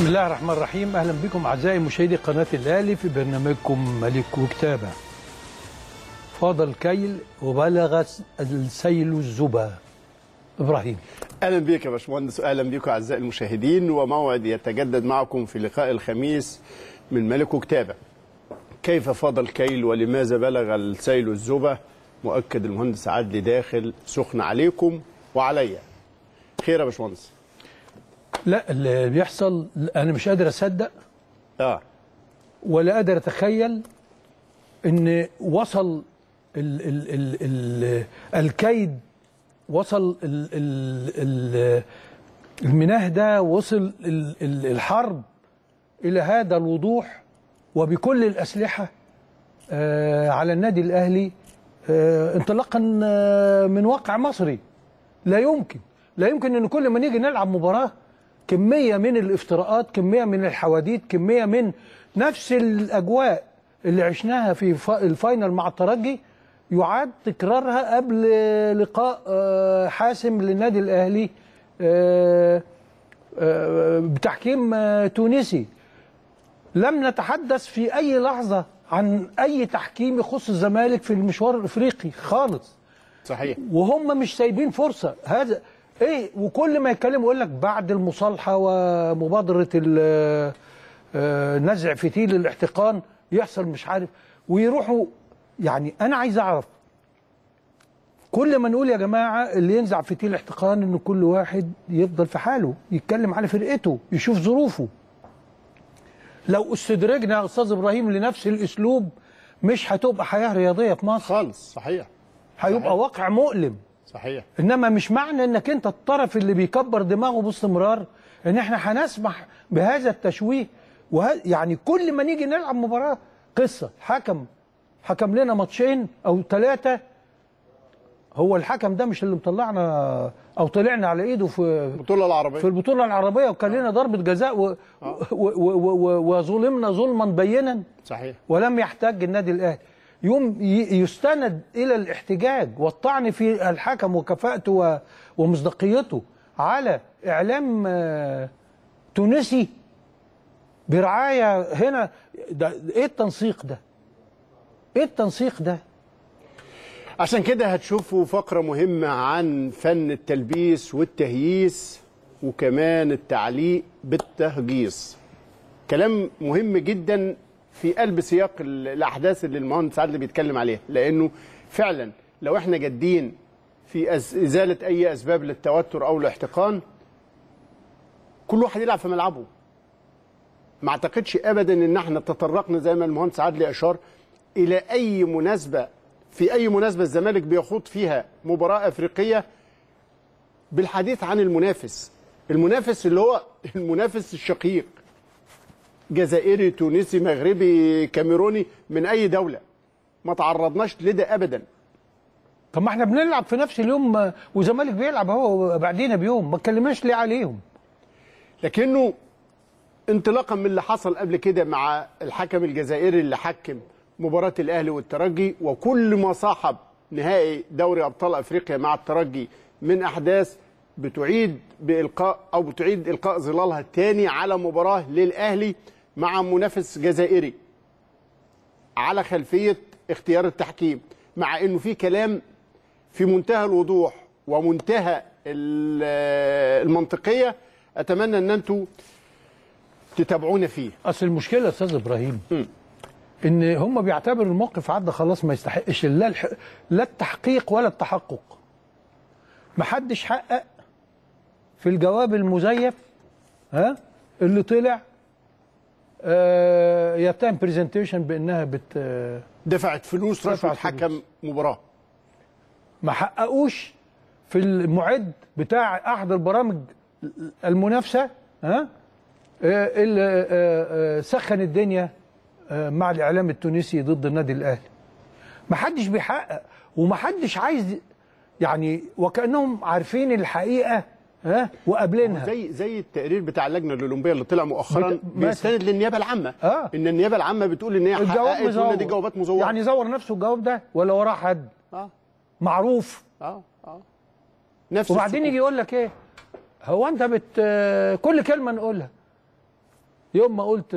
بسم الله الرحمن الرحيم اهلا بكم اعزائي مشاهدي قناه الاهلي في برنامجكم ملك وكتابه فاض الكيل وبلغ السيل الزبا ابراهيم اهلا بك يا باشمهندس واهلا بكم اعزائي المشاهدين وموعد يتجدد معكم في لقاء الخميس من ملك وكتابه كيف فاض الكيل ولماذا بلغ السيل الزبا مؤكد المهندس عدلي داخل سخن عليكم وعليا خير يا باشمهندس لا اللي بيحصل انا مش قادر اصدق اه ولا قادر اتخيل ان وصل ال ال ال ال الكيد وصل ال ال ال المناه ده وصل ال ال الحرب الى هذا الوضوح وبكل الاسلحه آه على النادي الاهلي آه انطلاقا آه من واقع مصري لا يمكن لا يمكن ان كل ما نيجي نلعب مباراه كميه من الافتراءات كميه من الحواديت كميه من نفس الاجواء اللي عشناها في ف- الفاينل مع الترجي يعاد تكرارها قبل لقاء آه، حاسم للنادي الاهلي آه، آه، بتحكيم آه، تونسي لم نتحدث في اي لحظه عن اي تحكيم يخص الزمالك في المشوار الافريقي خالص صحيح وهم مش سايبين فرصه هذا ايه وكل ما يتكلم يقول لك بعد المصالحه ومبادره ال- آه، نزع فتيل الاحتقان يحصل مش عارف ويروحوا يعني انا عايز اعرف كل ما نقول يا جماعه اللي ينزع فتيل الاحتقان ان كل واحد يفضل في حاله يتكلم على فرقته يشوف ظروفه لو استدرجنا يا استاذ ابراهيم لنفس الاسلوب مش هتبقى حياه رياضيه في مصر خالص صحيح هيبقى صحيح. واقع مؤلم صحيح انما مش معنى انك انت الطرف اللي بيكبر دماغه باستمرار ان احنا هنسمح بهذا التشويه وه... يعني كل ما نيجي نلعب مباراه قصه حكم حكم لنا ماتشين او ثلاثه هو الحكم ده مش اللي مطلعنا او طلعنا على ايده في البطوله العربيه في البطوله العربيه وكان لنا ضربه جزاء و... و... و... و... و... وظلمنا ظلما بينا صحيح ولم يحتاج النادي الاهلي يوم ي- يستند الى الاحتجاج والطعن في الحكم وكفاءته و- ومصداقيته على اعلام آه، تونسي برعايه هنا ده ايه التنسيق ده؟ ايه التنسيق ده؟ عشان كده هتشوفوا فقرة مهمة عن فن التلبيس والتهييس وكمان التعليق بالتهجيص كلام مهم جدا في قلب سياق ال- الأحداث اللي المهندس عادل بيتكلم عليها لأنه فعلا لو احنا جادين في أز- إزالة أي أسباب للتوتر أو الاحتقان كل واحد يلعب في ملعبه ما اعتقدش ابدا ان احنا تطرقنا زي ما المهندس عادل اشار الى اي مناسبه في اي مناسبه الزمالك بيخوض فيها مباراه افريقيه بالحديث عن المنافس المنافس اللي هو المنافس الشقيق جزائري تونسي مغربي كاميروني من اي دوله ما تعرضناش لده ابدا طب ما احنا بنلعب في نفس اليوم آه، وزمالك بيلعب اهو بعدينا بيوم ما اتكلمناش ليه عليهم؟ لكنه انطلاقا من اللي حصل قبل كده مع الحكم الجزائري اللي حكم مباراة الأهلي والترجي وكل ما صاحب نهائي دوري أبطال أفريقيا مع الترجي من أحداث بتعيد بإلقاء أو بتعيد إلقاء ظلالها الثاني على مباراة للأهلي مع منافس جزائري على خلفية اختيار التحكيم مع أنه في كلام في منتهى الوضوح ومنتهى ال- المنطقية أتمنى أن أنتوا تتابعونا فيه اصل المشكله يا استاذ ابراهيم ان هم بيعتبروا الموقف عدى خلاص ما يستحقش لا الح... لا التحقيق ولا التحقق ما حدش حقق في الجواب المزيف ها اللي طلع آه يتم برزنتيشن بانها بت آه، دفعت فلوس دفعت رشوة فلوس. حكم مباراة ما حققوش في المعد بتاع احد البرامج المنافسه ها آه، اللي آه، آه، سخن الدنيا آه، مع الاعلام التونسي ضد النادي الاهلي ما حدش بيحقق وما حدش عايز يعني وكانهم عارفين الحقيقه ها وقابلينها زي زي التقرير بتاع اللجنة الأولمبية اللي طلع مؤخرا بت- بيستند للنيابة العامة آه. إن النيابة العامة بتقول إن هي الجواب حققت وإن مزور دي جوابات مزورة يعني زور نفسه الجواب ده ولا وراه حد آه معروف آه آه نفس وبعدين يجي السكوت. يقول لك ايه هو انت بت كل كلمه نقولها يوم ما قلت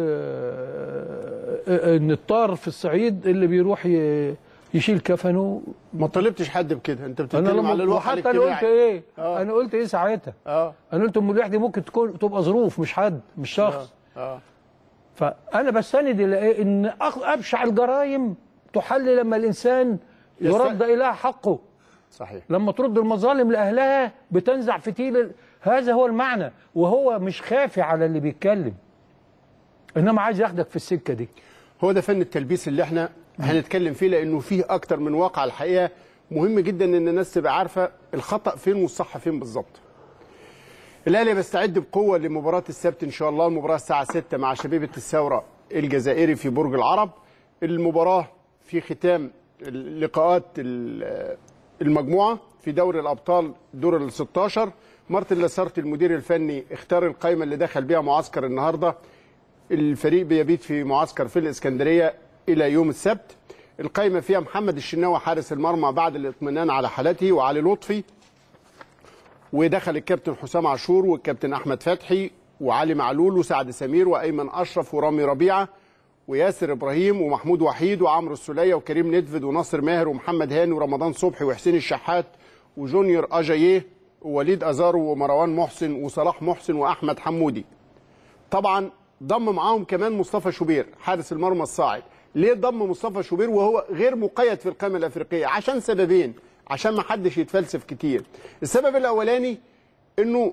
آه، آه، ان الطار في الصعيد اللي بيروح ي- يشيل كفنه ما طلبتش حد بكده انت انا بتتكلم لما على الواقع وحتى انا قلت الاجتماعي ايه آه. انا قلت ايه ساعتها اه انا قلت ام الوحده ممكن تكون تبقى ظروف مش حد مش شخص اه فانا بستند الى ايه ان أخ- ابشع الجرائم تحل لما الانسان يست- يرد اليها حقه صحيح لما ترد المظالم لاهلها بتنزع فتيل ال- هذا هو المعنى وهو مش خافي على اللي بيتكلم انما عايز ياخدك في السكه دي هو ده فن التلبيس اللي احنا هنتكلم فيه لانه فيه اكتر من واقع الحقيقه مهم جدا ان الناس تبقى عارفه الخطا فين والصح فين بالظبط الاهلي بيستعد بقوه لمباراه السبت ان شاء الله المباراه الساعه 6 مع شبيبه الثوره الجزائري في برج العرب المباراه في ختام لقاءات ال- المجموعه في دوري الابطال دور ال 16 مارتن لاسارت المدير الفني اختار القائمه اللي دخل بيها معسكر النهارده الفريق بيبيت في معسكر في الإسكندرية إلى يوم السبت القائمة فيها محمد الشناوي حارس المرمى بعد الاطمئنان على حالته وعلي لطفي ودخل الكابتن حسام عاشور والكابتن أحمد فتحي وعلي معلول وسعد سمير وأيمن أشرف ورامي ربيعة وياسر إبراهيم ومحمود وحيد وعمرو السولية وكريم ندفد وناصر ماهر ومحمد هاني ورمضان صبحي وحسين الشحات وجونيور أجاييه ووليد أزارو ومروان محسن وصلاح محسن وأحمد حمودي طبعا ضم معاهم كمان مصطفى شوبير حارس المرمى الصاعد ليه ضم مصطفى شوبير وهو غير مقيد في القائمه الافريقيه عشان سببين عشان ما حدش يتفلسف كتير السبب الاولاني انه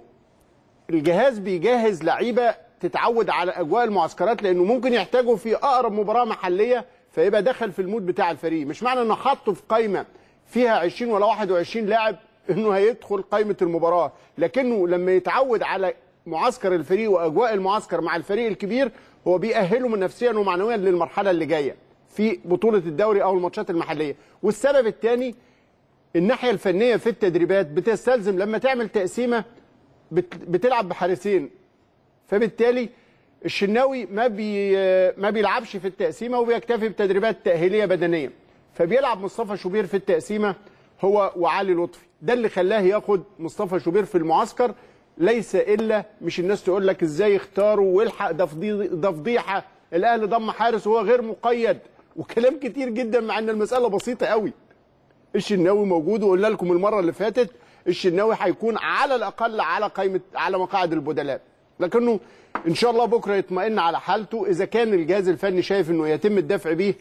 الجهاز بيجهز لعيبه تتعود على اجواء المعسكرات لانه ممكن يحتاجوا في اقرب مباراه محليه فيبقى دخل في المود بتاع الفريق مش معنى انه حطه في قائمه فيها 20 ولا 21 لاعب انه هيدخل قائمه المباراه لكنه لما يتعود على معسكر الفريق واجواء المعسكر مع الفريق الكبير هو بيأهله من نفسيا ومعنويا للمرحله اللي جايه في بطوله الدوري او الماتشات المحليه والسبب الثاني الناحيه الفنيه في التدريبات بتستلزم لما تعمل تقسيمه بت- بتلعب بحارسين فبالتالي الشناوي ما بي ما بيلعبش في التقسيمه وبيكتفي بتدريبات تاهيليه بدنيه فبيلعب مصطفى شوبير في التقسيمه هو وعلي لطفي ده اللي خلاه ياخد مصطفى شوبير في المعسكر ليس الا مش الناس تقول لك ازاي اختاروا والحق ده فضي- ده فضيحه الاهلي ضم حارس وهو غير مقيد وكلام كتير جدا مع ان المساله بسيطه قوي الشناوي موجود وقلنا لكم المره اللي فاتت الشناوي هيكون على الاقل على قائمه على مقاعد البدلاء لكنه ان شاء الله بكره يطمئن على حالته اذا كان الجهاز الفني شايف انه يتم الدفع به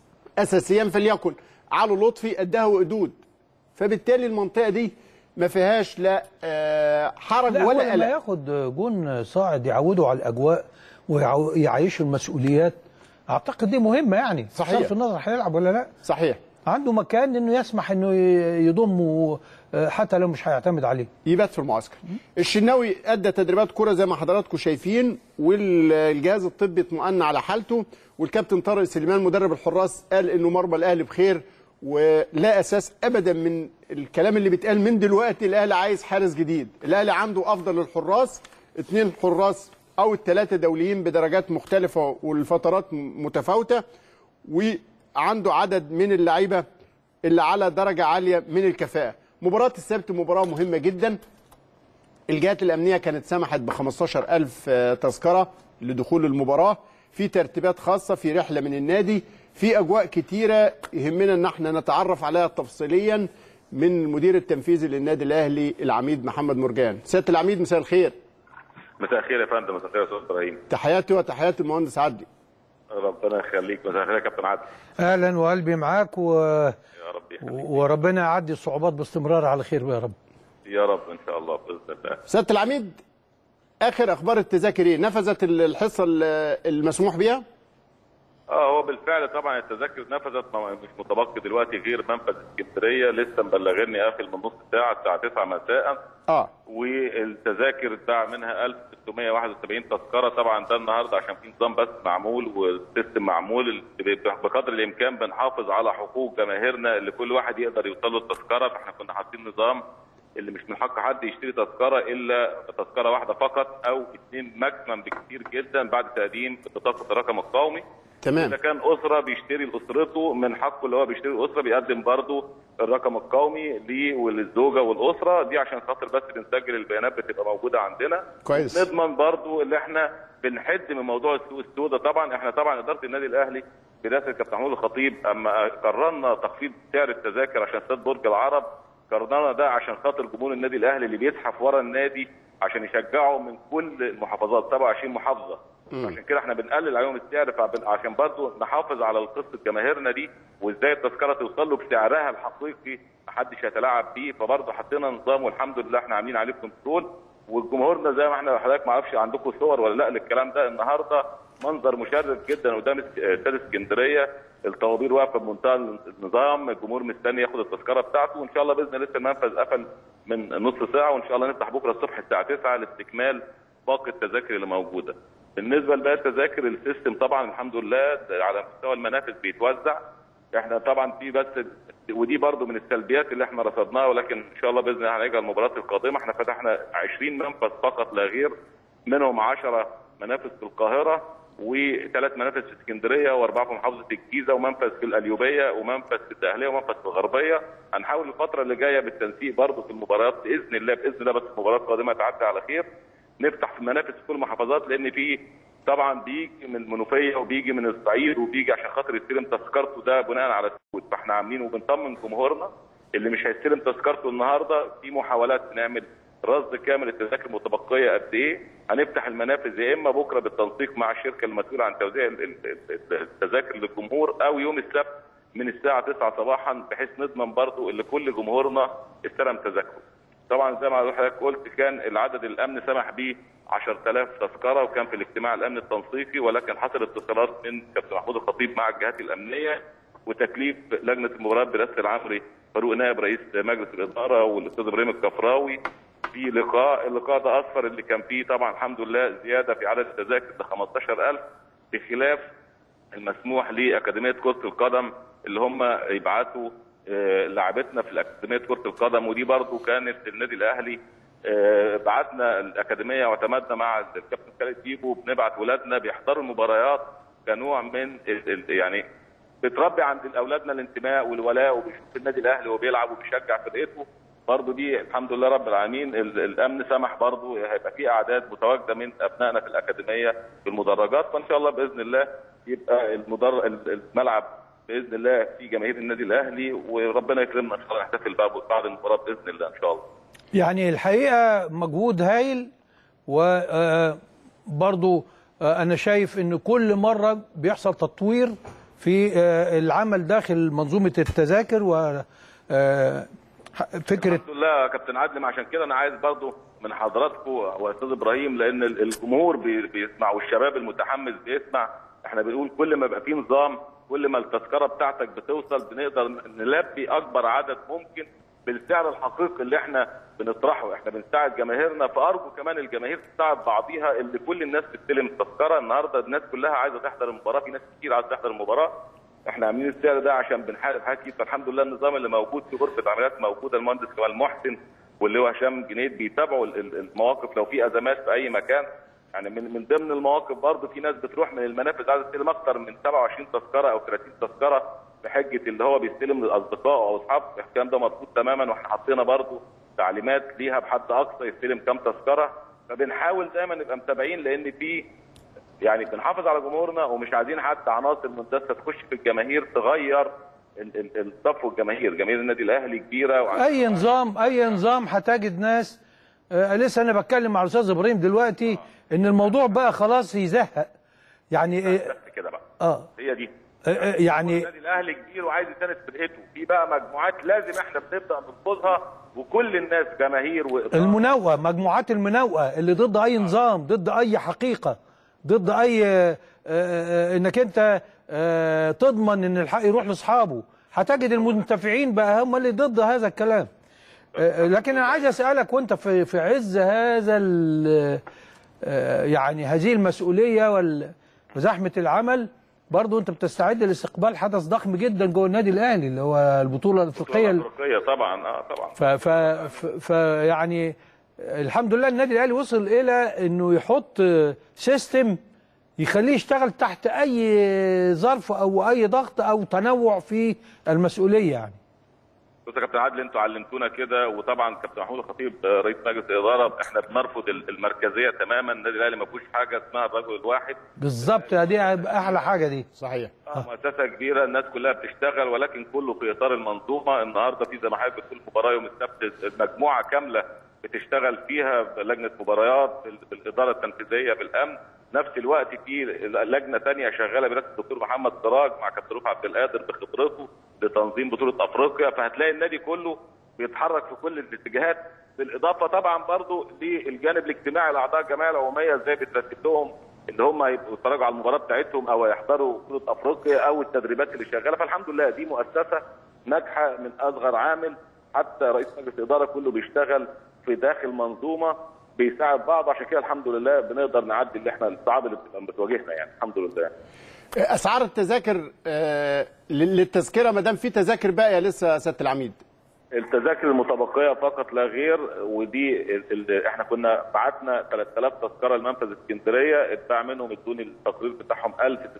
اساسيا فليكن علي لطفي قدها وقدود فبالتالي المنطقه دي ما فيهاش لا آه، حرج لا هو ولا لما قلق ياخد جون صاعد يعوده على الاجواء ويعيشه المسؤوليات اعتقد دي مهمه يعني صحيح. بصرف النظر هيلعب ولا لا صحيح عنده مكان انه يسمح انه ي- يضمه آه، حتى لو مش هيعتمد عليه يبات في المعسكر الشناوي ادى تدريبات كره زي ما حضراتكم شايفين والجهاز الطبي اطمأن على حالته والكابتن طارق سليمان مدرب الحراس قال انه مرمى الاهلي بخير ولا اساس ابدا من الكلام اللي بيتقال من دلوقتي الاهلي عايز حارس جديد الاهلي عنده افضل الحراس اثنين حراس او الثلاثه دوليين بدرجات مختلفه والفترات متفاوته وعنده عدد من اللعيبه اللي على درجه عاليه من الكفاءه مباراه السبت مباراه مهمه جدا الجهات الامنيه كانت سمحت ب 15000 آه، تذكره لدخول المباراه في ترتيبات خاصه في رحله من النادي في اجواء كتيره يهمنا ان احنا نتعرف عليها تفصيليا من المدير التنفيذي للنادي الاهلي العميد محمد مرجان سياده العميد مساء الخير مساء الخير يا فندم مساء الخير يا استاذ ابراهيم تحياتي وتحيات المهندس عدلي ربنا يخليك مساء الخير يا كابتن عادل اهلا وقلبي معاك و... يا رب يخليك وربنا يعدي الصعوبات باستمرار على خير يا رب يا رب ان شاء الله باذن الله سياده العميد اخر اخبار التذاكر ايه نفذت الحصه المسموح بها اه هو بالفعل طبعا التذاكر نفذت ما- مش متبقي دلوقتي غير منفذ اسكندريه لسه مبلغني قافل من نص ساعه الساعه 9 مساء اه والتذاكر اتباع منها 1671 تذكره طبعا ده النهارده عشان في نظام بس معمول والسيستم معمول بقدر الامكان بنحافظ على حقوق جماهيرنا اللي كل واحد يقدر يوصل له التذكره فاحنا كنا حاطين نظام اللي مش من حق حد يشتري تذكره الا تذكره واحده فقط او اثنين ماكسيمم بكثير جدا بعد تقديم بطاقه الرقم القومي تمام. اذا كان اسره بيشتري لاسرته من حقه اللي هو بيشتري الاسره بيقدم برضه الرقم القومي ليه وللزوجه والاسره دي عشان خاطر بس بنسجل البيانات بتبقى موجوده عندنا كويس. نضمن برضه اللي احنا بنحد من موضوع السوق السوداء طبعا احنا طبعا اداره النادي الاهلي برئاسه الكابتن محمود الخطيب اما قررنا تخفيض سعر التذاكر عشان استاد برج العرب قررنا ده عشان خاطر جمهور النادي الاهلي اللي بيزحف ورا النادي عشان يشجعوا من كل المحافظات 27 محافظه عشان كده احنا بنقلل عليهم السعر فبن- عشان برضه نحافظ على قصه جماهيرنا دي وازاي التذكره توصل له بسعرها الحقيقي محدش هيتلاعب بيه فبرضه حطينا نظام والحمد لله احنا عاملين عليه كنترول والجمهورنا زي ما احنا حضرتك ما اعرفش عندكم صور ولا لا للكلام ده النهارده منظر مشرف جدا قدام اس- استاد اسكندريه الطوابير واقفه بمنتهى النظام الجمهور مستني ياخد التذكره بتاعته وان شاء الله باذن الله لسه المنفذ قفل من نص ساعه وان شاء الله نفتح بكره الصبح الساعه 9 لاستكمال باقي التذاكر اللي موجوده. بالنسبه لباقي التذاكر السيستم طبعا الحمد لله على مستوى المنافذ بيتوزع احنا طبعا في بس ودي برضو من السلبيات اللي احنا رصدناها ولكن ان شاء الله باذن الله هنرجع المباراه القادمه احنا فتحنا 20 منفذ فقط لا غير منهم 10 منافذ في القاهره وثلاث منافذ في اسكندريه واربعه في محافظه الجيزه ومنفذ في القليوبيه ومنفذ في الدقهليه ومنفذ في الغربيه هنحاول الفتره اللي جايه بالتنسيق برضو في المباريات باذن الله باذن الله بس المباراه القادمه تعدي على خير نفتح في منافذ في كل المحافظات لان في طبعا بيجي من المنوفيه وبيجي من الصعيد وبيجي عشان خاطر يستلم تذكرته ده بناء على السكوت فاحنا عاملين وبنطمن جمهورنا اللي مش هيستلم تذكرته النهارده في محاولات نعمل رصد كامل التذاكر المتبقيه قد ايه هنفتح المنافذ يا اما بكره بالتنسيق مع الشركه المسؤوله عن توزيع ال- ال- ال- التذاكر للجمهور او يوم السبت من الساعه 9 صباحا بحيث نضمن برضو ان كل جمهورنا استلم تذاكره طبعا زي ما حضرتك قلت كان العدد الامن سمح به 10000 تذكره وكان في الاجتماع الامن التنسيقي ولكن حصل اتصالات من كابتن محمود الخطيب مع الجهات الامنيه وتكليف لجنه المباريات برئاسه العمري فاروق نائب رئيس مجلس الاداره والاستاذ ابراهيم الكفراوي في لقاء اللقاء ده اصفر اللي كان فيه طبعا الحمد لله زياده في عدد التذاكر ل 15000 بخلاف المسموح لاكاديميه كره القدم اللي هم يبعتوا آه، لاعبتنا في الاكاديميه كره القدم ودي برضو كانت النادي الاهلي آه، بعتنا الاكاديميه واعتمدنا مع الكابتن خالد بيبو بنبعت ولادنا بيحضروا المباريات كنوع من ال- ال- يعني بتربي عند اولادنا الانتماء والولاء وبيشوف النادي الاهلي وبيلعب وبيشجع فرقته برضه دي الحمد لله رب العالمين ال- الامن سمح برضه هيبقى في اعداد متواجده من ابنائنا في الاكاديميه في المدرجات فان شاء الله باذن الله يبقى المدر... ال- الملعب باذن الله في جماهير النادي الاهلي وربنا يكرمنا ان شاء الله نحتفل بقى بعد المباراه باذن الله ان شاء الله يعني الحقيقه مجهود هايل وبرضو انا شايف ان كل مره بيحصل تطوير في آه، العمل داخل منظومه التذاكر و آه، فكره الحمد لله يا كابتن عادل عشان كده انا عايز برضو من حضراتكم واستاذ ابراهيم لان ال- الجمهور بي- بيسمع والشباب المتحمس بيسمع احنا بنقول كل ما يبقى في نظام كل ما التذكره بتاعتك بتوصل بنقدر نلبي اكبر عدد ممكن بالسعر الحقيقي اللي احنا بنطرحه احنا بنساعد جماهيرنا فارجو كمان الجماهير تساعد بعضيها اللي كل الناس بتستلم تذكره النهارده الناس كلها عايزه تحضر المباراه في ناس كتير عايزه تحضر المباراه احنا عاملين السعر ده عشان بنحارب حاجات كتير فالحمد لله النظام اللي موجود في غرفه عمليات موجوده المهندس كمال محسن واللي هو هشام جنيد بيتابعوا ال- ال- المواقف لو في ازمات في اي مكان يعني من من ضمن المواقف برضه في ناس بتروح من المنافذ عايزه تستلم اكتر من 27 تذكره او 30 تذكره بحجه اللي هو بيستلم لاصدقائه او اصحابه الكلام ده مرفوض تماما واحنا حطينا برضه تعليمات ليها بحد اقصى يستلم كام تذكره فبنحاول دايما نبقى متابعين لان في يعني بنحافظ على جمهورنا ومش عايزين حتى عناصر مندسه تخش في الجماهير تغير ال- ال- الصف الجماهير جماهير النادي الاهلي كبيره وعن- اي نظام اي نظام هتجد ناس آه لسه انا بتكلم مع الاستاذ ابراهيم دلوقتي ان الموضوع بقى خلاص يزهق يعني آه بس كده بقى آه هي دي آه، آه، يعني النادي الاهلي كبير وعايز يساند فرقته في بقى مجموعات لازم احنا بنبدا ننقذها وكل الناس جماهير وإدارة. المناوئه مجموعات المناوئه اللي ضد اي نظام ضد اي حقيقه ضد اي آه، آه، انك انت آه، تضمن ان الحق يروح لاصحابه هتجد المنتفعين بقى هم اللي ضد هذا الكلام آه، لكن انا عايز اسالك وانت في في عز هذا ال- آه، يعني هذه المسؤوليه وال- وزحمه العمل برضه انت بتستعد لاستقبال حدث ضخم جدا جوه النادي الاهلي اللي هو البطوله الافريقيه ال- الافريقيه طبعا اه طبعا ف ف ف ف يعني الحمد لله النادي الاهلي وصل الى انه يحط سيستم يخليه يشتغل تحت اي ظرف او اي ضغط او تنوع في المسؤوليه يعني بص يا كابتن عادل انتوا علمتونا كده وطبعا كابتن محمود الخطيب آه، رئيس مجلس الاداره احنا بنرفض ال- المركزيه تماما النادي الاهلي ما فيهوش حاجه اسمها الرجل الواحد بالظبط دي احلى حاجه دي صحيح آه، مؤسسه كبيره الناس كلها بتشتغل ولكن كله في اطار المنظومه النهارده في زي ما حضرتك بتقول مباراه يوم السبت مجموعه كامله بتشتغل فيها لجنه مباريات بال- بالاداره التنفيذيه بالامن نفس الوقت في لجنه ثانيه شغاله برئاسه الدكتور محمد سراج مع كابتن رفعت عبد القادر بخبرته لتنظيم بطوله افريقيا فهتلاقي النادي كله بيتحرك في كل الاتجاهات بالاضافه طبعا برضو للجانب الاجتماعي لاعضاء الجمعيه العموميه ازاي بترتب لهم ان هم يبقوا يتفرجوا على المباراه بتاعتهم او يحضروا بطوله افريقيا او التدريبات اللي شغاله فالحمد لله دي مؤسسه ناجحه من اصغر عامل حتى رئيس مجلس الاداره كله بيشتغل في داخل منظومه بيساعد بعض عشان كده الحمد لله بنقدر نعدي اللي احنا الصعاب اللي بتبقى بتواجهنا يعني الحمد لله اسعار التذاكر آه، لل- للتذكره ما دام في تذاكر باقيه لسه يا سياده العميد التذاكر المتبقيه فقط لا غير ودي ال ال احنا كنا بعتنا 3000 تذكره لمنفذ اسكندريه اتباع منهم ادوني التقرير بتاعهم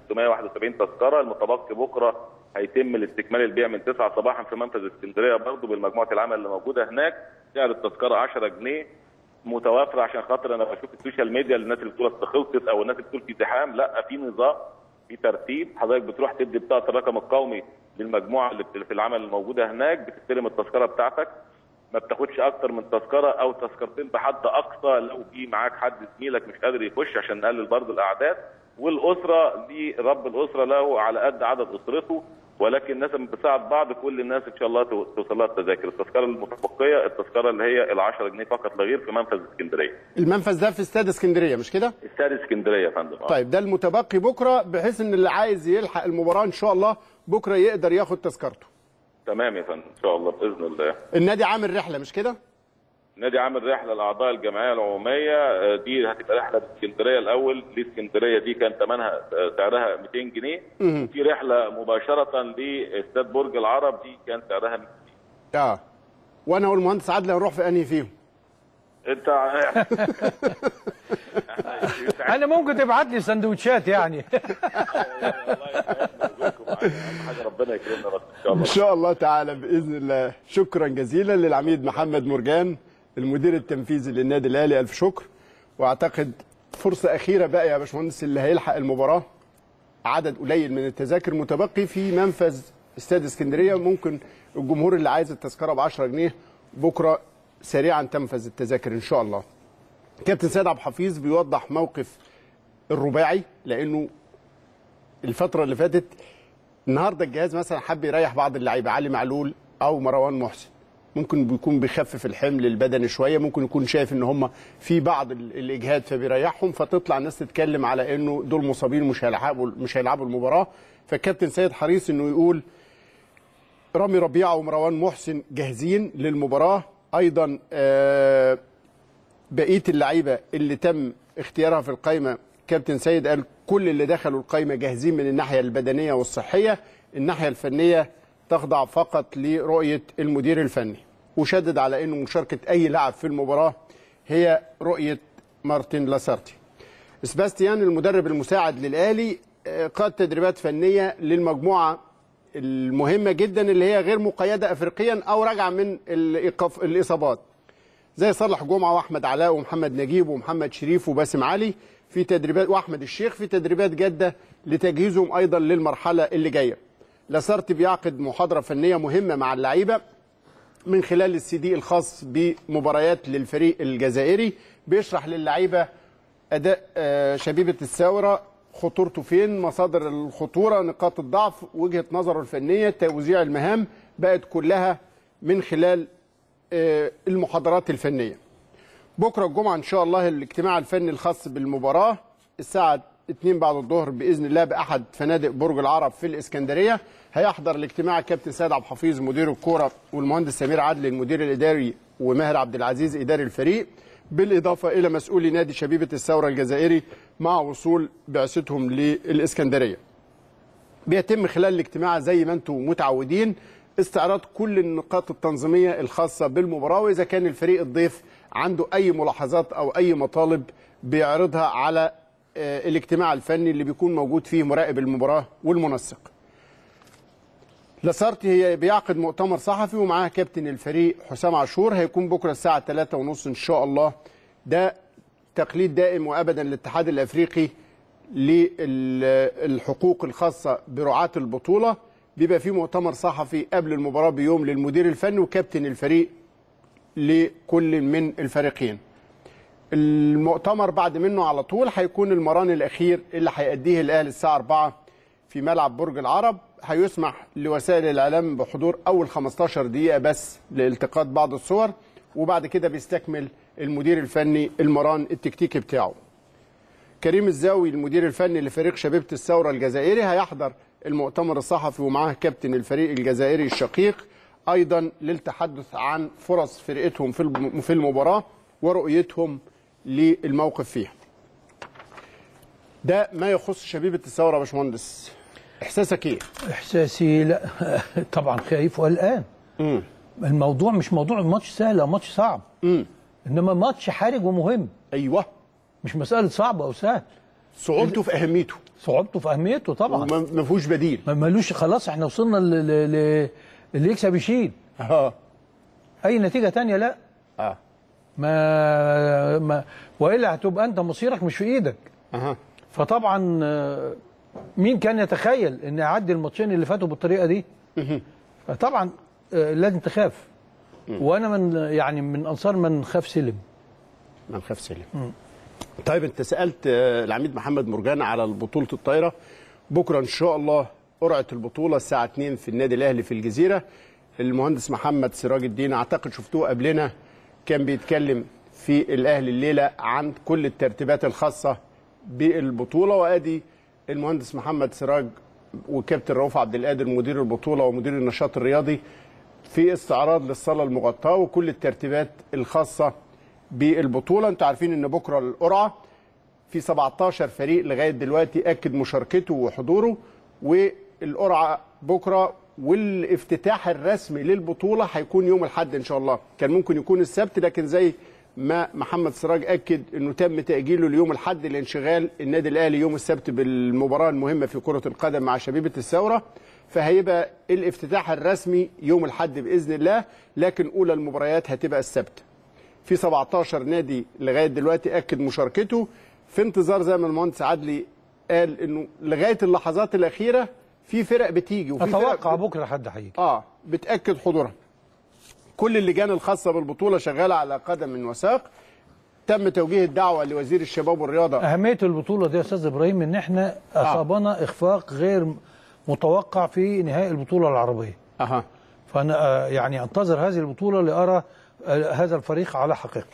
1671 تذكره المتبقي بكره هيتم الاستكمال البيع من 9 صباحا في منفذ اسكندريه برضه بالمجموعه العمل اللي موجوده هناك سعر التذكره 10 جنيه متوافره عشان خاطر انا بشوف السوشيال ميديا الناس اللي بتقول أصل خلصت او الناس اللي بتقول في زحام لا في نظام في ترتيب حضرتك بتروح تدي بطاقه الرقم القومي للمجموعه اللي بت- في العمل الموجوده هناك بتستلم التذكره بتاعتك ما بتاخدش اكتر من تذكره او تذكرتين بحد اقصى لو في معاك حد زميلك مش قادر يخش عشان نقلل برضه الاعداد والاسره لرب الاسره له على قد عدد اسرته ولكن الناس لما بتساعد بعض كل الناس ان شاء الله تو- توصل لها التذاكر التذكره المتبقيه التذكره اللي هي ال 10 جنيه فقط لا غير في منفذ اسكندريه المنفذ ده في استاد اسكندريه مش كده استاد اسكندريه يا فندم آه. طيب ده المتبقي بكره بحيث ان اللي عايز يلحق المباراه ان شاء الله بكره يقدر ياخد تذكرته تمام يا فندم ان شاء الله باذن الله النادي عامل رحله مش كده نادي عامل رحله لاعضاء الجمعيه العموميه آه، دي هتبقى رحله اسكندريه الاول لاسكندريه دي كان ثمنها آه، سعرها 200 جنيه وفي رحله مباشره لاستاد برج العرب دي كان سعرها 100 جنيه اه وانا والمهندس عادل هنروح في انهي فيهم انت انا ممكن تبعت لي سندوتشات يعني حاجه ربنا يكرمنا بس ان شاء الله ان شاء الله تعالى باذن الله شكرا جزيلا للعميد محمد مرجان المدير التنفيذي للنادي الاهلي الف شكر واعتقد فرصه اخيره بقى يا باشمهندس اللي هيلحق المباراه عدد قليل من التذاكر متبقي في منفذ استاد اسكندريه ممكن الجمهور اللي عايز التذكره ب 10 جنيه بكره سريعا تنفذ التذاكر ان شاء الله كابتن سيد عبد الحفيظ بيوضح موقف الرباعي لانه الفتره اللي فاتت النهارده الجهاز مثلا حب يريح بعض اللعيبه علي معلول او مروان محسن ممكن بيكون بيخفف الحمل البدني شويه ممكن يكون شايف ان هم في بعض ال- الاجهاد فبيريحهم فتطلع الناس تتكلم على انه دول مصابين مش هيلعبوا مش هيلعبوا المباراه فالكابتن سيد حريص انه يقول رامي ربيعه ومروان محسن جاهزين للمباراه ايضا آه بقيه اللعيبه اللي تم اختيارها في القائمه كابتن سيد قال كل اللي دخلوا القائمه جاهزين من الناحيه البدنيه والصحيه الناحيه الفنيه تخضع فقط لرؤيه المدير الفني وشدد على انه مشاركه اي لاعب في المباراه هي رؤيه مارتن لاسارتي سباستيان المدرب المساعد للاهلي آه، قاد تدريبات فنيه للمجموعه المهمه جدا اللي هي غير مقيده افريقيا او راجعه من الإيقاف- الاصابات زي صالح جمعه واحمد علاء ومحمد نجيب ومحمد شريف وباسم علي في تدريبات واحمد الشيخ في تدريبات جده لتجهيزهم ايضا للمرحله اللي جايه. لاسارتي بيعقد محاضره فنيه مهمه مع اللعيبه من خلال السي دي الخاص بمباريات للفريق الجزائري بيشرح للعيبه اداء آه، شبيبه الثوره خطورته فين مصادر الخطوره نقاط الضعف وجهه نظره الفنيه توزيع المهام بقت كلها من خلال آه، المحاضرات الفنيه بكره الجمعه ان شاء الله الاجتماع الفني الخاص بالمباراه الساعه 2 بعد الظهر باذن الله باحد فنادق برج العرب في الاسكندريه هيحضر الاجتماع الكابتن سيد عبد الحفيظ مدير الكوره والمهندس سمير عدل المدير الاداري وماهر عبد العزيز اداري الفريق بالاضافه الى مسؤولي نادي شبيبه الثوره الجزائري مع وصول بعثتهم للاسكندريه بيتم خلال الاجتماع زي ما انتم متعودين استعراض كل النقاط التنظيميه الخاصه بالمباراه واذا كان الفريق الضيف عنده اي ملاحظات او اي مطالب بيعرضها على آه، الاجتماع الفني اللي بيكون موجود فيه مراقب المباراه والمنسق لاسارتي هي بيعقد مؤتمر صحفي ومعاه كابتن الفريق حسام عاشور هيكون بكره الساعه 3 ونص ان شاء الله ده تقليد دائم وابدا للاتحاد الافريقي للحقوق الخاصه برعاه البطوله بيبقى في مؤتمر صحفي قبل المباراه بيوم للمدير الفني وكابتن الفريق لكل من الفريقين المؤتمر بعد منه على طول هيكون المران الاخير اللي هيأديه الاهلي الساعه 4 في ملعب برج العرب هيسمح لوسائل الاعلام بحضور اول 15 دقيقه بس لالتقاط بعض الصور وبعد كده بيستكمل المدير الفني المران التكتيكي بتاعه كريم الزاوي المدير الفني لفريق شبيبه الثوره الجزائري هيحضر المؤتمر الصحفي ومعاه كابتن الفريق الجزائري الشقيق ايضا للتحدث عن فرص فرقتهم في الم- في المباراه ورؤيتهم للموقف فيها. ده ما يخص شبيبه الثوره يا باشمهندس. احساسك ايه؟ احساسي لا طبعا خايف وقلقان امم الموضوع مش موضوع ماتش سهل او ماتش صعب امم انما ماتش حرج ومهم ايوه مش مساله صعب او سهل صعوبته في اهميته صعوبته في اهميته طبعا وما ما فيهوش بديل. ما ملوش خلاص احنا وصلنا ل- ل- ل- اللي يكسب يشيل اه اي نتيجه تانية لا اه ما, ما والا هتبقى انت مصيرك مش في ايدك اها فطبعا آه، مين كان يتخيل ان اعدي الماتشين اللي فاتوا بالطريقه دي فطبعا آه، لازم تخاف وانا من يعني من انصار من خاف سلم ما نخاف سلم طيب انت سالت آه، العميد محمد مرجان على بطوله الطايره بكره ان شاء الله قرعه البطوله الساعه 2 في النادي الاهلي في الجزيره المهندس محمد سراج الدين اعتقد شفتوه قبلنا كان بيتكلم في الاهلي الليله عن كل الترتيبات الخاصه بالبطوله وادي المهندس محمد سراج وكابتن رؤوف عبد القادر مدير البطوله ومدير النشاط الرياضي في استعراض للصاله المغطاه وكل الترتيبات الخاصه بالبطوله انتوا عارفين ان بكره القرعه في 17 فريق لغايه دلوقتي اكد مشاركته وحضوره والقرعه بكره والافتتاح الرسمي للبطوله هيكون يوم الاحد ان شاء الله كان ممكن يكون السبت لكن زي ما محمد سراج اكد انه تم تاجيله ليوم الاحد لانشغال النادي الاهلي يوم السبت بالمباراه المهمه في كره القدم مع شبيبه الثوره فهيبقى الافتتاح الرسمي يوم الاحد باذن الله لكن اولى المباريات هتبقى السبت في 17 نادي لغايه دلوقتي اكد مشاركته في انتظار زي ما المهندس عدلي قال انه لغايه اللحظات الاخيره في فرق بتيجي وفي اتوقع فرق بت... بكره حد هيجي اه بتاكد حضورها كل اللجان الخاصه بالبطوله شغاله على قدم وساق تم توجيه الدعوه لوزير الشباب والرياضه اهميه البطوله دي يا استاذ ابراهيم ان احنا اصابنا اخفاق غير متوقع في نهائي البطوله العربيه اها فانا آه، يعني انتظر هذه البطوله لارى آه، هذا الفريق على حقيقته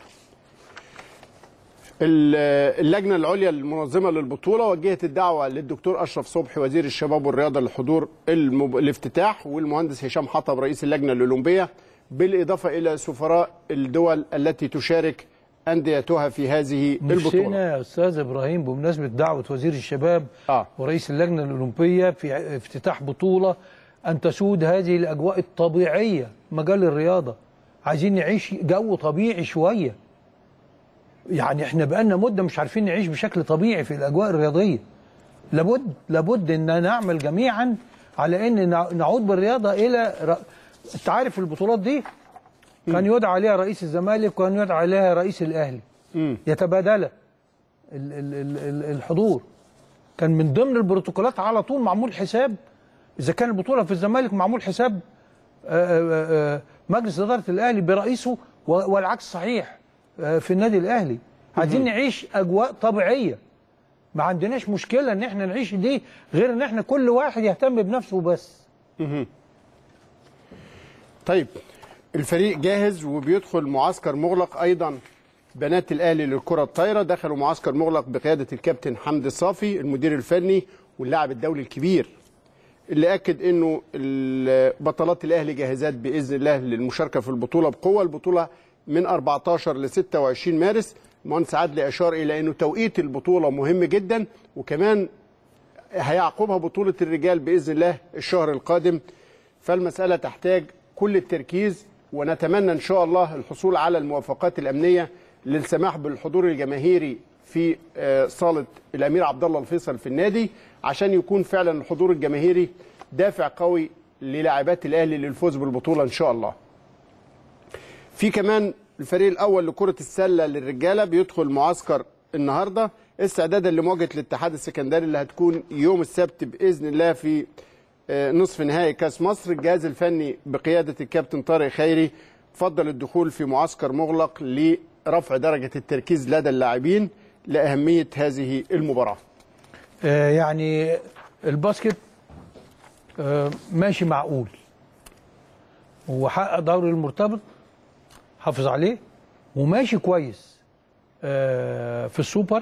ال- اللجنه العليا المنظمه للبطوله وجهت الدعوه للدكتور اشرف صبحي وزير الشباب والرياضه لحضور المب... الافتتاح والمهندس هشام حطب رئيس اللجنه الاولمبيه بالاضافه الى سفراء الدول التي تشارك انديتها في هذه البطوله نفسنا يا استاذ ابراهيم بمناسبه دعوه وزير الشباب آه. ورئيس اللجنه الاولمبيه في افتتاح بطوله ان تسود هذه الاجواء الطبيعيه مجال الرياضه عايزين نعيش جو طبيعي شويه يعني احنا بقالنا مده مش عارفين نعيش بشكل طبيعي في الاجواء الرياضيه لابد لابد ان نعمل جميعا على ان نع- نعود بالرياضه الى ر... انت عارف البطولات دي كان يدعى عليها رئيس الزمالك وكان يدعى عليها رئيس الاهلي يتبادل ال- ال- ال- ال- الحضور كان من ضمن البروتوكولات على طول معمول حساب اذا كان البطوله في الزمالك معمول حساب آه، آه، آه، مجلس اداره الاهلي برئيسه و- والعكس صحيح آه، في النادي الاهلي عايزين نعيش اجواء طبيعيه ما عندناش مشكله ان احنا نعيش دي غير ان احنا كل واحد يهتم بنفسه بس طيب الفريق جاهز وبيدخل معسكر مغلق ايضا بنات الاهلي للكره الطايره دخلوا معسكر مغلق بقياده الكابتن حمدي الصافي المدير الفني واللاعب الدولي الكبير اللي اكد انه ال- بطلات الاهلي جاهزات باذن الله للمشاركه في البطوله بقوه البطوله من 14 ل 26 مارس المهندس عدلي اشار الى انه توقيت البطوله مهم جدا وكمان هيعقبها بطولة الرجال بإذن الله الشهر القادم فالمسألة تحتاج كل التركيز ونتمنى إن شاء الله الحصول على الموافقات الأمنية للسماح بالحضور الجماهيري في آه، صاله الامير عبد الله الفيصل في النادي عشان يكون فعلا الحضور الجماهيري دافع قوي للاعبات الاهلي للفوز بالبطوله ان شاء الله. في كمان الفريق الاول لكره السله للرجاله بيدخل معسكر النهارده استعدادا لمواجهه الاتحاد السكندري اللي هتكون يوم السبت باذن الله في آه، نصف نهائي كاس مصر الجهاز الفني بقياده الكابتن طارق خيري فضل الدخول في معسكر مغلق لرفع درجه التركيز لدى اللاعبين لاهميه هذه المباراه آه، يعني الباسكت آه، ماشي معقول وحقق دوري المرتبط حافظ عليه وماشي كويس آه، في السوبر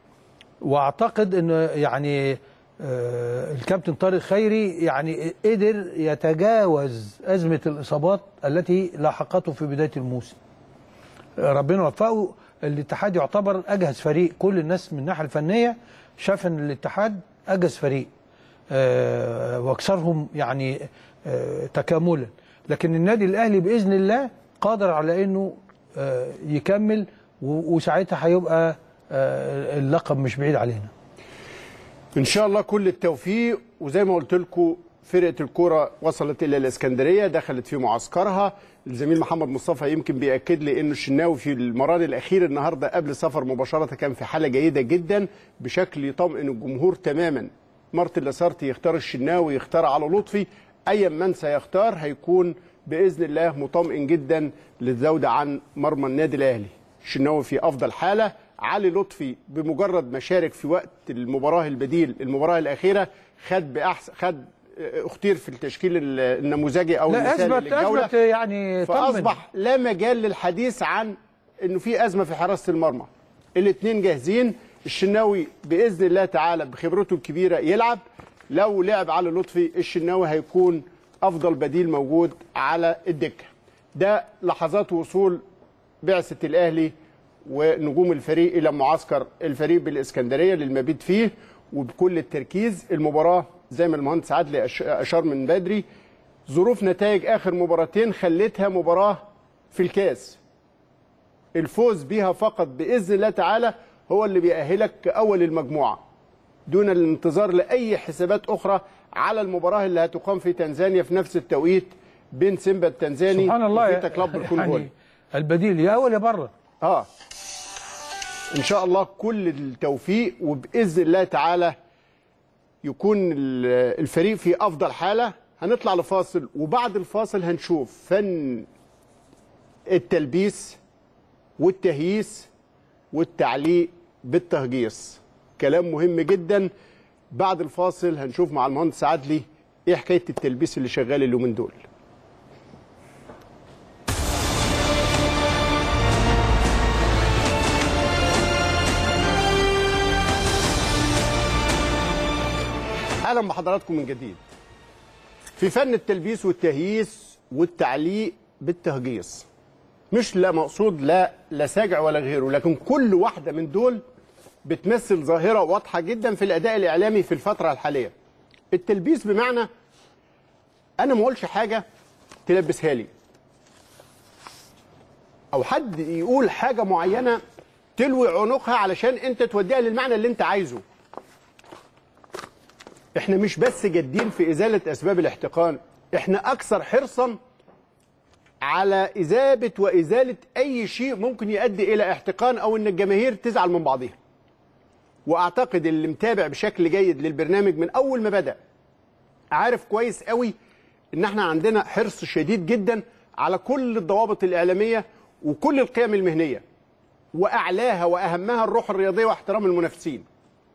واعتقد ان يعني آه، الكابتن طارق خيري يعني قدر يتجاوز ازمه الاصابات التي لاحقته في بدايه الموسم ربنا وفقه الاتحاد يعتبر اجهز فريق كل الناس من الناحيه الفنيه شاف ان الاتحاد اجهز فريق آه، واكثرهم يعني آه، تكاملا لكن النادي الاهلي باذن الله قادر على انه آه، يكمل و- وساعتها هيبقى آه، اللقب مش بعيد علينا ان شاء الله كل التوفيق وزي ما قلت لكم فرقه الكره وصلت الى الاسكندريه دخلت في معسكرها الزميل محمد مصطفى يمكن بياكد لي انه الشناوي في المران الاخير النهارده قبل السفر مباشره كان في حاله جيده جدا بشكل يطمئن الجمهور تماما مارتن لاسارتي يختار الشناوي يختار على لطفي ايا من سيختار هيكون باذن الله مطمئن جدا للزوده عن مرمى النادي الاهلي الشناوي في افضل حاله علي لطفي بمجرد ما شارك في وقت المباراه البديل المباراه الاخيره خد باحسن خد اه، اختير في التشكيل ال- النموذجي او لا المثالي اثبت للجوله اثبت يعني طمن. فاصبح لا مجال للحديث عن انه في ازمه في حراسه المرمى الاثنين جاهزين الشناوي باذن الله تعالى بخبرته الكبيره يلعب لو لعب على لطفي الشناوي هيكون افضل بديل موجود على الدكه ده لحظات وصول بعثه الاهلي ونجوم الفريق الى معسكر الفريق بالاسكندريه للمبيت فيه وبكل التركيز المباراه زي ما المهندس عادل أش- اشار من بدري ظروف نتائج اخر مباراتين خلتها مباراه في الكاس الفوز بيها فقط باذن الله تعالى هو اللي بيأهلك كاول المجموعه دون الانتظار لاي حسابات اخرى على المباراه اللي هتقام في تنزانيا في نفس التوقيت بين سيمبا التنزاني سبحان الله وفيتا كلوب الكونغولي يعني البديل يا اول يا بره اه ان شاء الله كل التوفيق وباذن الله تعالى يكون ال- الفريق في افضل حاله هنطلع لفاصل وبعد الفاصل هنشوف فن التلبيس والتهييس والتعليق بالتهجيص كلام مهم جدا بعد الفاصل هنشوف مع المهندس عدلي ايه حكايه التلبيس اللي شغال اليومين دول اهلا بحضراتكم من جديد في فن التلبيس والتهييس والتعليق بالتهجيص مش لا مقصود لا لا ساجع ولا غيره لكن كل واحده من دول بتمثل ظاهره واضحه جدا في الاداء الاعلامي في الفتره الحاليه التلبيس بمعنى انا ما اقولش حاجه تلبسها لي او حد يقول حاجه معينه تلوي عنقها علشان انت توديها للمعنى اللي انت عايزه احنا مش بس جادين في ازاله اسباب الاحتقان احنا اكثر حرصا على اذابه وازاله اي شيء ممكن يؤدي الى احتقان او ان الجماهير تزعل من بعضها واعتقد اللي متابع بشكل جيد للبرنامج من اول ما بدا عارف كويس قوي ان احنا عندنا حرص شديد جدا على كل الضوابط الاعلاميه وكل القيم المهنيه واعلاها واهمها الروح الرياضيه واحترام المنافسين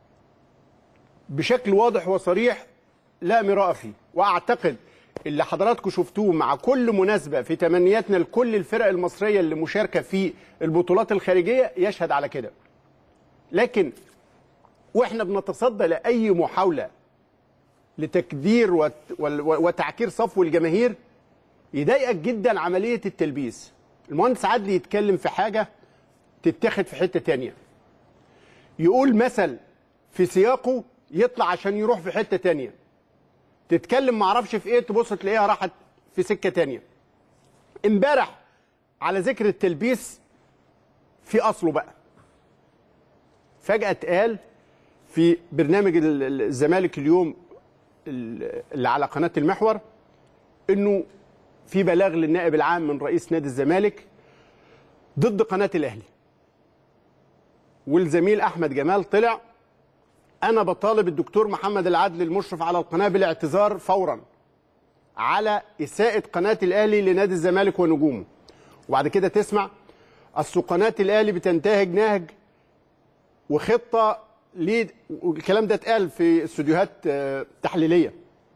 بشكل واضح وصريح لا مراء فيه واعتقد اللي حضراتكم شفتوه مع كل مناسبه في تمنياتنا لكل الفرق المصريه اللي مشاركه في البطولات الخارجيه يشهد على كده لكن واحنا بنتصدى لاي محاوله لتكدير وت- وال- وتعكير صفو الجماهير يضايقك جدا عمليه التلبيس المهندس عدلي يتكلم في حاجه تتاخد في حته تانية يقول مثل في سياقه يطلع عشان يروح في حته تانية تتكلم معرفش في ايه تبص تلاقيها راحت في سكه تانية امبارح على ذكر التلبيس في اصله بقى فجاه اتقال في برنامج ال- ال- الزمالك اليوم ال- اللي على قناه المحور انه في بلاغ للنائب العام من رئيس نادي الزمالك ضد قناه الاهلي والزميل احمد جمال طلع انا بطالب الدكتور محمد العدل المشرف على القناه بالاعتذار فورا على اساءه قناه الاهلي لنادي الزمالك ونجومه وبعد كده تسمع اصل قناه الاهلي بتنتهج نهج وخطه ليه والكلام ده اتقال في استوديوهات آه، تحليليه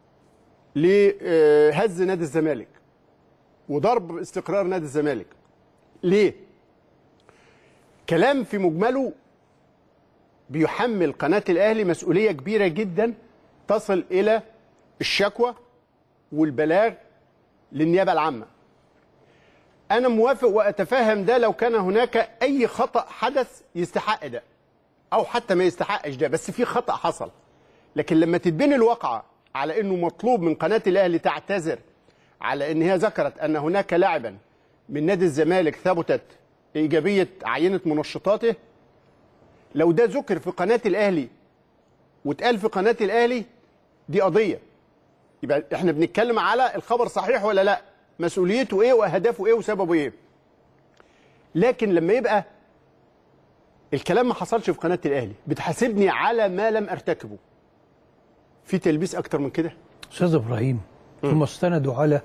لهز نادي الزمالك وضرب استقرار نادي الزمالك ليه كلام في مجمله بيحمل قناه الاهلي مسؤوليه كبيره جدا تصل الى الشكوى والبلاغ للنيابه العامه انا موافق واتفهم ده لو كان هناك اي خطا حدث يستحق ده او حتى ما يستحقش ده بس في خطا حصل لكن لما تتبني الواقعه على انه مطلوب من قناه الاهلي تعتذر على ان هي ذكرت ان هناك لاعبا من نادي الزمالك ثبتت ايجابيه عينه منشطاته لو ده ذكر في قناه الاهلي واتقال في قناه الاهلي دي قضيه يبقى احنا بنتكلم على الخبر صحيح ولا لا مسؤوليته ايه واهدافه ايه وسببه ايه لكن لما يبقى الكلام ما حصلش في قناه الاهلي بتحاسبني على ما لم ارتكبه في تلبيس اكتر من كده استاذ ابراهيم ثم استندوا على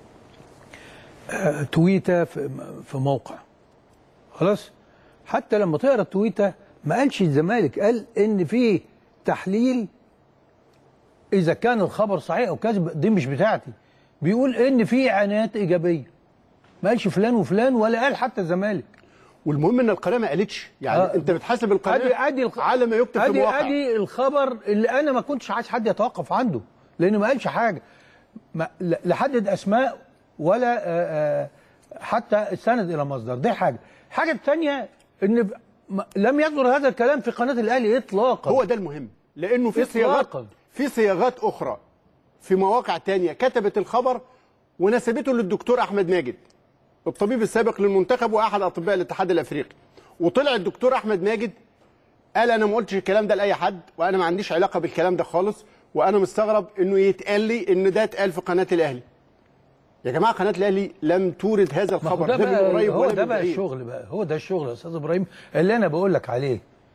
آه، تويته في في موقع خلاص حتى لما تقرا التويته ما قالش الزمالك قال ان في تحليل اذا كان الخبر صحيح او كذب دي مش بتاعتي بيقول ان في اعانات ايجابيه ما قالش فلان وفلان ولا قال حتى الزمالك والمهم ان القناه ما قالتش يعني آه. انت بتحاسب القناه ادي ادي الخ- على ما يكتب في ادي المواقع ادي الخبر اللي انا ما كنتش عايز حد يتوقف عنده لانه ما قالش حاجه ما لا لا حدد اسماء ولا آه، آه، حتى استند الى مصدر دي حاجه الحاجه الثانيه ان ب- ما- لم يصدر هذا الكلام في قناه الاهلي اطلاقا هو ده المهم لانه في صياغات إطلاقاً. في صياغات اخرى في مواقع تانية كتبت الخبر ونسبته للدكتور احمد ماجد الطبيب السابق للمنتخب واحد اطباء الاتحاد الافريقي وطلع الدكتور احمد ماجد قال انا ما قلتش الكلام ده لاي حد وانا ما عنديش علاقه بالكلام ده خالص وانا مستغرب انه يتقال لي ان ده اتقال في قناه الاهلي يا جماعه قناه الاهلي لم تورد هذا ما هو الخبر ده ده من بقى قريب هو ولا ده من بقى بعيد. الشغل بقى هو ده الشغل يا استاذ ابراهيم اللي انا بقول لك عليه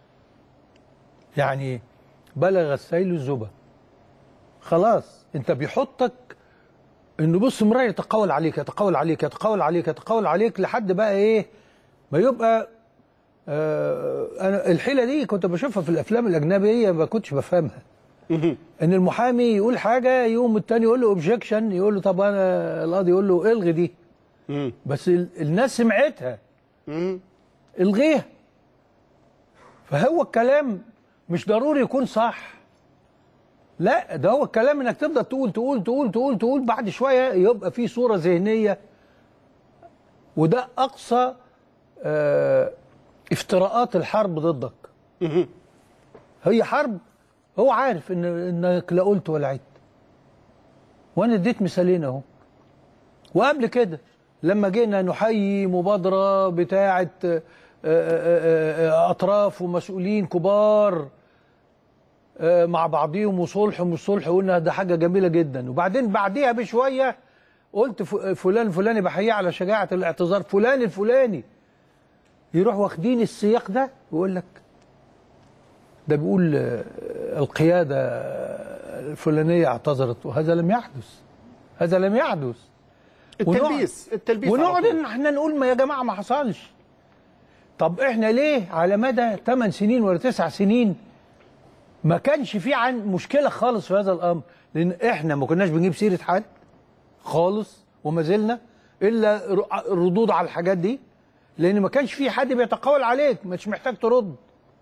يعني بلغ السيل الزبا خلاص انت بيحطك انه بص مرة يتقول عليك يتقول عليك يتقول عليك يتقول عليك لحد بقى ايه ما يبقى آه انا الحيله دي كنت بشوفها في الافلام الاجنبيه ما كنتش بفهمها ان المحامي يقول حاجه يقوم التاني يقول له اوبجكشن يقول له طب انا القاضي يقول له الغي دي مم. بس ال- الناس سمعتها مم. الغيها فهو الكلام مش ضروري يكون صح لا ده هو الكلام انك تفضل تقول تقول تقول تقول تقول بعد شويه يبقى في صوره ذهنيه وده اقصى آه افتراءات الحرب ضدك هي حرب هو عارف ان انك لا قلت ولا عدت وانا اديت مثالين اهو وقبل كده لما جينا نحيي مبادرة بتاعة آه، آه، آه، أطراف ومسؤولين كبار آه، مع بعضيهم وصلح ومش صلح قلنا ده حاجة جميلة جدا وبعدين بعديها بشوية قلت ف- فلان فلاني بحييه على شجاعة الاعتذار فلان الفلاني يروح واخدين السياق ده ويقول لك ده بيقول آه، القيادة الفلانية اعتذرت وهذا لم يحدث هذا لم يحدث التلبيس التلبيس على ونقعد طول. ان احنا نقول ما يا جماعه ما حصلش طب احنا ليه على مدى 8 سنين ولا 9 سنين ما كانش في عن مشكله خالص في هذا الامر لان احنا ما كناش بنجيب سيره حد خالص وما زلنا الا ر- ردود على الحاجات دي لان ما كانش في حد بيتقول عليك مش محتاج ترد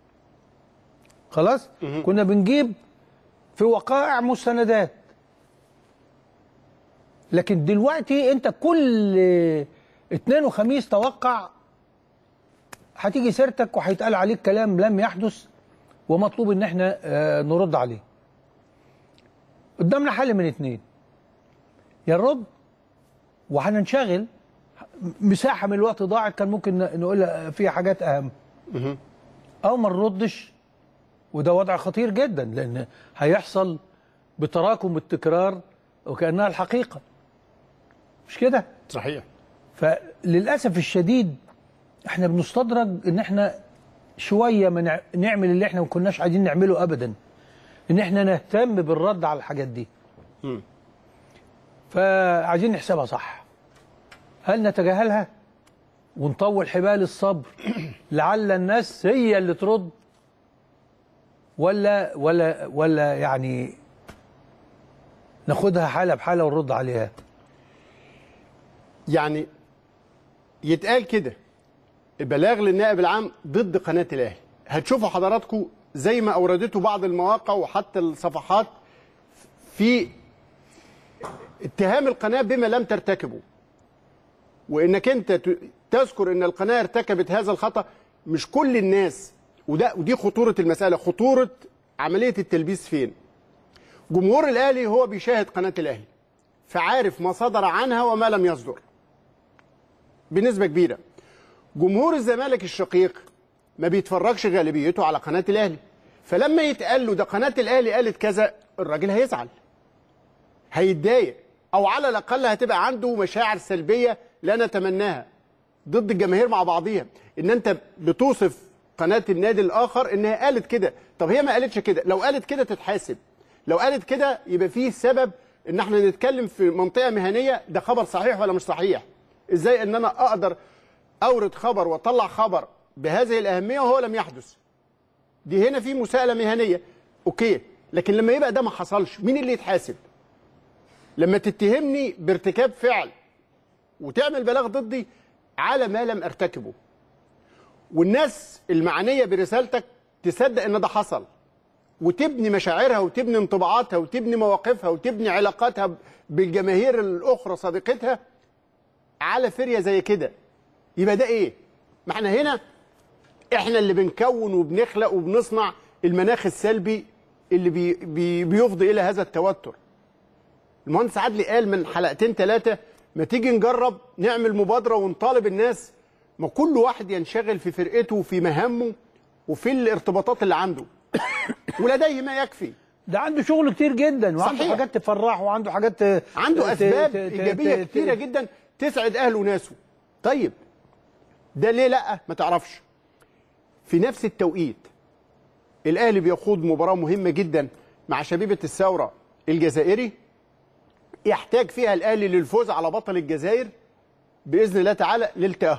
خلاص كنا بنجيب في وقائع مستندات لكن دلوقتي انت كل اثنين وخميس توقع هتيجي سيرتك وهيتقال عليك كلام لم يحدث ومطلوب ان احنا آه، نرد عليه قدامنا حل من اتنين يا نرد وهننشغل مساحه من الوقت ضاعت كان ممكن ن- نقول فيها حاجات اهم او ما نردش وده وضع خطير جدا لان هيحصل بتراكم التكرار وكانها الحقيقه مش كده صحيح فللاسف الشديد احنا بنستدرج ان احنا شويه ما نع- نعمل اللي احنا ما كناش عايزين نعمله ابدا ان احنا نهتم بالرد على الحاجات دي مم. فعايزين نحسبها صح هل نتجاهلها ونطول حبال الصبر لعل الناس هي اللي ترد ولا ولا ولا يعني ناخدها حاله بحاله ونرد عليها يعني يتقال كده بلاغ للنائب العام ضد قناه الاهلي هتشوفوا حضراتكم زي ما اوردته بعض المواقع وحتى الصفحات في اتهام القناه بما لم ترتكبه وانك انت ت- تذكر ان القناه ارتكبت هذا الخطا مش كل الناس وده ودي خطوره المساله خطوره عمليه التلبيس فين جمهور الاهلي هو بيشاهد قناه الاهلي فعارف ما صدر عنها وما لم يصدر بنسبه كبيره جمهور الزمالك الشقيق ما بيتفرجش غالبيته على قناه الاهلي فلما يتقال له ده قناه الاهلي قالت كذا الراجل هيزعل هيتضايق او على الاقل هتبقى عنده مشاعر سلبيه لا نتمناها ضد الجماهير مع بعضيها ان انت بتوصف قناه النادي الاخر انها قالت كده طب هي ما قالتش كده لو قالت كده تتحاسب لو قالت كده يبقى فيه سبب ان احنا نتكلم في منطقه مهنيه ده خبر صحيح ولا مش صحيح ازاي ان انا اقدر اورد خبر واطلع خبر بهذه الاهميه وهو لم يحدث دي هنا في مساءله مهنيه اوكي لكن لما يبقى ده ما حصلش مين اللي يتحاسب لما تتهمني بارتكاب فعل وتعمل بلاغ ضدي على ما لم ارتكبه والناس المعنيه برسالتك تصدق ان ده حصل وتبني مشاعرها وتبني انطباعاتها وتبني مواقفها وتبني علاقاتها بالجماهير الاخرى صديقتها على فريه زي كده يبقى ده ايه ما احنا هنا احنا اللي بنكون وبنخلق وبنصنع المناخ السلبي اللي بي بي بيفضي الى هذا التوتر المهندس عدلي قال من حلقتين ثلاثه ما تيجي نجرب نعمل مبادره ونطالب الناس ما كل واحد ينشغل في فرقته وفي مهامه وفي الارتباطات اللي عنده ولديه ما يكفي ده عنده شغل كتير جدا وعنده صحيح. حاجات تفرحه وعنده حاجات ت- عنده ت- اسباب ت- ت- ايجابيه ت- كتيره جدا تسعد اهله وناسه طيب ده ليه لا ما تعرفش في نفس التوقيت الاهلي بيخوض مباراه مهمه جدا مع شبيبه الثوره الجزائري يحتاج فيها الاهلي للفوز على بطل الجزائر باذن الله تعالى للتاهل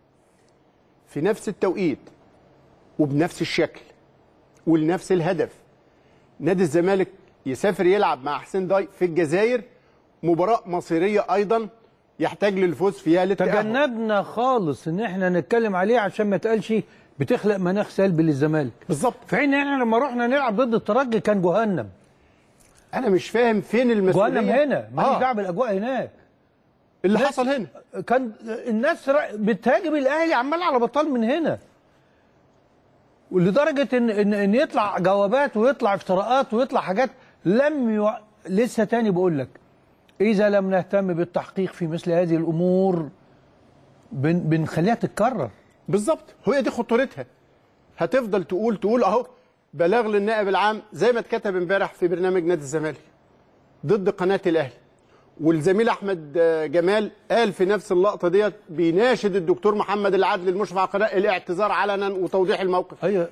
في نفس التوقيت وبنفس الشكل ولنفس الهدف نادي الزمالك يسافر يلعب مع حسين داي في الجزائر مباراة مصيرية أيضا يحتاج للفوز فيها للتأهل تجنبنا خالص ان احنا نتكلم عليه عشان ما تقالش بتخلق مناخ سلبي للزمالك بالظبط في حين ان احنا لما رحنا نلعب ضد الترجي كان جهنم أنا مش فاهم فين المسؤولية جهنم هنا ماليش آه. دعوه بالاجواء هناك اللي ناس- حصل هنا كان الناس را- بتهاجم الاهلي عمال على بطال من هنا ولدرجه ان ان, إن يطلع جوابات ويطلع افتراءات ويطلع حاجات لم ي... لسه تاني بقول لك اذا لم نهتم بالتحقيق في مثل هذه الامور بن... بنخليها تتكرر بالظبط هي دي خطورتها هتفضل تقول تقول أهو بلاغ للنائب العام زي ما اتكتب امبارح في برنامج نادي الزمالك ضد قناة الأهلي والزميل أحمد آه، جمال قال في نفس اللقطة ديت بيناشد الدكتور محمد العدل المشرف على القناة الاعتذار علنا وتوضيح الموقف ايوه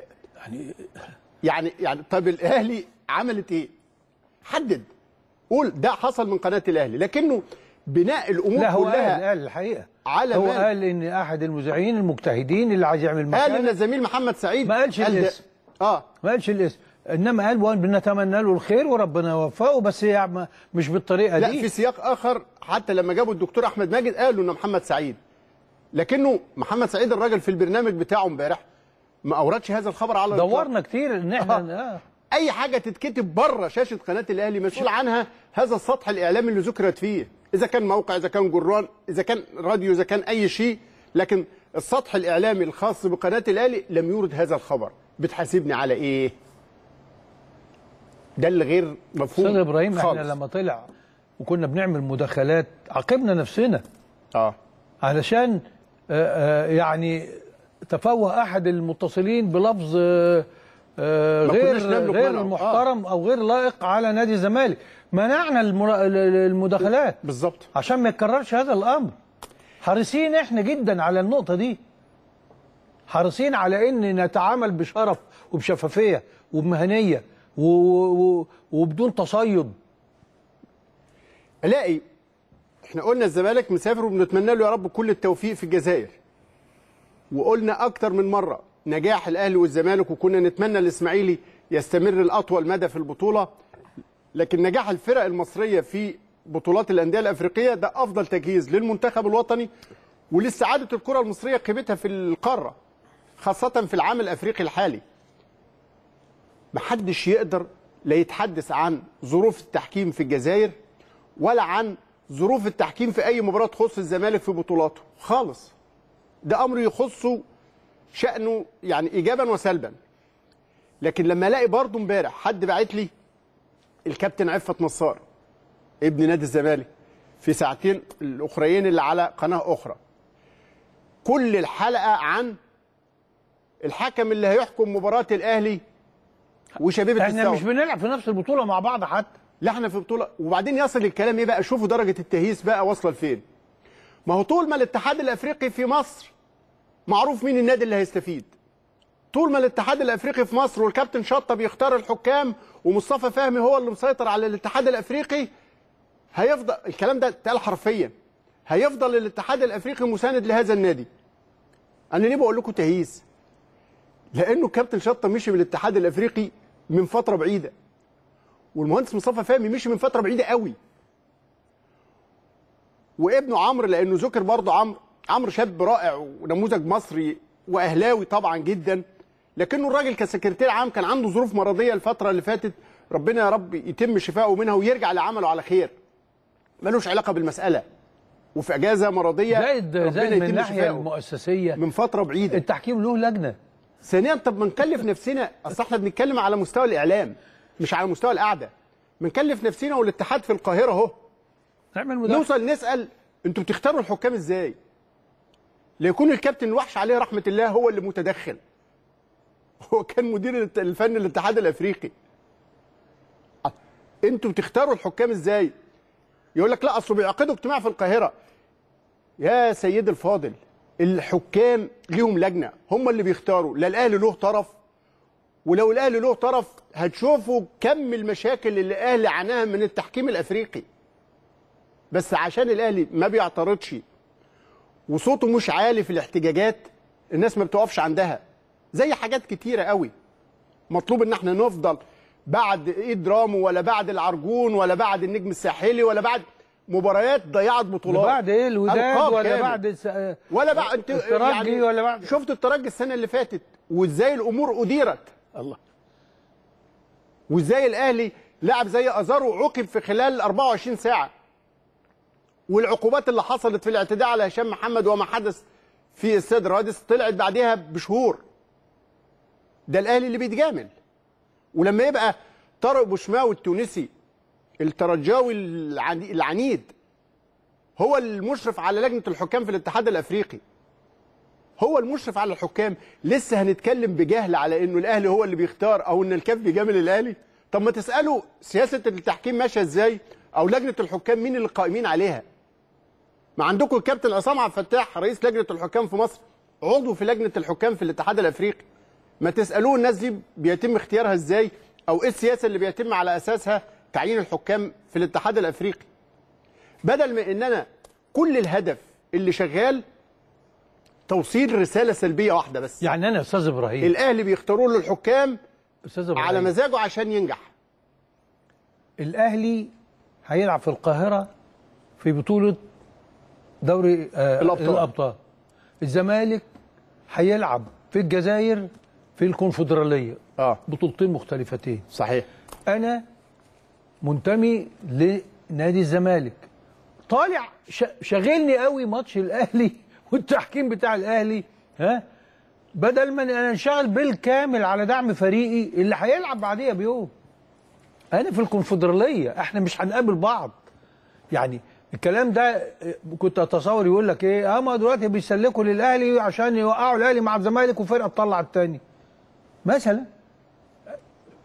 يعني يعني طب الاهلي عملت ايه؟ حدد قول ده حصل من قناه الاهلي لكنه بناء الامور لا هو قال كلها قال الحقيقه على هو مال. قال ان احد المذيعين المجتهدين اللي عايز يعمل قال ان مكان الزميل محمد سعيد ما قالش قال ده- الاسم. اه ما قالش الاسم انما قال وان بنتمنى له الخير وربنا يوفقه بس هي ما- مش بالطريقه لا دي في سياق اخر حتى لما جابوا الدكتور احمد ماجد قالوا ان محمد سعيد لكنه محمد سعيد الراجل في البرنامج بتاعه امبارح ما اوردش هذا الخبر على الإطلاق. دورنا كتير ان احنا آه. آه. اي حاجه تتكتب بره شاشه قناه الاهلي مسؤول عنها هذا السطح الاعلامي اللي ذكرت فيه اذا كان موقع اذا كان جران اذا كان راديو اذا كان اي شيء لكن السطح الاعلامي الخاص بقناه الاهلي لم يورد هذا الخبر بتحاسبني على ايه ده اللي غير مفهوم استاذ ابراهيم احنا خالص. لما طلع وكنا بنعمل مداخلات عاقبنا نفسنا اه علشان آه، آه، يعني تفوه احد المتصلين بلفظ آه، آه، ما غير كناش نملك غير منعه. آه. محترم او غير لائق على نادي الزمالك منعنا المرا- ال- ال- المداخلات بالظبط عشان ما يتكررش هذا الامر حريصين احنا جدا على النقطه دي حريصين على ان نتعامل بشرف وبشفافيه وبمهنيه و... و... وبدون تصيد الاقي احنا قلنا الزمالك مسافر وبنتمنى له يا رب كل التوفيق في الجزائر وقلنا اكتر من مره نجاح الاهلي والزمالك وكنا نتمنى الاسماعيلي يستمر لاطول مدى في البطوله لكن نجاح الفرق المصريه في بطولات الانديه الافريقيه ده افضل تجهيز للمنتخب الوطني ولاستعاده الكره المصريه قيمتها في القاره خاصه في العام الافريقي الحالي محدش يقدر لا يتحدث عن ظروف التحكيم في الجزائر ولا عن ظروف التحكيم في اي مباراه تخص الزمالك في بطولاته خالص ده امر يخصه شانه يعني ايجابا وسلبا لكن لما الاقي برضه امبارح حد باعت لي الكابتن عفت نصار ابن نادي الزمالك في ساعتين الاخريين اللي على قناه اخرى كل الحلقه عن الحكم اللي هيحكم مباراه الاهلي وشبيبه احنا الساوي مش بنلعب في نفس البطوله مع بعض حتى لا احنا في بطوله وبعدين يصل الكلام ايه بقى شوفوا درجه التهييس بقى واصله لفين ما هو طول ما الاتحاد الافريقي في مصر معروف مين النادي اللي هيستفيد طول ما الاتحاد الافريقي في مصر والكابتن شطه بيختار الحكام ومصطفى فهمي هو اللي مسيطر على الاتحاد الافريقي هيفضل الكلام ده اتقال حرفيا هيفضل الاتحاد الافريقي مساند لهذا النادي انا ليه بقول لكم تهييس لانه الكابتن شطه مشي من الاتحاد الافريقي من فتره بعيده والمهندس مصطفى فهمي مشي من فتره بعيده قوي وابنه عمرو لانه ذكر برضه عمرو عمرو شاب رائع ونموذج مصري واهلاوي طبعا جدا لكنه الراجل كسكرتير عام كان عنده ظروف مرضيه الفتره اللي فاتت ربنا يا رب يتم شفائه منها ويرجع لعمله على خير ملوش علاقه بالمساله وفي اجازه مرضيه زائد ربنا زائد من يتم الناحيه شفائه المؤسسيه من فتره بعيده التحكيم له لجنه ثانيا طب ما نكلف نفسنا اصل احنا بنتكلم على مستوى الاعلام مش على مستوى القعده بنكلف نفسنا والاتحاد في القاهره اهو نعمل مداخله نوصل نسال انتوا بتختاروا الحكام ازاي ليكون الكابتن الوحش عليه رحمه الله هو اللي متدخل هو كان مدير الت- الفن الاتحاد الافريقي أ- انتوا بتختاروا الحكام ازاي يقول لك لا اصله بيعقدوا اجتماع في القاهره يا سيد الفاضل الحكام ليهم لجنه هم اللي بيختاروا لا الاهلي له طرف ولو الاهلي له طرف هتشوفوا كم المشاكل اللي الاهلي عاناها من التحكيم الافريقي بس عشان الاهلي ما بيعترضش وصوته مش عالي في الاحتجاجات الناس ما بتقفش عندها زي حاجات كتيره قوي مطلوب ان احنا نفضل بعد ايد رامو ولا بعد العرجون ولا بعد النجم الساحلي ولا بعد مباريات ضيعت بطولات بعد ايه الوداد ألقاب ولا كامل. بعد س- ولا بعد انت الترجي ولا بعد شفت الترجي السنه اللي فاتت وازاي الامور اديرت الله وازاي الاهلي لعب زي ازارو عوقب في خلال 24 ساعه والعقوبات اللي حصلت في الاعتداء على هشام محمد وما حدث في استاد رادس طلعت بعدها بشهور ده الاهلي اللي بيتجامل ولما يبقى طارق بوشماوي التونسي الترجاوي العني- العنيد هو المشرف على لجنه الحكام في الاتحاد الافريقي هو المشرف على الحكام لسه هنتكلم بجهل على انه الاهلي هو اللي بيختار او ان الكاف بيجامل الاهلي طب ما تسالوا سياسه التحكيم ماشيه ازاي او لجنه الحكام مين اللي قائمين عليها ما عندكم الكابتن عصام عبد الفتاح رئيس لجنه الحكام في مصر عضو في لجنه الحكام في الاتحاد الافريقي ما تسالوه الناس دي بيتم اختيارها ازاي او ايه السياسه اللي بيتم على اساسها تعيين الحكام في الاتحاد الافريقي بدل من ان انا كل الهدف اللي شغال توصيل رساله سلبيه واحده بس يعني انا يا استاذ ابراهيم الاهلي بيختاروا له الحكام استاذ ابراهيم على مزاجه عشان ينجح الاهلي هيلعب في القاهره في بطوله دوري آه الأبطال. الابطال الزمالك هيلعب في الجزائر في الكونفدراليه اه بطولتين مختلفتين صحيح انا منتمي لنادي الزمالك طالع ش- شاغلني قوي ماتش الاهلي والتحكيم بتاع الاهلي ها بدل ما انا انشغل بالكامل على دعم فريقي اللي هيلعب بعديها بيوم انا في الكونفدراليه احنا مش هنقابل بعض يعني الكلام ده آه، كنت اتصور يقول لك ايه اما دلوقتي بيسلكوا للاهلي عشان يوقعوا الاهلي مع الزمالك وفرقه تطلع التاني مثلا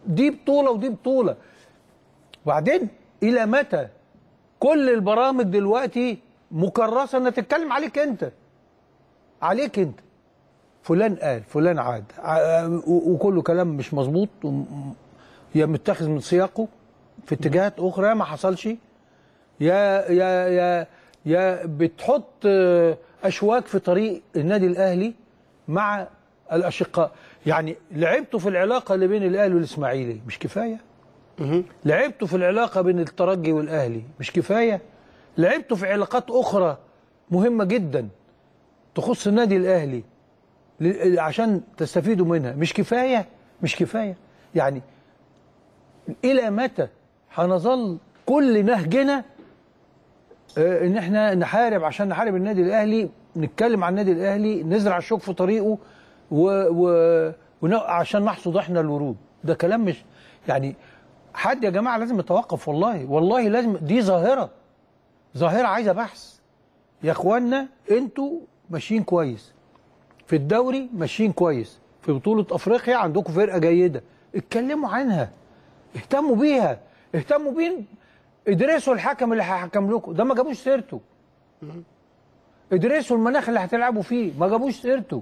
دي بطوله ودي بطوله وبعدين الى متى كل البرامج دلوقتي مكرسه انها تتكلم عليك انت عليك انت فلان قال فلان عاد ع- و- وكله كلام مش مظبوط وم- يا متاخذ من سياقه في اتجاهات اخرى يا ما حصلش يا يا يا يا بتحط آه، اشواك في طريق النادي الاهلي مع الاشقاء يعني لعبتوا في العلاقه اللي بين الاهلي والاسماعيلي مش كفايه لعبتوا في العلاقه بين الترجي والاهلي مش كفايه لعبتوا في علاقات اخرى مهمه جدا تخص النادي الاهلي ل- عشان تستفيدوا منها مش كفايه مش كفايه يعني الى متى هنظل كل نهجنا آه، ان احنا نحارب عشان نحارب النادي الاهلي نتكلم عن النادي الاهلي نزرع الشوك في طريقه و... و... ون... عشان نحصد احنا الورود ده كلام مش يعني حد يا جماعه لازم يتوقف والله والله لازم دي ظاهره ظاهره عايزه بحث يا اخوانا انتوا ماشيين كويس في الدوري ماشيين كويس في بطوله افريقيا عندكم فرقه جيده اتكلموا عنها اهتموا بيها اهتموا بين ادرسوا الحكم اللي هيحكم لكم ده ما جابوش سيرته ادرسوا المناخ اللي هتلعبوا فيه ما جابوش سيرته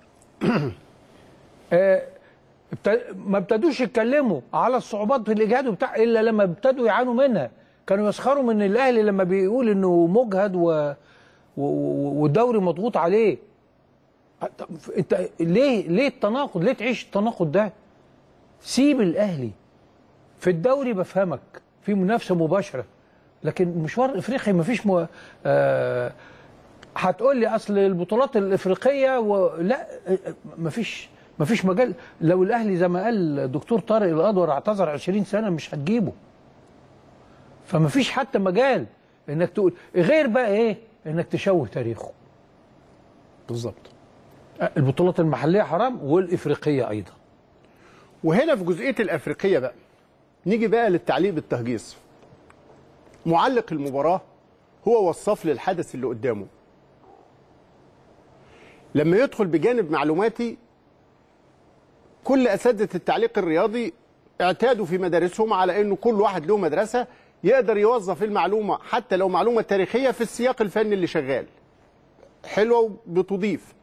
آه، ابت- ما ابتدوش يتكلموا على الصعوبات في الاجهاد وبتاع الا لما ابتدوا يعانوا منها كانوا يسخروا من الاهلي لما بيقول انه مجهد و... و... و- والدوري مضغوط عليه طب انت ليه ليه التناقض ليه تعيش التناقض ده سيب الاهلي في الدوري بفهمك في منافسه مباشره لكن مشوار الافريقي ما فيش مو... آه... هتقول لي اصل البطولات الافريقيه و... لا ما فيش ما فيش مجال لو الاهلي زي ما قال الدكتور طارق الادور اعتذر 20 سنه مش هتجيبه فما فيش حتى مجال انك تقول غير بقى ايه انك تشوه تاريخه بالظبط البطولات المحليه حرام والافريقيه ايضا وهنا في جزئيه الافريقيه بقى نيجي بقى للتعليق بالتهجيص معلق المباراه هو وصف لي الحدث اللي قدامه لما يدخل بجانب معلوماتي كل اساتذه التعليق الرياضي اعتادوا في مدارسهم على انه كل واحد له مدرسه يقدر يوظف المعلومه حتى لو معلومه تاريخيه في السياق الفني اللي شغال حلوه وبتضيف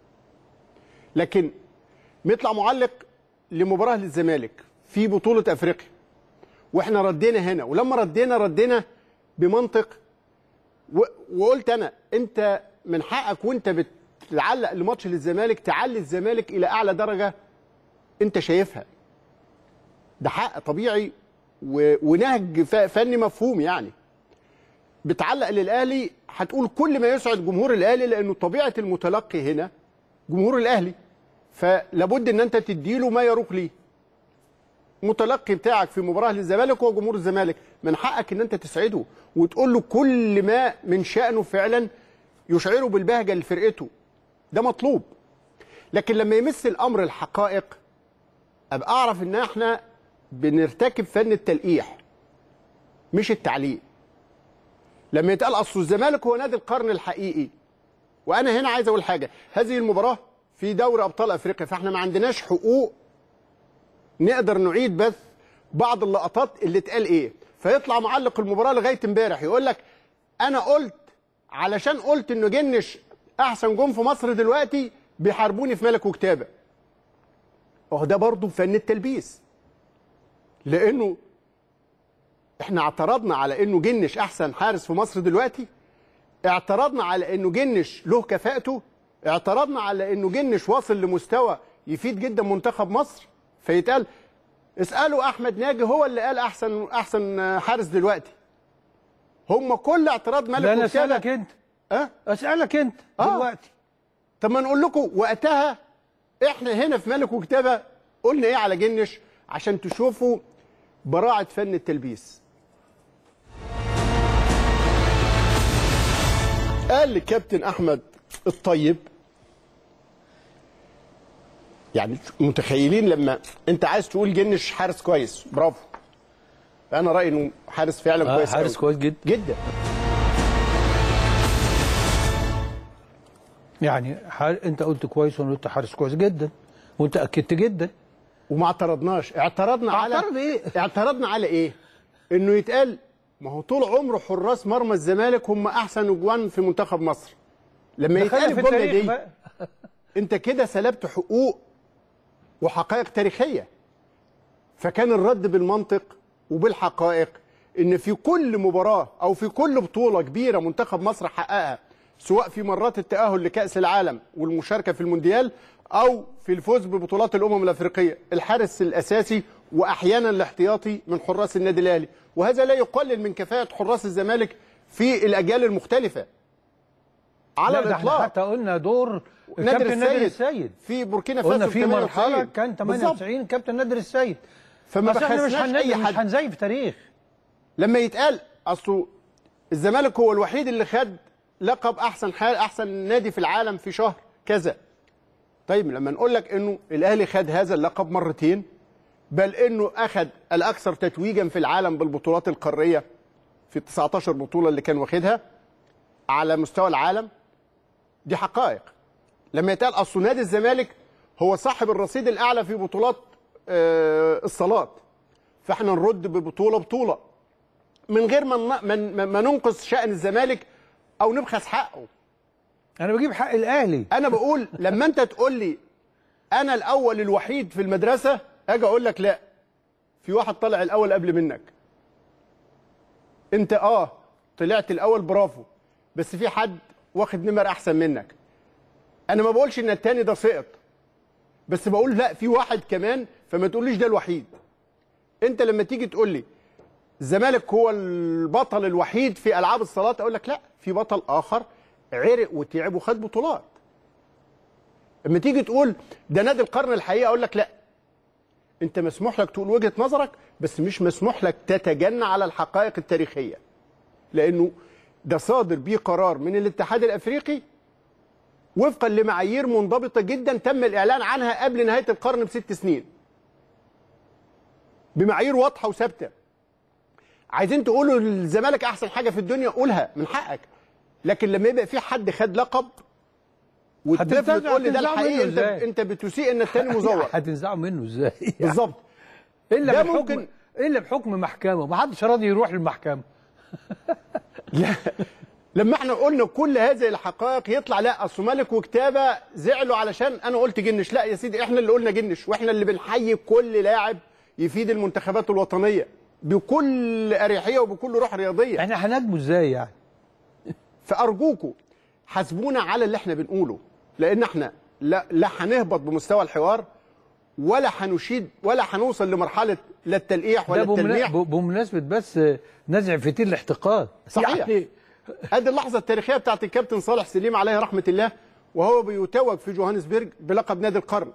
لكن بيطلع معلق لمباراه للزمالك في بطوله افريقيا واحنا ردينا هنا ولما ردينا ردينا بمنطق و... وقلت انا انت من حقك وانت بتعلق لماتش للزمالك تعلي الزمالك الى اعلى درجه انت شايفها ده حق طبيعي و... ونهج ف... فني مفهوم يعني بتعلق للاهلي هتقول كل ما يسعد جمهور الاهلي لانه طبيعه المتلقي هنا جمهور الاهلي فلابد ان انت تديله ما يروق ليه متلقي بتاعك في مباراه للزمالك هو جمهور الزمالك من حقك ان انت تسعده وتقول له كل ما من شانه فعلا يشعره بالبهجه لفرقته ده مطلوب لكن لما يمس الامر الحقائق ابقى اعرف ان احنا بنرتكب فن التلقيح مش التعليق لما يتقال اصل الزمالك هو نادي القرن الحقيقي وانا هنا عايز اقول حاجه هذه المباراه في دوري ابطال افريقيا فاحنا ما عندناش حقوق نقدر نعيد بث بعض اللقطات اللي اتقال ايه فيطلع معلق المباراه لغايه امبارح يقول لك انا قلت علشان قلت انه جنش احسن جون في مصر دلوقتي بيحاربوني في ملك وكتابه اهو ده برضه فن التلبيس لانه احنا اعترضنا على انه جنش احسن حارس في مصر دلوقتي اعترضنا على انه جنش له كفاءته اعترضنا على انه جنش واصل لمستوى يفيد جدا منتخب مصر فيتقال اسالوا احمد ناجي هو اللي قال احسن احسن حارس دلوقتي هم كل اعتراض ملك ده انا وكتابة. اسالك انت اه اسالك انت آه. دلوقتي طب ما نقول لكم وقتها احنا هنا في ملك وكتابه قلنا ايه على جنش عشان تشوفوا براعه فن التلبيس قال للكابتن احمد الطيب يعني متخيلين لما انت عايز تقول جنش حارس كويس برافو انا رايي انه حارس فعلا آه، كويس حارس أوي. كويس جدا جدا يعني حار... انت قلت كويس وانا قلت حارس كويس جدا وانت اكدت جدا وما اعترضناش اعترضنا على اعترض إيه؟ اعترضنا على ايه انه يتقال ما هو طول عمره حراس مرمى الزمالك هم احسن اجوان في منتخب مصر لما دخلنا يتقال في الجمله التاريخ دي بقى. انت كده سلبت حقوق وحقائق تاريخيه فكان الرد بالمنطق وبالحقائق ان في كل مباراه او في كل بطوله كبيره منتخب مصر حققها سواء في مرات التاهل لكاس العالم والمشاركه في المونديال او في الفوز ببطولات الامم الافريقيه الحارس الاساسي واحيانا الاحتياطي من حراس النادي الاهلي وهذا لا يقلل من كفاءه حراس الزمالك في الاجيال المختلفه على لا ده احنا الاطلاق حتى قلنا دور نادر كابتن نادر السيد السيد في بوركينا فاسو قلنا في 98. مرحله كان بالظبط. 98 كابتن نادر السيد فما بس احنا مش بخسناش اي هن- مش حد هنزيف تاريخ لما يتقال اصله الزمالك هو الوحيد اللي خد لقب احسن حال احسن نادي في العالم في شهر كذا طيب لما نقول لك انه الاهلي خد هذا اللقب مرتين بل انه اخذ الاكثر تتويجا في العالم بالبطولات القاريه في ال 19 بطوله اللي كان واخدها على مستوى العالم دي حقائق لما يتقال اصل نادي الزمالك هو صاحب الرصيد الاعلى في بطولات آه، الصالات فاحنا نرد ببطوله بطوله من غير ما ن- ما ن- ما ننقص شأن الزمالك او نبخس حقه انا بجيب حق الاهلي انا بقول لما انت تقول لي انا الاول الوحيد في المدرسه اجي اقول لك لا في واحد طلع الاول قبل منك انت اه طلعت الاول برافو بس في حد واخد نمر احسن منك انا ما بقولش ان التاني ده سقط بس بقول لا في واحد كمان فما تقوليش ده الوحيد انت لما تيجي تقول لي الزمالك هو البطل الوحيد في العاب الصالات اقول لك لا في بطل اخر عرق وتعب وخد بطولات لما تيجي تقول ده نادي القرن الحقيقه اقول لك لا انت مسموح لك تقول وجهه نظرك بس مش مسموح لك تتجنى على الحقائق التاريخيه لانه ده صادر بيه قرار من الاتحاد الافريقي وفقا لمعايير منضبطه جدا تم الاعلان عنها قبل نهايه القرن بست سنين بمعايير واضحه وثابته عايزين تقولوا الزمالك احسن حاجه في الدنيا قولها من حقك لكن لما يبقى في حد خد لقب وتفضل هتنزع- تقول لي ده هتنزعه الحقيقي منه انت إزاي؟ انت بتسيء ان الثاني مزور هتنزعوا منه ازاي بالظبط الا ده بحكم ممكن- الا بحكم محكمه ما حدش راضي يروح للمحكمه لما احنا قلنا كل هذه الحقائق يطلع لا اصل مالك وكتابه زعلوا علشان انا قلت جنش لا يا سيدي احنا اللي قلنا جنش واحنا اللي بنحيي كل لاعب يفيد المنتخبات الوطنيه بكل اريحيه وبكل روح رياضيه احنا هنجمه ازاي يعني فارجوكوا حاسبونا على اللي احنا بنقوله لان احنا لا لا هنهبط بمستوى الحوار ولا هنشيد ولا هنوصل لمرحله لا التلقيح ولا ده بمنا- التلميح ب- بمناسبه بس نزع فتيل الاحتقان صحيح. يعني ادي اللحظه التاريخيه بتاعت الكابتن صالح سليم عليه رحمه الله وهو بيتوج في جوهانسبرج بلقب نادي القرن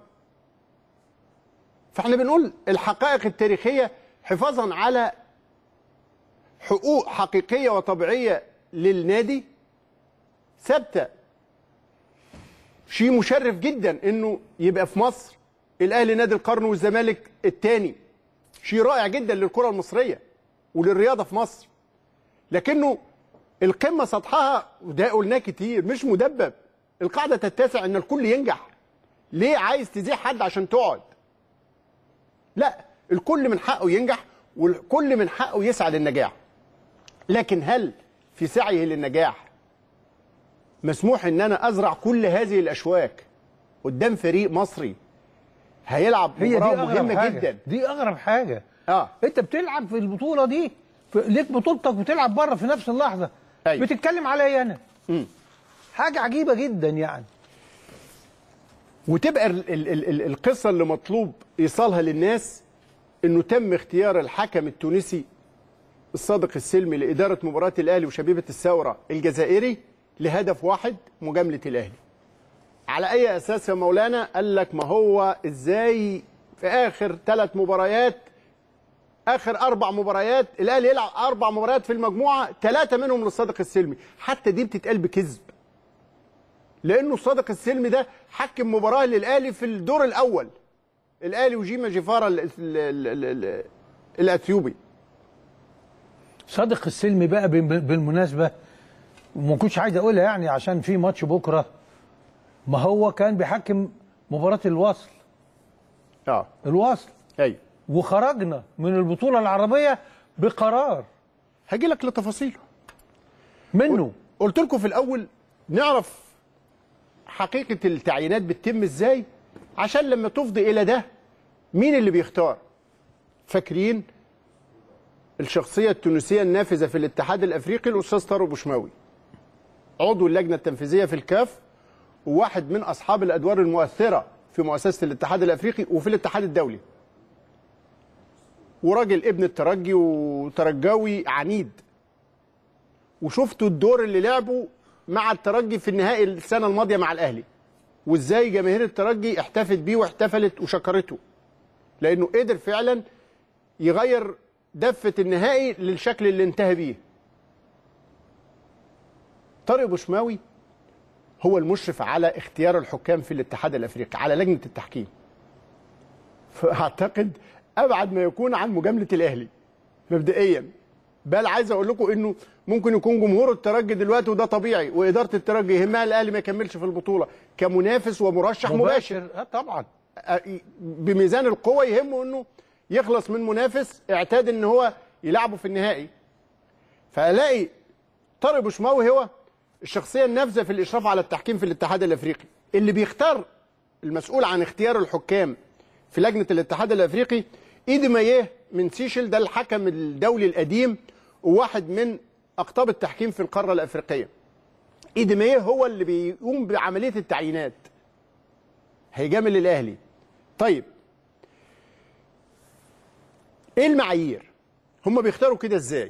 فاحنا بنقول الحقائق التاريخيه حفاظا على حقوق حقيقيه وطبيعيه للنادي ثابته شيء مشرف جدا انه يبقى في مصر الاهلي نادي القرن والزمالك الثاني شيء رائع جدا للكره المصريه وللرياضه في مصر لكنه القمه سطحها وده قلناه كتير مش مدبب القاعده تتسع ان الكل ينجح ليه عايز تزيح حد عشان تقعد لا الكل من حقه ينجح والكل من حقه يسعى للنجاح لكن هل في سعيه للنجاح مسموح ان انا ازرع كل هذه الاشواك قدام فريق مصري هيلعب هي دي مباراه اغرب مهمه حاجه جدا دي اغرب حاجه اه انت بتلعب في البطوله دي في- ليك بطولتك وتلعب بره في نفس اللحظه أيوة. بتتكلم عليا انا مم. حاجه عجيبه جدا يعني وتبقى ال ال ال ال القصه اللي مطلوب ايصالها للناس انه تم اختيار الحكم التونسي الصادق السلمي لاداره مباراه الاهلي وشبيبه الثوره الجزائري لهدف واحد مجامله الاهلي. على اي اساس يا مولانا؟ قال لك ما هو ازاي في اخر ثلاث مباريات اخر اربع مباريات الاهلي يلعب اربع مباريات في المجموعه ثلاثه منهم للصادق السلمي، حتى دي بتتقال بكذب. لانه الصادق السلمي ده حكم مباراه للاهلي في الدور الاول الاهلي وجيما جيفارا ال- ال- ال- ال- الاثيوبي صادق السلمي بقى بال- بالمناسبه وما كنتش عايز اقولها يعني عشان في ماتش بكره ما هو كان بيحكم مباراه الوصل اه الوصل ايوه وخرجنا من البطوله العربيه بقرار هاجي لك لتفاصيله منه قلت لكم في الاول نعرف حقيقه التعيينات بتتم ازاي عشان لما تفضي الى ده مين اللي بيختار فاكرين الشخصيه التونسيه النافذه في الاتحاد الافريقي الاستاذ طارق بوشماوي عضو اللجنه التنفيذيه في الكاف وواحد من اصحاب الادوار المؤثره في مؤسسه الاتحاد الافريقي وفي الاتحاد الدولي وراجل ابن الترجي وترجاوي عنيد وشفتوا الدور اللي لعبه مع الترجي في النهائي السنه الماضيه مع الاهلي وازاي جماهير الترجي احتفت بيه واحتفلت وشكرته لانه قدر فعلا يغير دفه النهائي للشكل اللي انتهى بيه طارق بوشماوي هو المشرف على اختيار الحكام في الاتحاد الافريقي على لجنه التحكيم فاعتقد ابعد ما يكون عن مجامله الاهلي مبدئيا بل عايز اقول لكم انه ممكن يكون جمهور الترجي دلوقتي وده طبيعي واداره الترجي يهمها الاهلي ما يكملش في البطوله كمنافس ومرشح مباشر, مباشر. آه طبعا بميزان القوه يهمه انه يخلص من منافس اعتاد ان هو يلعبه في النهائي فالاقي طارق بوشماوي هو الشخصيه النافذه في الاشراف على التحكيم في الاتحاد الافريقي اللي بيختار المسؤول عن اختيار الحكام في لجنه الاتحاد الافريقي ايدي مايه من سيشل ده الحكم الدولي القديم وواحد من اقطاب التحكيم في القاره الافريقيه ايدي مايه هو اللي بيقوم بعمليه التعيينات هيجامل الاهلي طيب ايه المعايير هم بيختاروا كده ازاي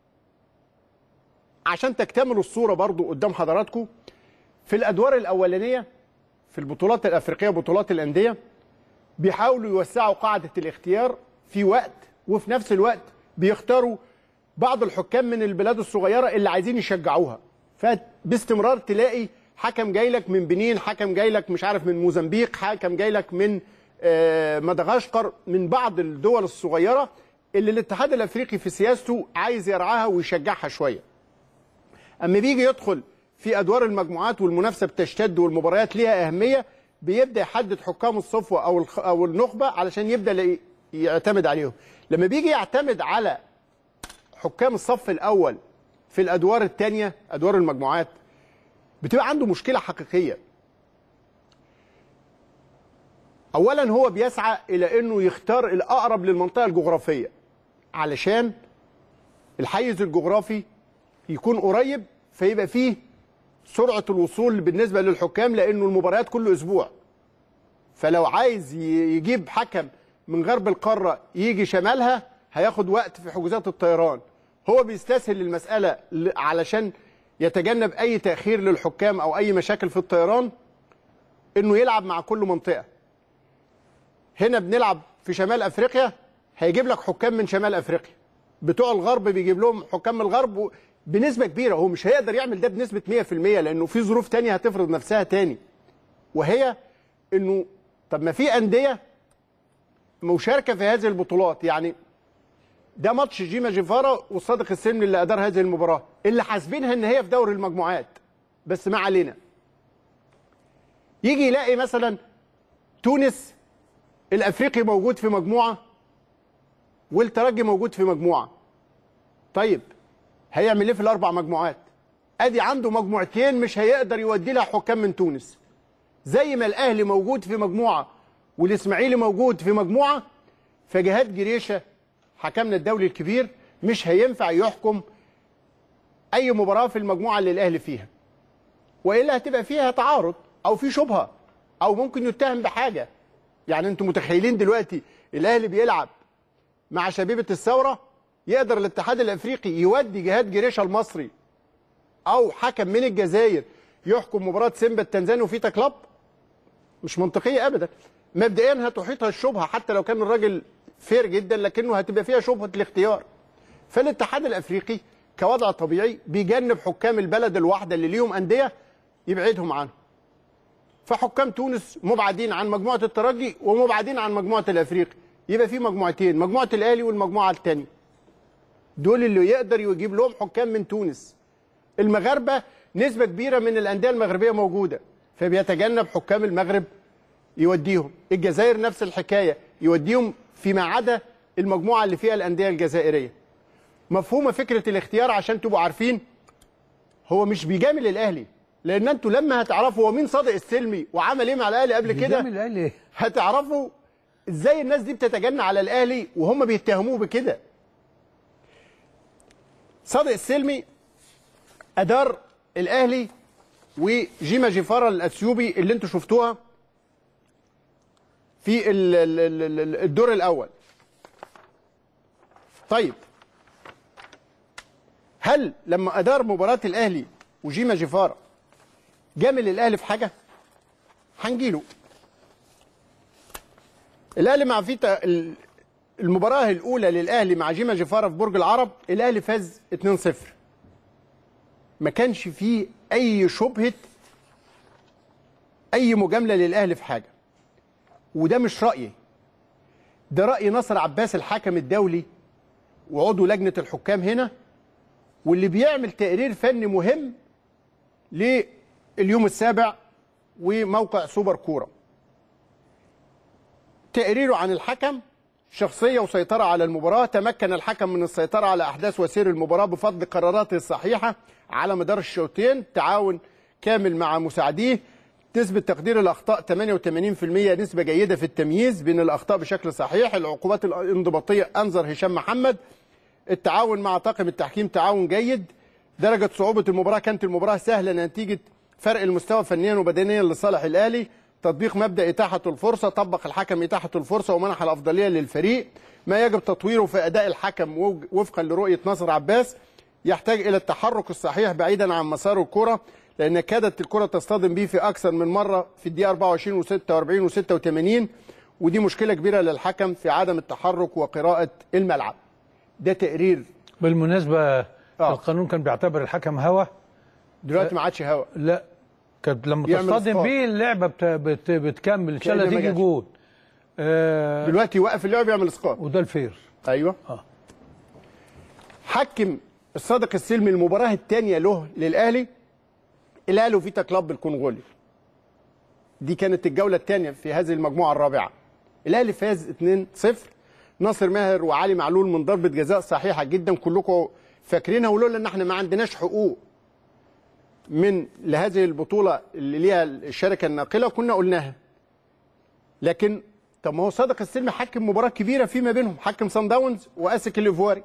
عشان تكتملوا الصوره برضو قدام حضراتكم في الادوار الاولانيه في البطولات الافريقيه وبطولات الانديه بيحاولوا يوسعوا قاعده الاختيار في وقت وفي نفس الوقت بيختاروا بعض الحكام من البلاد الصغيره اللي عايزين يشجعوها فباستمرار تلاقي حكم جاي لك من بنين حكم جاي لك مش عارف من موزمبيق حكم جاي لك من مدغشقر من بعض الدول الصغيره اللي الاتحاد الافريقي في سياسته عايز يرعاها ويشجعها شويه اما بيجي يدخل في ادوار المجموعات والمنافسه بتشتد والمباريات ليها اهميه بيبدا يحدد حكام الصفوه او او النخبه علشان يبدا يعتمد عليهم لما بيجي يعتمد على حكام الصف الاول في الادوار الثانيه ادوار المجموعات بتبقى عنده مشكله حقيقيه اولا هو بيسعى الى انه يختار الاقرب للمنطقه الجغرافيه علشان الحيز الجغرافي يكون قريب فيبقى فيه سرعه الوصول بالنسبه للحكام لانه المباريات كل اسبوع فلو عايز يجيب حكم من غرب القاره يجي شمالها هياخد وقت في حجوزات الطيران هو بيستسهل المساله علشان يتجنب اي تاخير للحكام او اي مشاكل في الطيران انه يلعب مع كل منطقه هنا بنلعب في شمال افريقيا هيجيب لك حكام من شمال افريقيا بتوع الغرب بيجيب لهم حكام من الغرب بنسبه كبيره هو مش هيقدر يعمل ده بنسبه 100% لانه في ظروف تانية هتفرض نفسها تاني وهي انه طب ما في انديه مشاركه في هذه البطولات يعني ده ماتش جيما جيفارا والصادق السلمي اللي ادار هذه المباراه اللي حاسبينها ان هي في دوري المجموعات بس ما علينا يجي يلاقي مثلا تونس الافريقي موجود في مجموعه والترجي موجود في مجموعه طيب هيعمل ايه في الاربع مجموعات ادي عنده مجموعتين مش هيقدر يودي لها حكام من تونس زي ما الاهلي موجود في مجموعه والاسماعيلي موجود في مجموعه فجهاد جريشه حكمنا الدولي الكبير مش هينفع يحكم اي مباراه في المجموعه اللي الاهلي فيها والا هتبقى فيها تعارض او في شبهه او ممكن يتهم بحاجه يعني انتم متخيلين دلوقتي الاهلي بيلعب مع شبيبه الثوره يقدر الاتحاد الافريقي يودي جهاد جريشه المصري او حكم من الجزائر يحكم مباراه سيمبا التنزاني وفيتا كلاب مش منطقيه ابدا مبدئيا هتحيطها الشبهه حتى لو كان الراجل فير جدا لكنه هتبقى فيها شبهه الاختيار فالاتحاد الافريقي كوضع طبيعي بيجنب حكام البلد الواحده اللي ليهم انديه يبعدهم عنه فحكام تونس مبعدين عن مجموعه الترجي ومبعدين عن مجموعه الافريقي يبقى في مجموعتين مجموعه الاهلي والمجموعه الثانيه دول اللي يقدر يجيب لهم حكام من تونس المغاربه نسبه كبيره من الانديه المغربيه موجوده فبيتجنب حكام المغرب يوديهم الجزائر نفس الحكايه يوديهم فيما عدا المجموعه اللي فيها الانديه الجزائريه مفهومه فكره الاختيار عشان تبقوا عارفين هو مش بيجامل الاهلي لان انتوا لما هتعرفوا هو مين صادق السلمي وعمل ايه مع الاهلي قبل كده بيجامل الاهلي ايه؟ هتعرفوا ازاي الناس دي بتتجنى على الاهلي وهم بيتهموه بكده صادق السلمي ادار الاهلي وجيما جيفارا الاثيوبي اللي انتوا شفتوها في ال- ال- ال- ال- الدور الاول طيب هل لما ادار مباراه الاهلي وجيما جيفارا جامل الاهلي في حاجه هنجيله الاهلي مع فيتا ال- المباراه الاولى للاهلي مع جيما جيفارا في برج العرب الاهلي فاز 2-0 ما كانش فيه اي شبهه اي مجامله للاهلي في حاجه وده مش رايي ده راي ناصر عباس الحكم الدولي وعضو لجنه الحكام هنا واللي بيعمل تقرير فني مهم لليوم السابع وموقع سوبر كوره تقريره عن الحكم شخصية وسيطرة على المباراة تمكن الحكم من السيطرة على أحداث وسير المباراة بفضل قراراته الصحيحة على مدار الشوطين تعاون كامل مع مساعديه نسبة تقدير الأخطاء 88% نسبة جيدة في التمييز بين الأخطاء بشكل صحيح العقوبات الانضباطية أنظر هشام محمد التعاون مع طاقم التحكيم تعاون جيد درجة صعوبة المباراة كانت المباراة سهلة نتيجة فرق المستوى فنيا وبدنيا لصالح الأهلي تطبيق مبدأ إتاحة الفرصة طبق الحكم إتاحة الفرصة ومنح الأفضلية للفريق ما يجب تطويره في أداء الحكم وج- وفقا لرؤية ناصر عباس يحتاج إلى التحرك الصحيح بعيدا عن مسار الكرة لأن كادت الكرة تصطدم به في أكثر من مرة في الدقيقة 24 و46 و86 ودي مشكلة كبيرة للحكم في عدم التحرك وقراءة الملعب ده تقرير بالمناسبه آه. القانون كان بيعتبر الحكم هوا دلوقتي ما عادش هوا لا كانت لما يعمل تصطدم إسقاط. بيه اللعبه بت... بت... بتكمل ان شاء الله كأن ما تيجي جاتش. جول آه دلوقتي وقف اللعب يعمل اسقاط وده الفير ايوه آه. حكم الصادق السلمي المباراه الثانيه له للاهلي الاهلي وفيتا كلاب الكونغولي دي كانت الجوله الثانيه في هذه المجموعه الرابعه الاهلي فاز 2-0 ناصر ماهر وعلي معلول من ضربه جزاء صحيحه جدا كلكم فاكرينها ولولا ان احنا ما عندناش حقوق من لهذه البطوله اللي ليها الشركه الناقله كنا قلناها لكن طب ما هو صادق السلمي حكم مباراه كبيره فيما بينهم حكم سان داونز واسك الايفواري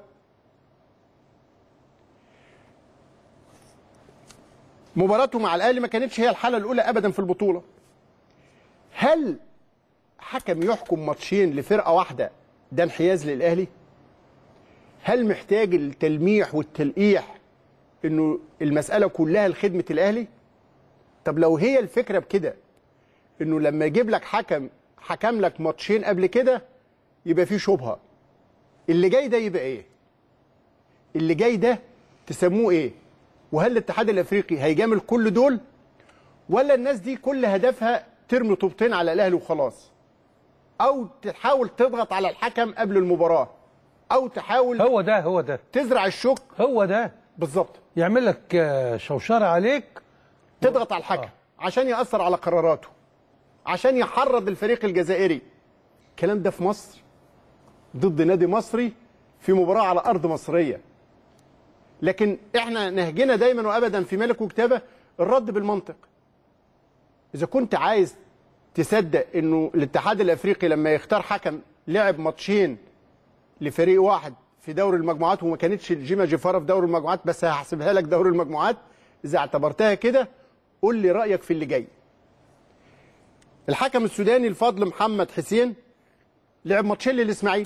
مباراته مع الاهلي ما كانتش هي الحاله الاولى ابدا في البطوله هل حكم يحكم ماتشين لفرقه واحده ده انحياز للاهلي هل محتاج التلميح والتلقيح انه المساله كلها لخدمه الاهلي طب لو هي الفكره بكده انه لما يجيب لك حكم حكم لك ماتشين قبل كده يبقى فيه شبهه اللي جاي ده يبقى ايه اللي جاي ده تسموه ايه وهل الاتحاد الافريقي هيجامل كل دول ولا الناس دي كل هدفها ترمي طوبتين على الاهلي وخلاص او تحاول تضغط على الحكم قبل المباراه او تحاول هو ده هو ده تزرع الشك هو ده بالظبط يعمل لك آه، شوشره عليك تضغط على الحكم عشان ياثر على قراراته عشان يحرض الفريق الجزائري الكلام ده في مصر ضد نادي مصري في مباراه على ارض مصريه لكن احنا نهجنا دايما وابدا في ملك وكتابه الرد بالمنطق اذا كنت عايز تصدق انه الاتحاد الافريقي لما يختار حكم لعب ماتشين لفريق واحد في دوري المجموعات وما كانتش جيما جيفارا في دوري المجموعات بس هحسبها لك دوري المجموعات اذا اعتبرتها كده قول لي رايك في اللي جاي الحكم السوداني الفضل محمد حسين لعب ماتشين للاسماعيلي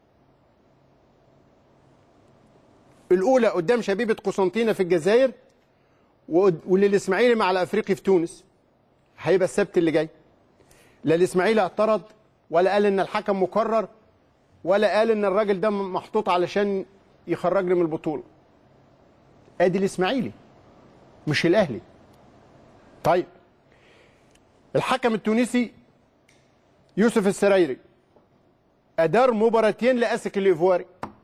الاولى قدام شبيبه قسنطينه في الجزائر وقد- وللاسماعيلي مع الافريقي في تونس هيبقى السبت اللي جاي لا الاسماعيلي اعترض ولا قال ان الحكم مكرر ولا قال ان الراجل ده محطوط علشان يخرجني من البطوله ادي الاسماعيلي مش الاهلي طيب الحكم التونسي يوسف السرايري ادار مباراتين لاسك الايفواري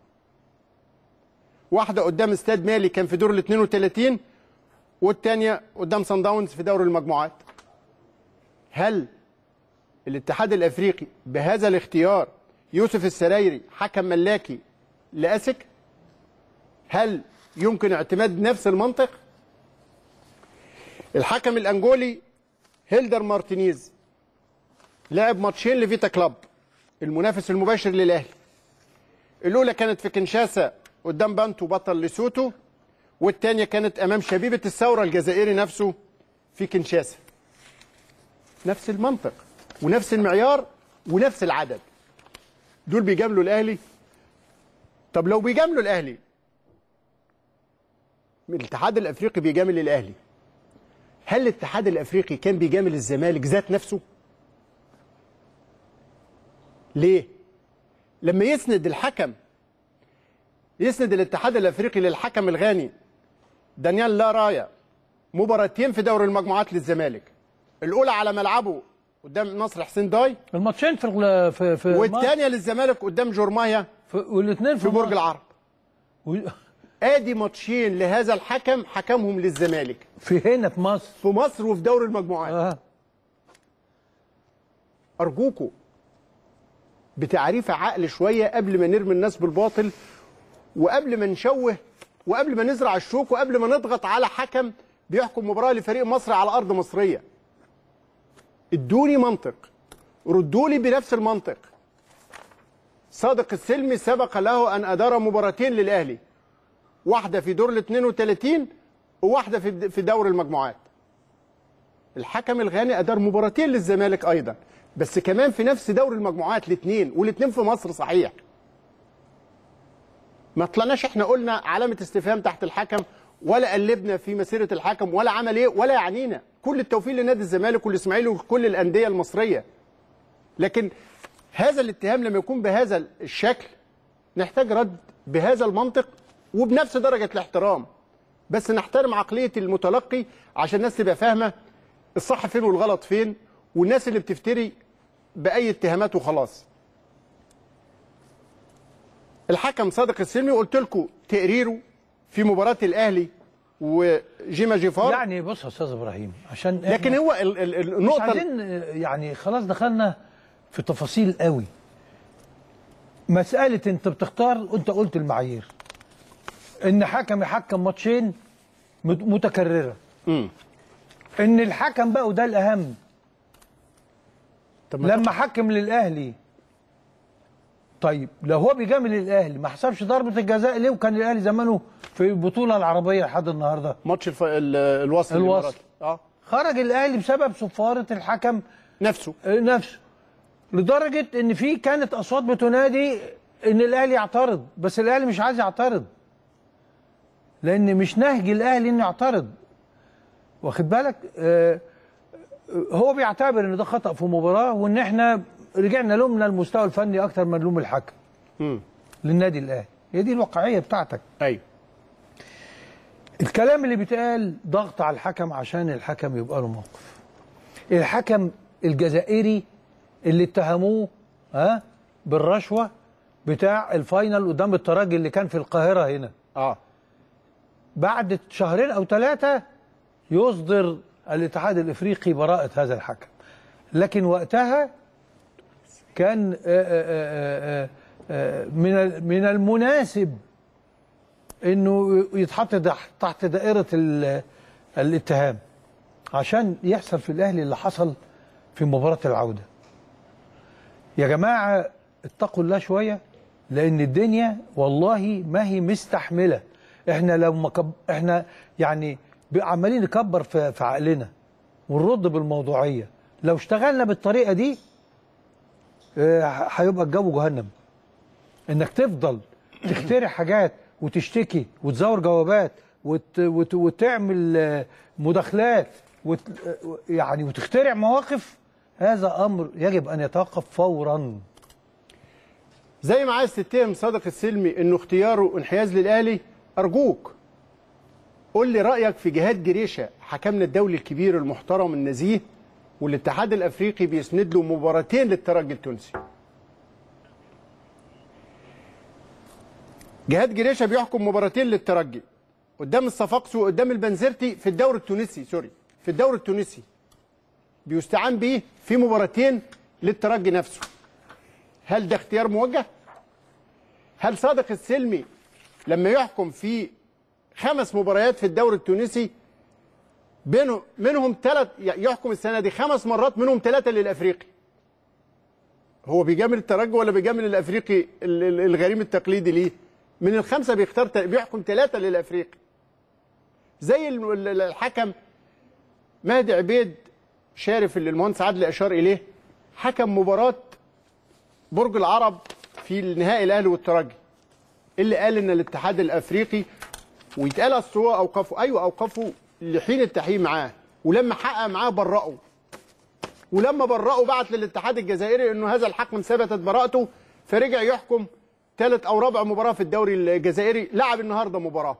واحده قدام استاد مالي كان في دور ال 32 والثانيه قدام سان داونز في دور المجموعات هل الاتحاد الافريقي بهذا الاختيار يوسف السرايري حكم ملاكي لاسك هل يمكن اعتماد نفس المنطق الحكم الانجولي هيلدر مارتينيز لعب ماتشين لفيتا كلاب المنافس المباشر للاهلي الاولى كانت في كنشاسا قدام بانتو بطل لسوتو والثانيه كانت امام شبيبه الثوره الجزائري نفسه في كنشاسا نفس المنطق ونفس المعيار ونفس العدد دول بيجاملوا الاهلي طب لو بيجاملوا الاهلي الاتحاد الافريقي بيجامل الاهلي هل الاتحاد الافريقي كان بيجامل الزمالك ذات نفسه ليه لما يسند الحكم يسند الاتحاد الافريقي للحكم الغاني دانيال لا رايا مباراتين في دوري المجموعات للزمالك الاولى على ملعبه قدام نصر حسين داي الماتشين في الغلا- في في والثانيه للزمالك قدام جورمايا والاثنين في برج العرب و- ادي ماتشين لهذا الحكم حكمهم للزمالك في هنا في مصر في مصر وفي دوري المجموعات اه ارجوكوا بتعريف عقل شويه قبل ما نرمي الناس بالباطل وقبل ما نشوه وقبل ما نزرع الشوك وقبل ما نضغط على حكم بيحكم مباراه لفريق مصر على ارض مصريه ادوني منطق ردوا لي بنفس المنطق صادق السلمي سبق له ان ادار مباراتين للاهلي واحده في دور ال 32 وواحده في في دور المجموعات الحكم الغاني ادار مباراتين للزمالك ايضا بس كمان في نفس دور المجموعات الاثنين والاثنين في مصر صحيح ما طلعناش احنا قلنا علامه استفهام تحت الحكم ولا قلبنا في مسيره الحكم ولا عمل ايه ولا يعنينا كل التوفيق لنادي الزمالك والاسماعيلي وكل الانديه المصريه لكن هذا الاتهام لما يكون بهذا الشكل نحتاج رد بهذا المنطق وبنفس درجه الاحترام بس نحترم عقليه المتلقي عشان الناس تبقى فاهمه الصح فين والغلط فين والناس اللي بتفتري باي اتهامات وخلاص الحكم صادق السلمي قلت لكم تقريره في مباراه الاهلي وجيما جيفار يعني بص يا استاذ ابراهيم عشان إحنا لكن هو ال- ال- ال- مش النقطه عايزين آه، يعني خلاص دخلنا في تفاصيل قوي مساله انت بتختار وانت قلت المعايير ان حكم يحكم ماتشين مت- متكرره مم. ان الحكم بقى وده الاهم طب ما لما حكم للاهلي طيب لو هو بيجامل الاهلي ما حسبش ضربه الجزاء ليه وكان الاهلي زمانه في البطوله العربيه لحد النهارده ماتش الف... ال- الوصل الوصل. الإماراتي. اه خرج الاهلي بسبب صفاره الحكم نفسه آه، نفسه لدرجه ان في كانت اصوات بتنادي ان الاهلي يعترض بس الاهلي مش عايز يعترض لان مش نهج الاهلي انه يعترض واخد بالك آه، آه، هو بيعتبر ان ده خطا في مباراه وان احنا رجعنا لومنا المستوى الفني اكتر من لوم الحكم مم. للنادي الاهلي هي دي الواقعيه بتاعتك ايوه الكلام اللي بيتقال ضغط على الحكم عشان الحكم يبقى له موقف الحكم الجزائري اللي اتهموه ها بالرشوه بتاع الفاينل قدام الترجي اللي كان في القاهره هنا اه بعد شهرين او ثلاثه يصدر الاتحاد الافريقي براءه هذا الحكم لكن وقتها كان آه، آه، آه، آه، من ال- من المناسب انه يتحط تحت- تحت دائره ال- الاتهام عشان يحصل في الاهلي اللي حصل في مباراه العوده يا جماعه اتقوا الله شويه لان الدنيا والله ما هي مستحمله احنا لو ما كب... احنا يعني ب- عمالين نكبر في... في عقلنا ونرد بالموضوعيه لو اشتغلنا بالطريقه دي آه، هيبقى الجو جهنم انك تفضل تخترع حاجات وتشتكي وتزور جوابات وت... وت... وتعمل آه، مداخلات وت... آه، يعني وتخترع مواقف هذا امر يجب ان يتوقف فورا زي ما عايز تتهم صادق السلمي انه اختياره انحياز للاهلي ارجوك قول لي رايك في جهاد جريشه حكمنا الدولي الكبير المحترم النزيه والاتحاد الافريقي بيسند له مباراتين للترجي التونسي جهاد جريشه بيحكم مباراتين للترجي قدام الصفاقسي وقدام البنزرتي في الدوري التونسي سوري في الدوري التونسي بيستعان بيه في مباراتين للترجي نفسه هل ده اختيار موجه هل صادق السلمي لما يحكم في خمس مباريات في الدوري التونسي بينهم منهم ثلاث يحكم السنه دي خمس مرات منهم ثلاثه للافريقي هو بيجامل الترجي ولا بيجامل الافريقي ال- ال- الغريم التقليدي ليه من الخمسه بيختار ت- بيحكم ثلاثه للافريقي زي ال- ال- الحكم مهدي عبيد شارف اللي المهندس عادل اشار اليه حكم مباراه برج العرب في النهائي الاهلي والترجي اللي قال ان الاتحاد الافريقي ويتقال اصل هو اوقفه ايوه اوقفه لحين التحقيق معاه ولما حقق معاه برأه ولما برأه بعت للاتحاد الجزائري انه هذا الحكم ثبتت براءته فرجع يحكم ثالث او رابع مباراه في الدوري الجزائري لعب النهارده مباراه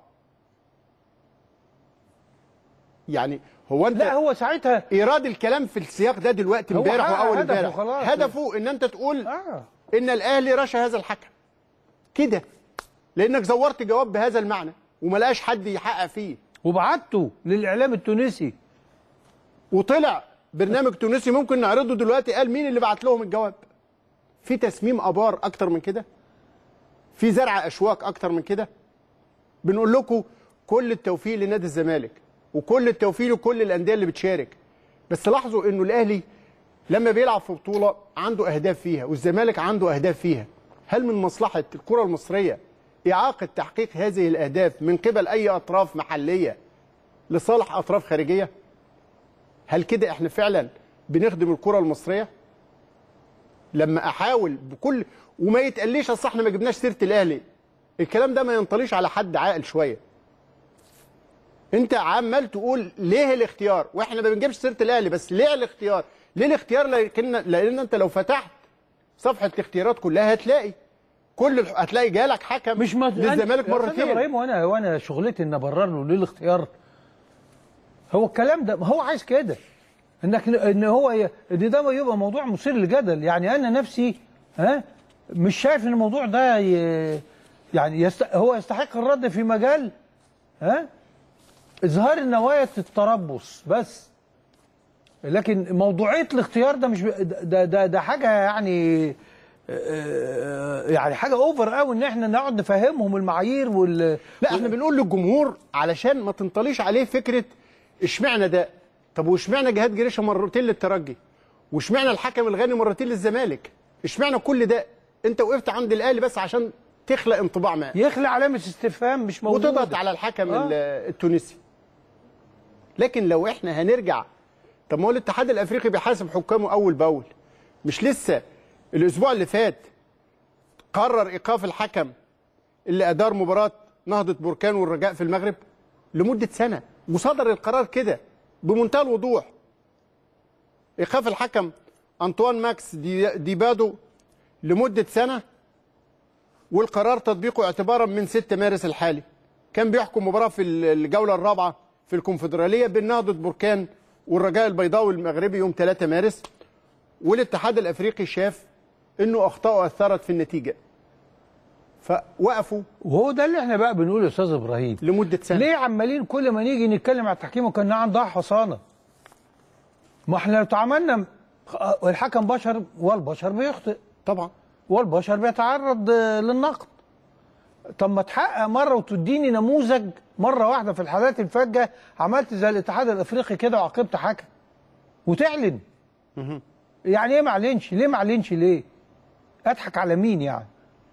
يعني هو انت لا هو ساعتها ايراد الكلام في السياق ده دلوقتي هو امبارح حقق واول هدفه امبارح خلاص. هدفه ان انت تقول اه ان الاهلي رشى هذا الحكم كده لانك زورت جواب بهذا المعنى وما لقاش حد يحقق فيه وبعته للاعلام التونسي وطلع برنامج تونسي ممكن نعرضه دلوقتي قال مين اللي بعت لهم الجواب في تسميم ابار اكتر من كده في زرع اشواك اكتر من كده بنقول لكم كل التوفيق لنادي الزمالك وكل التوفيق لكل الانديه اللي بتشارك بس لاحظوا انه الاهلي لما بيلعب في بطوله عنده اهداف فيها والزمالك عنده اهداف فيها هل من مصلحه الكره المصريه اعاقه تحقيق هذه الاهداف من قبل اي اطراف محليه لصالح اطراف خارجيه هل كده احنا فعلا بنخدم الكره المصريه لما احاول بكل وما يتقليش اصل احنا ما جبناش سيره الاهلي الكلام ده ما ينطليش على حد عاقل شويه انت عمال تقول ليه الاختيار واحنا ما بنجيبش سيره الاهلي بس ليه الاختيار ليه الاختيار لكن لان انت لو فتحت صفحه الاختيارات كلها هتلاقي كل الح- هتلاقي جالك حكم مش مز... للزمالك يا أستاذ مرتين ابراهيم وانا وانا شغلتي ان ابرر له ليه الاختيار هو الكلام ده ما هو عايز كده انك ان هو ي... ان ده يبقى موضوع مثير للجدل يعني انا نفسي ها مش شايف ان الموضوع ده ي... يعني يست... هو يستحق الرد في مجال ها اظهار النوايا التربص بس لكن موضوعيه الاختيار ده مش ب... ده ده ده حاجه يعني آه، يعني حاجه اوفر قوي ان احنا نقعد نفهمهم المعايير وال لا احنا بنقول للجمهور علشان ما تنطليش عليه فكره اشمعنى ده طب واشمعنى جهاد جريشه مرتين للترجي واشمعنى الحكم الغني مرتين للزمالك اشمعنى كل ده انت وقفت عند الاهلي بس عشان تخلق انطباع ما يخلق علامه استفهام مش موجوده وتضغط على الحكم آه. ال- التونسي لكن لو احنا هنرجع طب ما هو الاتحاد الافريقي بيحاسب حكامه اول باول مش لسه الاسبوع اللي فات قرر ايقاف الحكم اللي ادار مباراه نهضه بركان والرجاء في المغرب لمده سنه وصدر القرار كده بمنتهى الوضوح ايقاف الحكم انطوان ماكس دي ديبادو لمده سنه والقرار تطبيقه اعتبارا من 6 مارس الحالي كان بيحكم مباراه في الجوله الرابعه في الكونفدراليه بين نهضه بركان والرجاء البيضاوي المغربي يوم 3 مارس والاتحاد الافريقي شاف انه اخطاءه اثرت في النتيجه فوقفوا وهو ده اللي احنا بقى بنقوله يا استاذ ابراهيم لمده سنه ليه عمالين كل ما نيجي نتكلم على التحكيم وكنا عندها حصانه ما احنا لو تعاملنا الحكم بشر والبشر بيخطئ طبعا والبشر بيتعرض آه، للنقد طب ما تحقق مره وتديني نموذج مره واحده في الحالات الفجه عملت زي الاتحاد الافريقي كده وعاقبت حكم وتعلن يعني ايه ما اعلنش ليه ما اعلنش ليه اضحك على مين يعني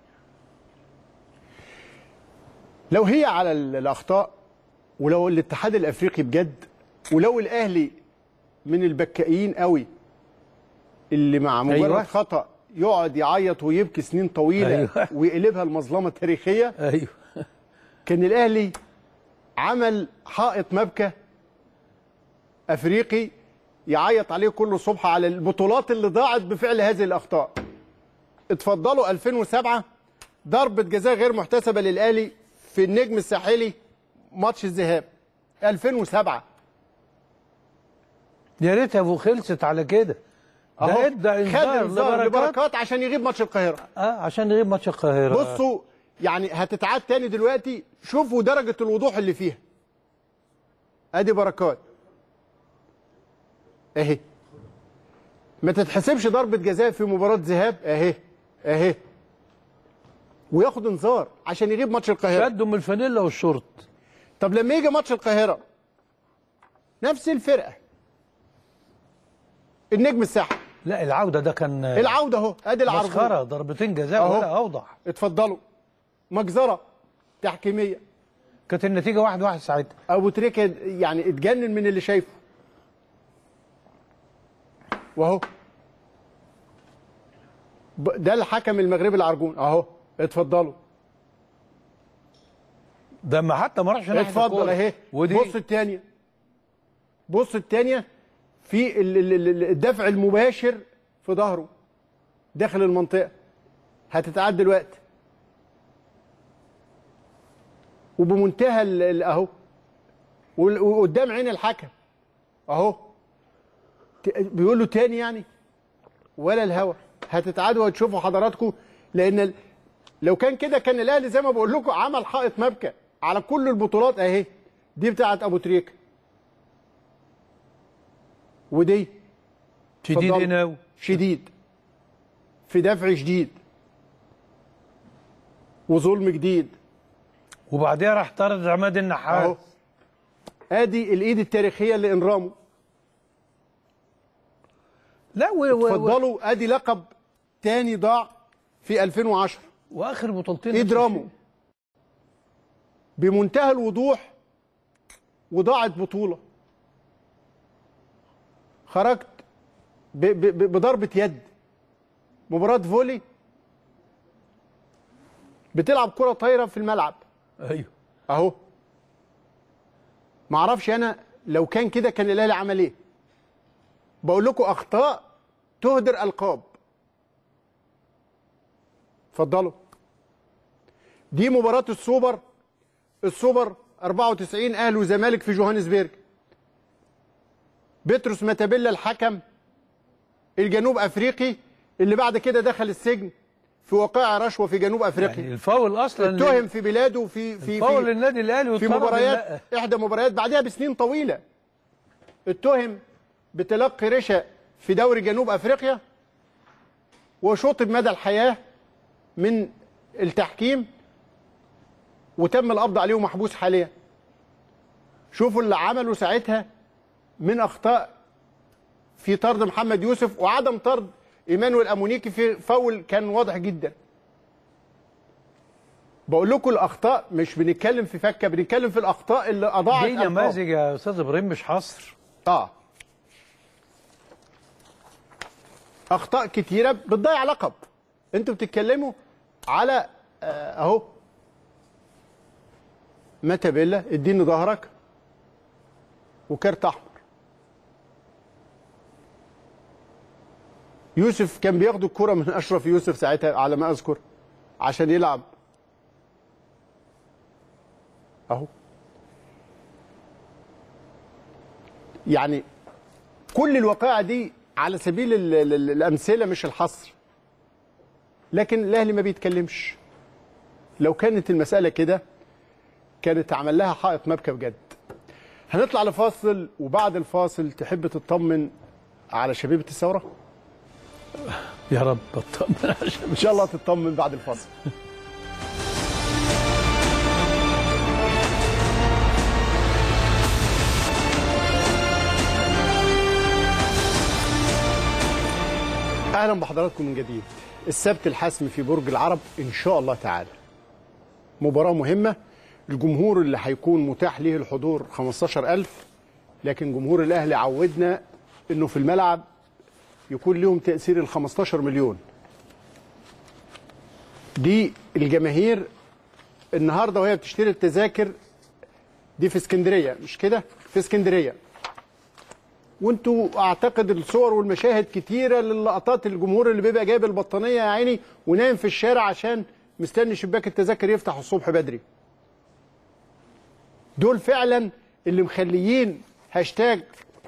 لو هي على ال- الاخطاء ولو الاتحاد الافريقي بجد ولو الاهلي من البكائين قوي اللي مع مجرد أيوة. أيوة. خطا يقعد يعيط ويبكي سنين طويله أيوة. أيوة. ويقلبها المظلمه تاريخيه ايوه كان الاهلي عمل حائط مبكى افريقي يعيط عليه كل صبح على البطولات اللي ضاعت بفعل هذه الاخطاء اتفضلوا 2007 ضربه جزاء غير محتسبه للاهلي في النجم الساحلي ماتش الذهاب 2007 يا ريتها خلصت على كده أهو ده ادى خد انذار انذار لبركات لبركات عشان يغيب ماتش القاهره اه عشان يغيب ماتش القاهره بصوا يعني هتتعاد تاني دلوقتي شوفوا درجة الوضوح اللي فيها ادي بركات اهي ما تتحسبش ضربه جزاء في مباراه ذهاب اهي اهي وياخد انذار عشان يغيب ماتش القاهره شدوا من الفانيلا والشورت طب لما يجي ماتش القاهره نفس الفرقه النجم الساحل لا العوده ده كان العوده اهو ادي العرض مسخره ضربتين جزاء أهو. ولا اوضح اتفضلوا مجزره تحكيميه كانت النتيجه واحد واحد ساعتها ابو تريكه يعني اتجنن من اللي شايفه واهو ب- ده الحكم المغربي العرجون اهو اتفضلوا ده ما حتى ما راحش ناحية اتفضل الكورة. اهي ودي بص الثانيه بص الثانيه في ال- ال- ال- الدفع المباشر في ظهره داخل المنطقه هتتعد دلوقتي وبمنتهى ال- ال- اهو وال- وقدام عين الحكم اهو ت- بيقول له تاني يعني ولا الهوا هتتعادوا وهتشوفوا حضراتكم لان ال- لو كان كده كان الاهلي زي ما بقول لكم عمل حائط مبكى على كل البطولات اهي دي بتاعت ابو تريكه ودي شديد اتفضلوا. هنا شديد في دفع شديد وظلم جديد وبعديها راح طرد عماد اهو النحاس ادي الايد التاريخيه لانرامو لا و... و... و... اتفضلوا ادي لقب تاني ضاع في 2010 واخر بطولتين ايد نفس رامو الشيء. بمنتهى الوضوح وضاعت بطوله خرجت ب ب ب بضربه يد مباراه فولي بتلعب كره طايره في الملعب ايوه اهو ما اعرفش انا لو كان كده كان الاهلي عمل ايه بقول لكم اخطاء تهدر القاب اتفضلوا دي مباراه السوبر السوبر 94 اهلي وزمالك في جوهانسبرج بطرس ماتابيلا الحكم الجنوب افريقي اللي بعد كده دخل السجن في وقائع رشوه في جنوب افريقيا يعني الفاول اصلا اتهم في بلاده في في فاول في, للنادي الاهلي في واتطرد مباريات لا. احدى مباريات بعدها بسنين طويله اتهم بتلقي رشا في دوري جنوب افريقيا وشطب مدى الحياه من التحكيم وتم القبض عليه ومحبوس حاليا شوفوا اللي عمله ساعتها من اخطاء في طرد محمد يوسف وعدم طرد ايمانويل امونيكي في فاول كان واضح جدا بقول لكم الاخطاء مش بنتكلم في فكه بنتكلم في الاخطاء اللي اضاعت دي ألقاب. نماذج يا استاذ ابراهيم مش حصر اه اخطاء كتيره بتضيع لقب انتوا بتتكلموا على آه، اهو ماتابيلا اديني ظهرك وكارت احمر يوسف كان بياخد الكرة من اشرف يوسف ساعتها على ما اذكر عشان يلعب اهو يعني كل الوقائع دي على سبيل ال- ال- ال- الامثله مش الحصر لكن الاهلي ما بيتكلمش لو كانت المساله كده كانت عمل لها حائط مبكى بجد هنطلع لفاصل وبعد الفاصل تحب تطمن على شبيبه الثوره يا رب اطمن عشان ان شاء الله تطمن بعد الفاصل اهلا بحضراتكم من جديد السبت الحسم في برج العرب ان شاء الله تعالى مباراه مهمه الجمهور اللي هيكون متاح ليه الحضور 15000 لكن جمهور الاهلي عودنا انه في الملعب يكون لهم تاثير ال 15 مليون دي الجماهير النهارده وهي بتشتري التذاكر دي في اسكندريه مش كده في اسكندريه وانتوا اعتقد الصور والمشاهد كتيره للقطات الجمهور اللي بيبقى جايب البطانيه يا عيني ونايم في الشارع عشان مستني شباك التذاكر يفتح الصبح بدري دول فعلا اللي مخليين هاشتاج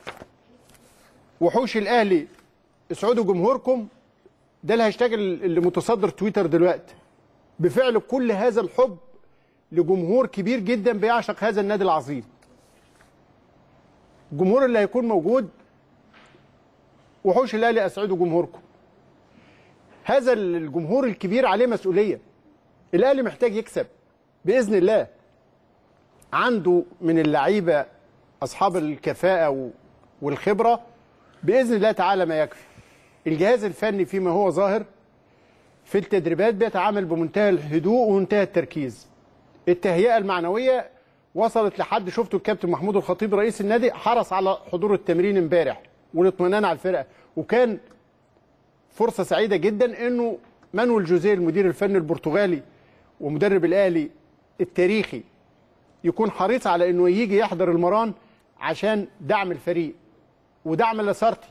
وحوش الاهلي اسعدوا جمهوركم ده الهاشتاج اللي متصدر تويتر دلوقتي بفعل كل هذا الحب لجمهور كبير جدا بيعشق هذا النادي العظيم الجمهور اللي هيكون موجود وحوش الاهلي اسعدوا جمهوركم هذا الجمهور الكبير عليه مسؤوليه الاهلي محتاج يكسب باذن الله عنده من اللعيبه اصحاب الكفاءه و- والخبره باذن الله تعالى ما يكفي الجهاز الفني فيما هو ظاهر في التدريبات بيتعامل بمنتهى الهدوء ومنتهى التركيز التهيئه المعنويه وصلت لحد شفتوا الكابتن محمود الخطيب رئيس النادي حرص على حضور التمرين امبارح والاطمئنان على الفرقه وكان فرصه سعيده جدا انه مانويل جوزيه المدير الفني البرتغالي ومدرب الاهلي التاريخي يكون حريص على انه يجي يحضر المران عشان دعم الفريق ودعم لاسارتي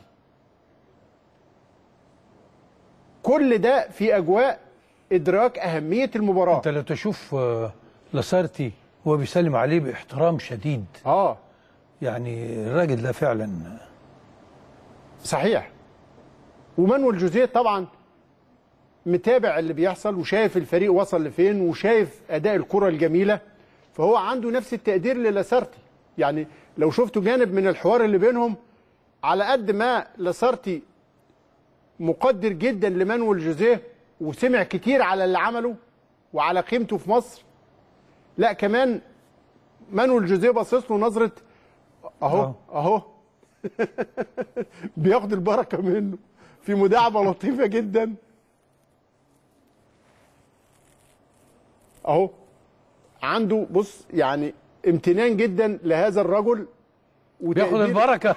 كل ده في اجواء ادراك اهميه المباراه انت لو تشوف آه، لاسارتي هو بيسلم عليه باحترام شديد اه يعني الراجل ده فعلا صحيح ومانويل جوزيه طبعا متابع اللي بيحصل وشايف الفريق وصل لفين وشايف اداء الكره الجميله فهو عنده نفس التقدير للاسارتي يعني لو شفتوا جانب من الحوار اللي بينهم على قد ما لاسارتي مقدر جدا لمانويل جوزيه وسمع كتير على اللي عمله وعلى قيمته في مصر لا كمان مانويل جوزيه باصص له نظره اهو آه. اهو بياخد البركه منه في مداعبه لطيفه جدا اهو عنده بص يعني امتنان جدا لهذا الرجل بياخد وتقدير- البركه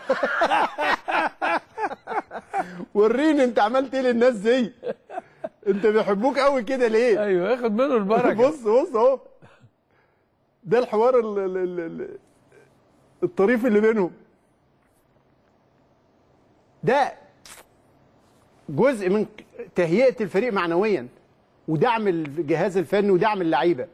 وريني انت عملت ايه للناس دي انت بيحبوك قوي كده ليه ايوه ياخد منه البركه بص بص اهو ده الحوار ال ال ال ال الطريف اللي بينهم ده جزء من تهيئه الفريق معنويا ودعم الجهاز الفني ودعم اللعيبه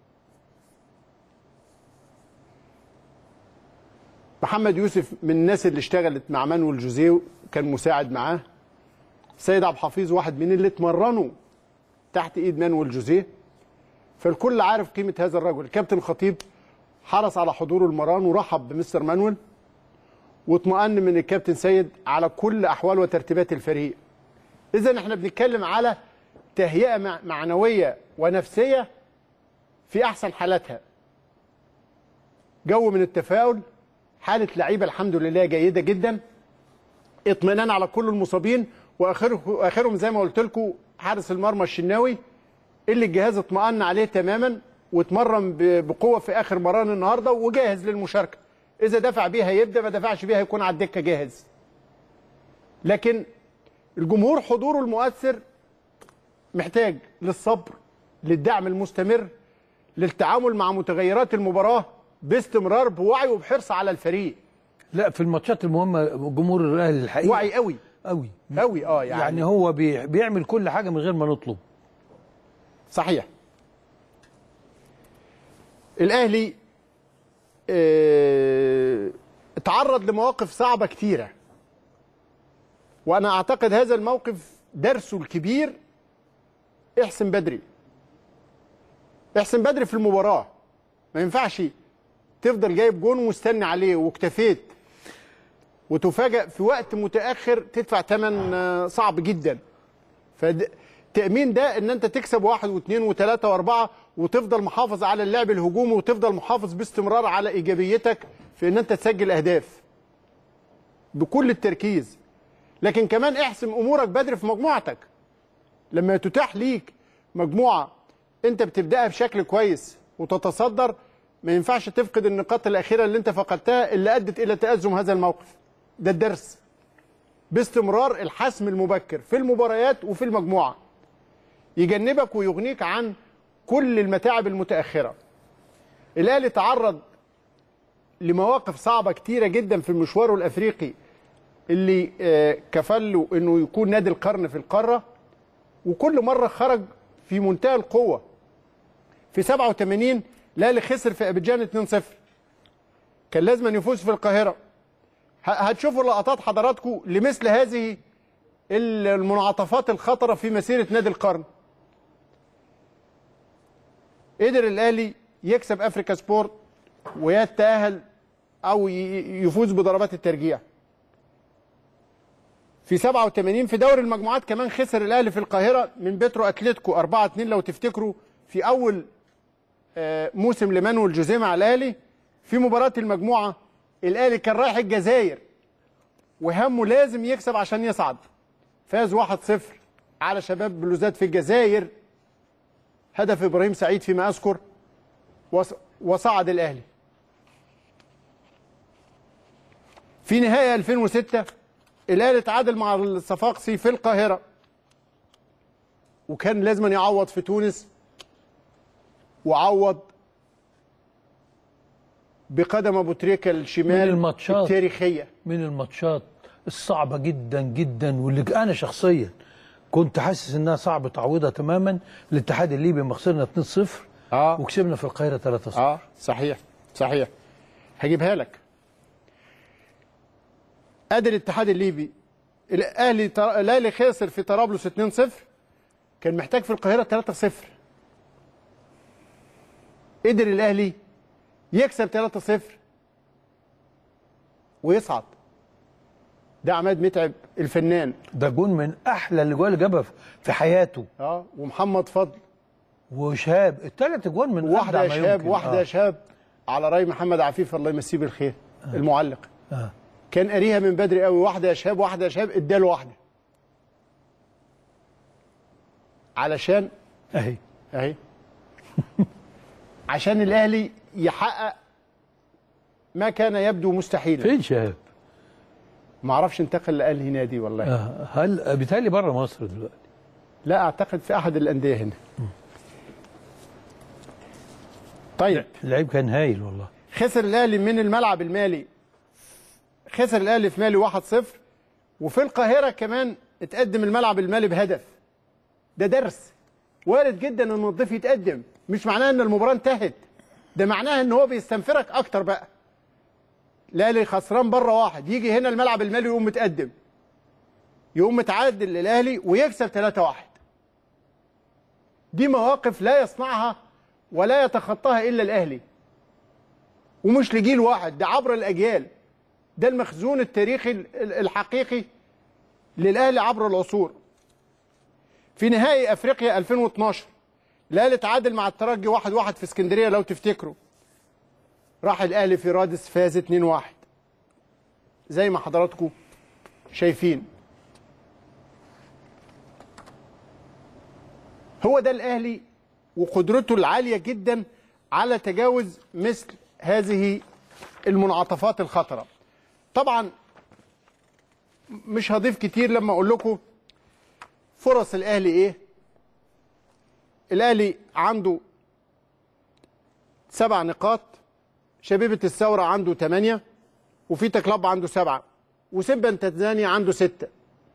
محمد يوسف من الناس اللي اشتغلت مع مانويل جوزيه كان مساعد معاه سيد عبد الحفيظ واحد من اللي اتمرنوا تحت ايد مانويل جوزيه فالكل عارف قيمه هذا الرجل الكابتن خطيب حرص على حضور المران ورحب بمستر مانويل واطمأن من الكابتن سيد على كل احوال وترتيبات الفريق اذا احنا بنتكلم على تهيئه مع- معنويه ونفسيه في احسن حالاتها جو من التفاؤل حاله لعيبه الحمد لله جيده جدا اطمئنان على كل المصابين واخره واخرهم زي ما قلت لكم حارس المرمى الشناوي اللي الجهاز اطمأن عليه تماما واتمرن ب- بقوه في اخر مران النهارده وجاهز للمشاركه اذا دفع بيها يبدا ما دفعش بيها يكون على الدكه جاهز لكن الجمهور حضوره المؤثر محتاج للصبر للدعم المستمر للتعامل مع متغيرات المباراه باستمرار بوعي وبحرص على الفريق لا في الماتشات المهمه جمهور الاهلي الحقيقه وعي قوي قوي قوي اه يعني, يعني هو بي بيعمل كل حاجه من غير ما نطلب صحيح الاهلي آه، اتعرض لمواقف صعبه كتيره وانا اعتقد هذا الموقف درسه الكبير احسن بدري احسن بدري في المباراه ما ينفعش تفضل جايب جون ومستني عليه واكتفيت وتفاجأ في وقت متأخر تدفع ثمن آه، صعب جدا فالتأمين ده ان انت تكسب واحد واثنين وثلاثة واربعة وتفضل محافظ على اللعب الهجومي وتفضل محافظ باستمرار على ايجابيتك في ان انت تسجل اهداف بكل التركيز لكن كمان احسم امورك بدري في مجموعتك لما تتاح ليك مجموعة انت بتبدأها بشكل كويس وتتصدر ما ينفعش تفقد النقاط الأخيرة اللي انت فقدتها اللي أدت إلى تأزم هذا الموقف ده الدرس باستمرار الحسم المبكر في المباريات وفي المجموعة يجنبك ويغنيك عن كل المتاعب المتأخرة الأهلي تعرض لمواقف صعبة كتيرة جدا في مشواره الأفريقي اللي آه، كفله انه يكون نادي القرن في القاره وكل مره خرج في منتهى القوه في 87 الاهلي خسر في ابيجان 2-0 كان لازم أن يفوز في القاهره ه- هتشوفوا لقطات حضراتكم لمثل هذه المنعطفات الخطره في مسيره نادي القرن قدر الاهلي يكسب افريكا سبورت ويتاهل او ي- يفوز بضربات الترجيح في 87 في دوري المجموعات كمان خسر الاهلي في القاهره من بيترو اتلتيكو 4 2 لو تفتكروا في اول آه، موسم لمانويل جوزيه مع الاهلي في مباراه المجموعه الاهلي كان رايح الجزائر وهمه لازم يكسب عشان يصعد فاز 1-0 على شباب بلوزات في الجزائر هدف ابراهيم سعيد فيما اذكر وص- وصعد الاهلي في نهاية 2006 الاهلي تعادل مع الصفاقسي في القاهرة وكان لازم يعوض في تونس وعوض بقدم ابو تريكه الشمال من الماتشات. التاريخيه من الماتشات الصعبة جدا جدا واللي أنا شخصيا كنت حاسس إنها صعب تعويضها تماما الاتحاد الليبي ما خسرنا 2-0 اه وكسبنا في القاهرة 3-0 اه صحيح صحيح هجيبها لك ادي الاتحاد الليبي الاهلي تر- الاهلي خسر في طرابلس 2-0 كان محتاج في القاهره 3-0 قدر الاهلي يكسب 3-0 ويصعد ده عماد متعب الفنان ده جون من أحلى الأجوال اللي جابها في حياته اه ومحمد فضل وشهاب الثلاث أجوان من واحده أبدع يا ما شاب يمكن. واحده آه. يا شاب على راي محمد عفيف الله يمسيه بالخير المعلق آه. كان قاريها من بدري قوي واحده يا شاب واحده يا شاب اداله واحده علشان أهي اهي عشان الاهلي يحقق ما كان يبدو مستحيلا فين شهاب؟ ما اعرفش انتقل لاهلي نادي والله آه. هل بيتهيألي بره مصر دلوقتي لا اعتقد في احد الانديه هنا طيب اللعيب كان هايل والله خسر الاهلي من الملعب المالي خسر الاهلي في مالي 1-0 وفي القاهره كمان اتقدم الملعب المالي بهدف ده درس وارد جدا ان الضيف يتقدم مش معناه ان المباراه انتهت ده معناه ان هو بيستنفرك اكتر بقى الاهلي خسران بره واحد يجي هنا الملعب المالي يقوم متقدم يقوم متعادل الاهلي ويكسب 3-1 دي مواقف لا يصنعها ولا يتخطاها الا الاهلي ومش لجيل واحد ده عبر الاجيال ده المخزون التاريخي ال- ال- الحقيقي للاهلي عبر العصور في نهائي افريقيا 2012 الاهلي تعادل مع الترجي 1-1 في اسكندريه لو تفتكروا راح الاهلي في رادس فاز 2-1 زي ما حضراتكم شايفين هو ده الاهلي وقدرته العاليه جدا على تجاوز مثل هذه المنعطفات الخطره طبعا مش هضيف كتير لما اقول لكم فرص الاهلي ايه الاهلي عنده سبع نقاط شبيبه الثوره عنده ثمانيه وفيتا كلاب عنده سبعه وسيمبا تنزانيا عنده سته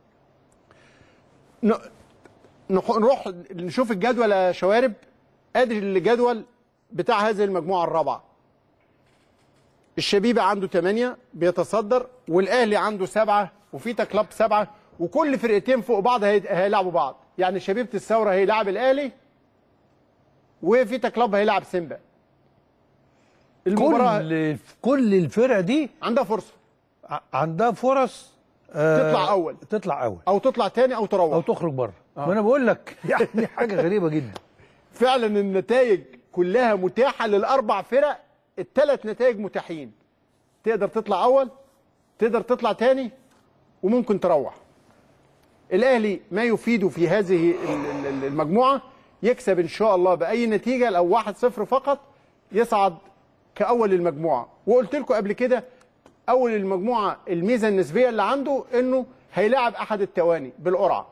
ن- نخ- نروح نشوف الجدول يا شوارب ادي الجدول بتاع هذه المجموعه الرابعه الشبيبه عنده 8 بيتصدر والاهلي عنده سبعه وفيتا كلاب سبعه وكل فرقتين فوق بعض هي- هيلعبوا بعض يعني شبيبه الثوره هيلاعب الاهلي وفيتا كلاب هيلاعب سيمبا المباراه كل كل الفرق دي عندها فرصه ع- عندها فرص آه تطلع أول. تطلع اول او تطلع تاني او تروح او تخرج بره ما انا بقول لك يعني حاجه غريبه جدا فعلا النتائج كلها متاحه للاربع فرق الثلاث نتائج متاحين تقدر تطلع اول تقدر تطلع تاني وممكن تروح الاهلي ما يفيده في هذه ال- ال- المجموعه يكسب ان شاء الله باي نتيجه لو 1-0 فقط يصعد كاول المجموعه وقلت لكم قبل كده اول المجموعه الميزه النسبيه اللي عنده انه هيلاعب احد التواني بالقرعه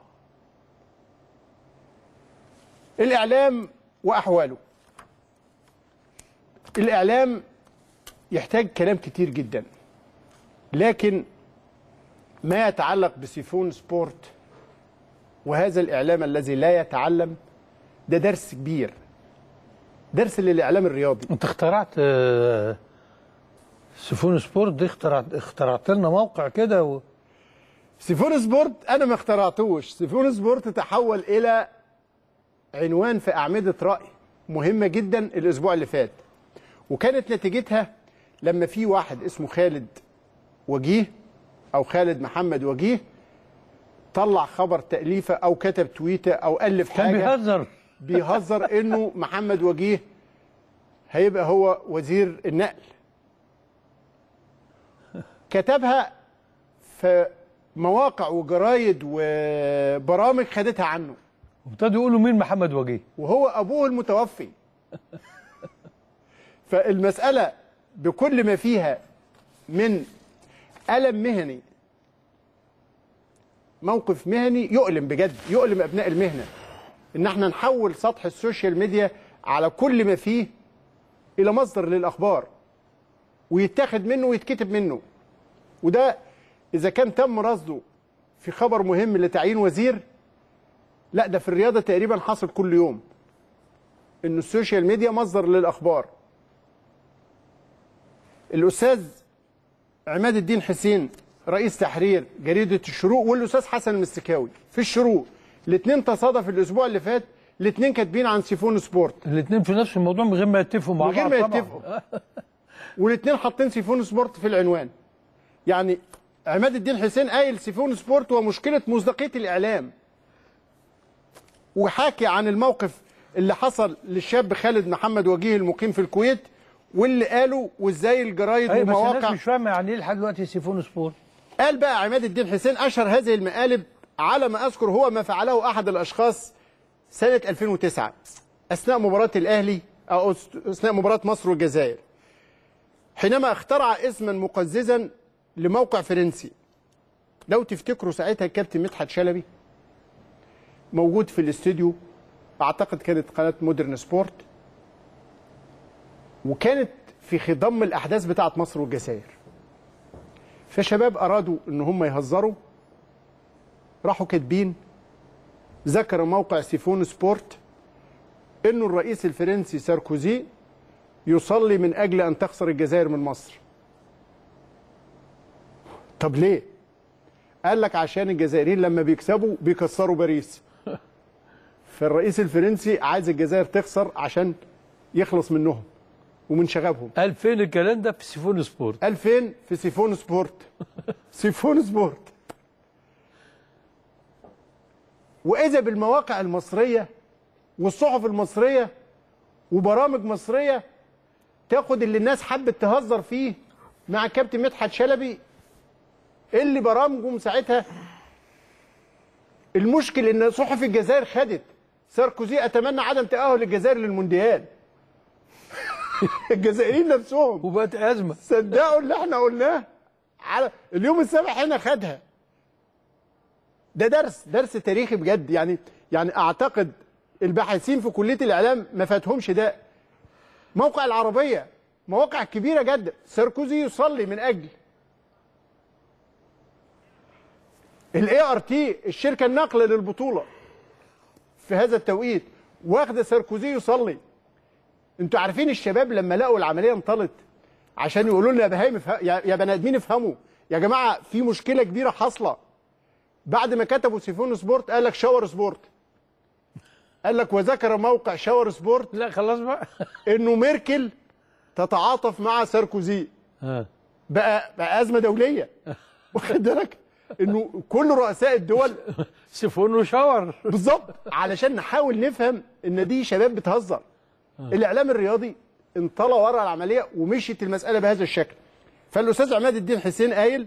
الاعلام واحواله الاعلام يحتاج كلام كتير جدا لكن ما يتعلق بسيفون سبورت وهذا الاعلام الذي لا يتعلم ده درس كبير درس للاعلام الرياضي انت اخترعت آه، سيفون سبورت دي اخترعت اخترعت لنا موقع كده و... سيفون سبورت انا ما اخترعتوش سيفون سبورت تحول الى عنوان في اعمده راي مهمه جدا الاسبوع اللي فات وكانت نتيجتها لما في واحد اسمه خالد وجيه او خالد محمد وجيه طلع خبر تاليفه او كتب تويته او الف كان حاجه بيهزر بيهزر انه محمد وجيه هيبقى هو وزير النقل كتبها في مواقع وجرايد وبرامج خدتها عنه وابتدوا يقولوا مين محمد وجيه وهو ابوه المتوفي فالمساله بكل ما فيها من الم مهني موقف مهني يؤلم بجد يؤلم ابناء المهنه ان احنا نحول سطح السوشيال ميديا على كل ما فيه الى مصدر للاخبار ويتاخد منه ويتكتب منه وده اذا كان تم رصده في خبر مهم لتعيين وزير لا ده في الرياضه تقريبا حاصل كل يوم ان السوشيال ميديا مصدر للاخبار الاستاذ عماد الدين حسين رئيس تحرير جريده الشروق والاستاذ حسن المستكاوي في الشروق الاثنين تصادف الاسبوع اللي فات الاثنين كاتبين عن سيفون سبورت الاثنين في نفس الموضوع من غير ما يتفقوا مع من غير بعض ما طبعاً. يتفقوا والاثنين حاطين سيفون سبورت في العنوان يعني عماد الدين حسين قايل سيفون سبورت ومشكله مصداقيه الاعلام وحاكي عن الموقف اللي حصل للشاب خالد محمد وجيه المقيم في الكويت واللي قاله وازاي الجرايد ايوه بس الناس والمواقع مش فاهمه يعني ايه لحد دلوقتي سيفون سبورت قال بقى عماد الدين حسين اشهر هذه المقالب على ما اذكر هو ما فعله احد الاشخاص سنه 2009 اثناء مباراه الاهلي او اثناء مباراه مصر والجزائر حينما اخترع اسما مقززا لموقع فرنسي لو تفتكروا ساعتها الكابتن مدحت شلبي موجود في الاستوديو اعتقد كانت قناه مودرن سبورت وكانت في خضم الاحداث بتاعه مصر والجزائر فشباب ارادوا ان هم يهزروا راحوا كاتبين ذكر موقع سيفون سبورت انه الرئيس الفرنسي ساركوزي يصلي من اجل ان تخسر الجزائر من مصر طب ليه قال لك عشان الجزائريين لما بيكسبوا بيكسروا باريس فالرئيس الفرنسي عايز الجزائر تخسر عشان يخلص منهم ومن شغبهم قال فين الكلام ده في سيفون سبورت 2000 في سيفون سبورت سيفون سبورت واذا بالمواقع المصريه والصحف المصريه وبرامج مصريه تاخد اللي الناس حبت تهزر فيه مع كابتن مدحت شلبي اللي برامجهم ساعتها المشكل ان صحف الجزائر خدت ساركوزي اتمنى عدم تاهل الجزائر للمونديال الجزائريين نفسهم وبقت ازمه صدقوا اللي احنا قلناه على اليوم السابع هنا خدها ده درس درس تاريخي بجد يعني يعني اعتقد الباحثين في كليه الاعلام ما فاتهمش ده موقع العربيه مواقع كبيره جدا ساركوزي يصلي من اجل الاي ار تي الشركه الناقله للبطوله في هذا التوقيت واخده ساركوزي يصلي انتوا عارفين الشباب لما لقوا العمليه انطلت عشان يقولوا لنا يا بهايم افه- يا يا بني ادمين افهموا يا جماعه في مشكله كبيره حاصله بعد ما كتبوا سيفون سبورت قال لك شاور سبورت قال لك وذكر موقع شاور سبورت لا خلاص بقى انه ميركل تتعاطف مع ساركوزي ها. بقى بقى ازمه دوليه واخد بالك انه كل رؤساء الدول سيفون وشاور بالظبط علشان نحاول نفهم ان دي شباب بتهزر الاعلام الرياضي انطلى ورا العمليه ومشيت المساله بهذا الشكل فالاستاذ عماد الدين حسين قايل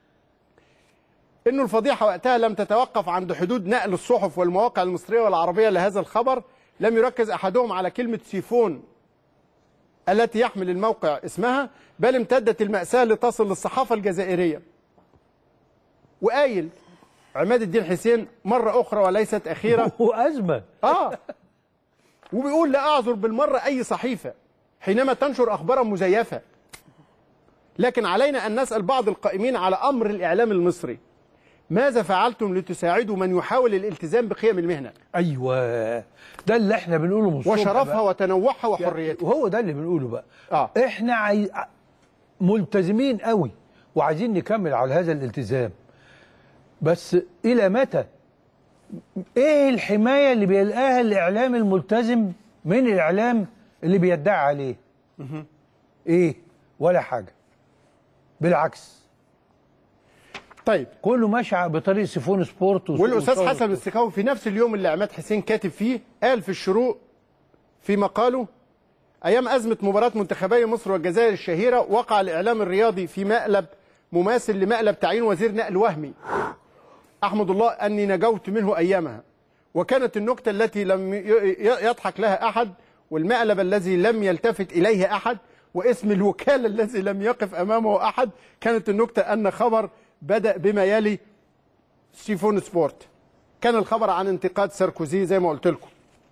انه الفضيحه وقتها لم تتوقف عند حدود نقل الصحف والمواقع المصريه والعربيه لهذا الخبر لم يركز احدهم على كلمه سيفون التي يحمل الموقع اسمها بل امتدت المأساة لتصل للصحافة الجزائرية وقايل عماد الدين حسين مرة أخرى وليست أخيرة وازمه آه وبيقول لا أعذر بالمرة أي صحيفة حينما تنشر أخبارا مزيفة لكن علينا أن نسأل بعض القائمين على أمر الإعلام المصري ماذا فعلتم لتساعدوا من يحاول الالتزام بقيم المهنة ايوه ده اللي احنا بنقوله من الصبح وشرفها بقى. وتنوعها وحريتها وهو ده اللي بنقوله بقى آه. احنا عاي... ملتزمين قوي وعايزين نكمل على هذا الالتزام بس الى متى ايه الحمايه اللي بيلقاها الاعلام الملتزم من الاعلام اللي بيدعي عليه ايه ولا حاجه بالعكس طيب كله ماشي بطريق سيفون سبورت وس- والاستاذ وشغل- حسن السكاوي في نفس اليوم اللي عماد حسين كاتب فيه قال في الشروق في مقاله ايام ازمه مباراه منتخبي مصر والجزائر الشهيره وقع الاعلام الرياضي في مقلب مماثل لمقلب تعيين وزير نقل وهمي احمد الله اني نجوت منه ايامها وكانت النكته التي لم ي- ي- يضحك لها احد والمقلب الذي لم يلتفت اليه احد واسم الوكاله الذي لم يقف امامه احد كانت النكته ان خبر بدا بما يلي سيفون سبورت كان الخبر عن انتقاد ساركوزي زي ما قلت لكم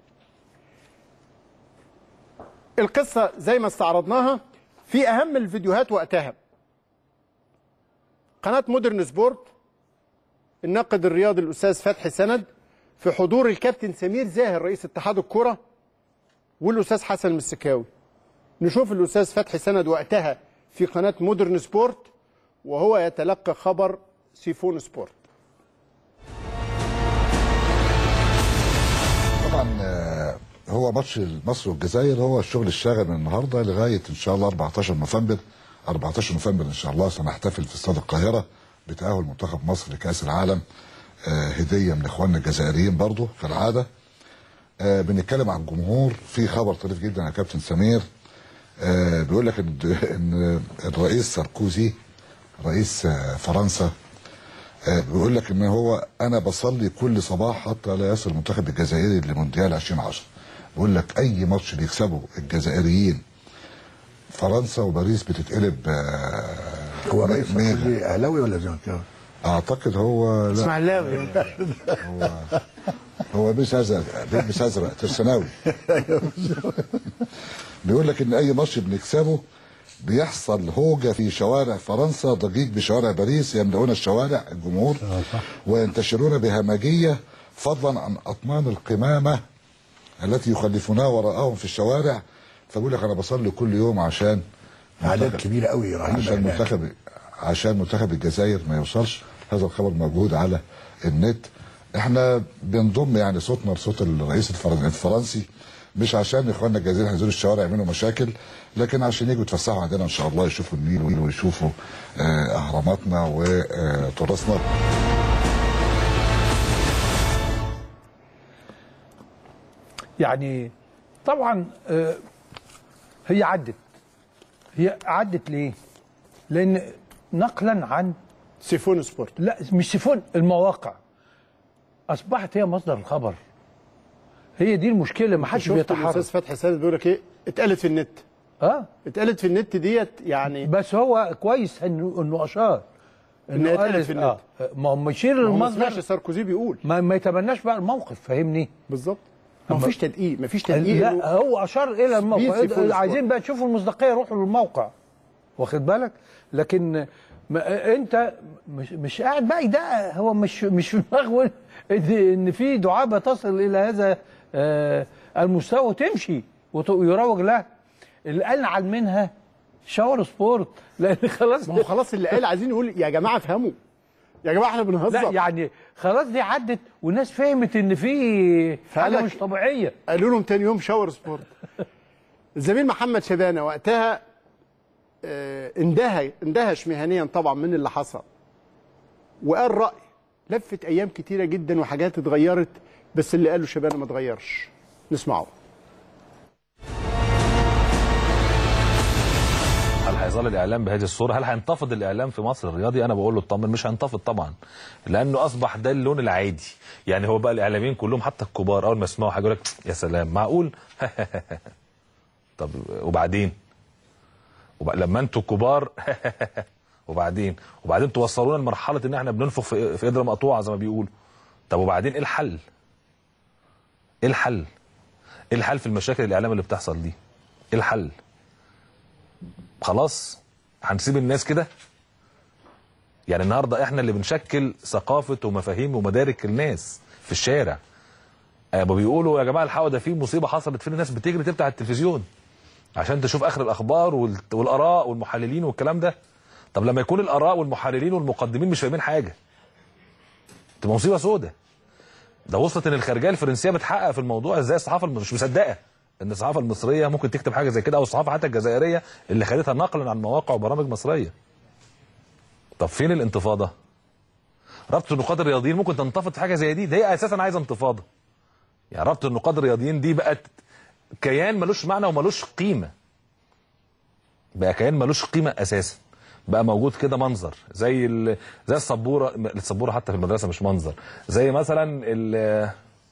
القصة زي ما استعرضناها في أهم الفيديوهات وقتها قناة مودرن سبورت الناقد الرياضي الأستاذ فتحي سند في حضور الكابتن سمير زاهر رئيس اتحاد الكرة والأستاذ حسن المسكاوي نشوف الأستاذ فتحي سند وقتها في قناة مودرن سبورت وهو يتلقى خبر سيفون سبورت طبعا آه، هو ماتش مصر والجزائر هو الشغل الشاغل من النهارده لغايه ان شاء الله 14 نوفمبر 14 نوفمبر ان شاء الله سنحتفل في استاد القاهره بتاهل منتخب مصر لكاس العالم آه، هديه من اخواننا الجزائريين برضه كالعاده آه، بنتكلم عن الجمهور في خبر طريف جدا يا كابتن سمير آه، بيقول لك ان إن الرئيس ساركوزي رئيس آه، فرنسا آه، بيقول لك ان هو انا بصلي كل صباح حتى لا يصل المنتخب الجزائري لمونديال 2010 بيقول لك اي ماتش بيكسبه الجزائريين فرنسا وباريس بتتقلب آه، هو رئيس ميغا. ساركوزي اهلاوي ولا زملكاوي؟ اعتقد هو لا اسماعيلاوي هو بيلبس ازرق بيلبس ازرق ترسناوي بيقول لك ان اي ماتش بنكسبه بيحصل هوجه في شوارع فرنسا ضجيج بشوارع باريس يملؤون الشوارع الجمهور وينتشرون بهمجيه فضلا عن اطنان القمامه التي يخلفونها وراءهم في الشوارع فبيقول لك انا بصلي كل يوم عشان اعداد منتخب- كبيره قوي رهيبه عشان هناك. منتخب عشان منتخب الجزائر ما يوصلش هذا الخبر موجود على النت احنا بنضم يعني صوتنا لصوت الرئيس الفرن- الفرنسي مش عشان اخواننا الجزائريين هينزلوا الشوارع يعملوا مشاكل لكن عشان يجوا يتفسحوا عندنا ان شاء الله يشوفوا النيل ويشوفوا آه، اهراماتنا وتراثنا يعني طبعا آه، هي عدت هي عدت ليه؟ لان نقلا عن سيفون سبورت لا مش سيفون المواقع اصبحت هي مصدر الخبر هي دي المشكله ما حدش شفت بيتحرك الاستاذ فتحي سند بيقول لك ايه اتقالت في النت اه اتقالت في النت ديت يعني بس هو كويس انه انه اشار إنها اتقالت قال- في النت. آه. ما هو يشير ما هو ما المصدر سمعش ساركوزي بيقول ما, ما يتبناش بقى الموقف فاهمني بالظبط ما فيش تدقيق ما فيش تدقيق لا إنه هو اشار الى الموقع سبيل سيفون عايزين بقى تشوفوا المصداقيه روحوا للموقع واخد بالك لكن ما انت مش مش قاعد بقى يدقق هو مش مش في دماغه ان إن في دعابه تصل الى هذا آه، المستوى وتمشي وت- ويروج لها الانعل منها شاور سبورت لان خلاص ما هو خلاص اللي قال عايزين يقول يا جماعه افهموا يا جماعه احنا لا بنهزر يعني خلاص دي عدت والناس فهمت ان في فقال حاجه لك- مش طبيعيه قالوا لهم تاني يوم شاور سبورت الزميل محمد شبانه وقتها آه، اندهى اندهش مهنيا طبعا من اللي حصل وقال راي لفت ايام كتيره جدا وحاجات اتغيرت بس اللي قاله شبانه ما اتغيرش نسمعه هل هيظل الاعلام بهذه الصوره؟ هل هينتفض الاعلام في مصر الرياضي؟ انا بقول له اطمن مش هينتفض طبعا لانه اصبح ده اللون العادي، يعني هو بقى الاعلاميين كلهم حتى الكبار اول ما يسمعوا حاجه يقول لك يا سلام معقول؟ طب وبعدين؟ وب... لما انتوا كبار وبعدين؟ وبعدين توصلونا لمرحله ان احنا بننفخ في في قدره مقطوعه زي ما بيقولوا. طب وبعدين ايه الحل؟ ايه الحل؟ ايه الحل في المشاكل الاعلام اللي بتحصل دي؟ ايه الحل؟ خلاص هنسيب الناس كده يعني النهارده احنا اللي بنشكل ثقافه ومفاهيم ومدارك الناس في الشارع آه بيقولوا يا جماعه الحقوا ده في مصيبه حصلت فين الناس بتجري تفتح التلفزيون عشان تشوف اخر الاخبار وال- والاراء والمحللين والكلام ده طب لما يكون الاراء والمحللين والمقدمين مش فاهمين حاجه تبقى مصيبه سودة ده وصلت ان الخارجيه الفرنسيه بتحقق في الموضوع ازاي الصحافه الم- مش مصدقه ان الصحافه المصريه ممكن تكتب حاجه زي كده او الصحافه حتى الجزائريه اللي خدتها نقلا عن مواقع وبرامج مصريه طب فين الانتفاضه رابطه النقاد الرياضيين ممكن تنتفض في حاجه زي دي ده هي اساسا عايزه انتفاضه يعني رابطه النقاد الرياضيين دي بقت كيان ملوش معنى وملوش قيمه بقى كيان ملوش قيمه اساسا بقى موجود كده منظر زي ال... زي السبوره السبوره حتى في المدرسه مش منظر زي مثلا ال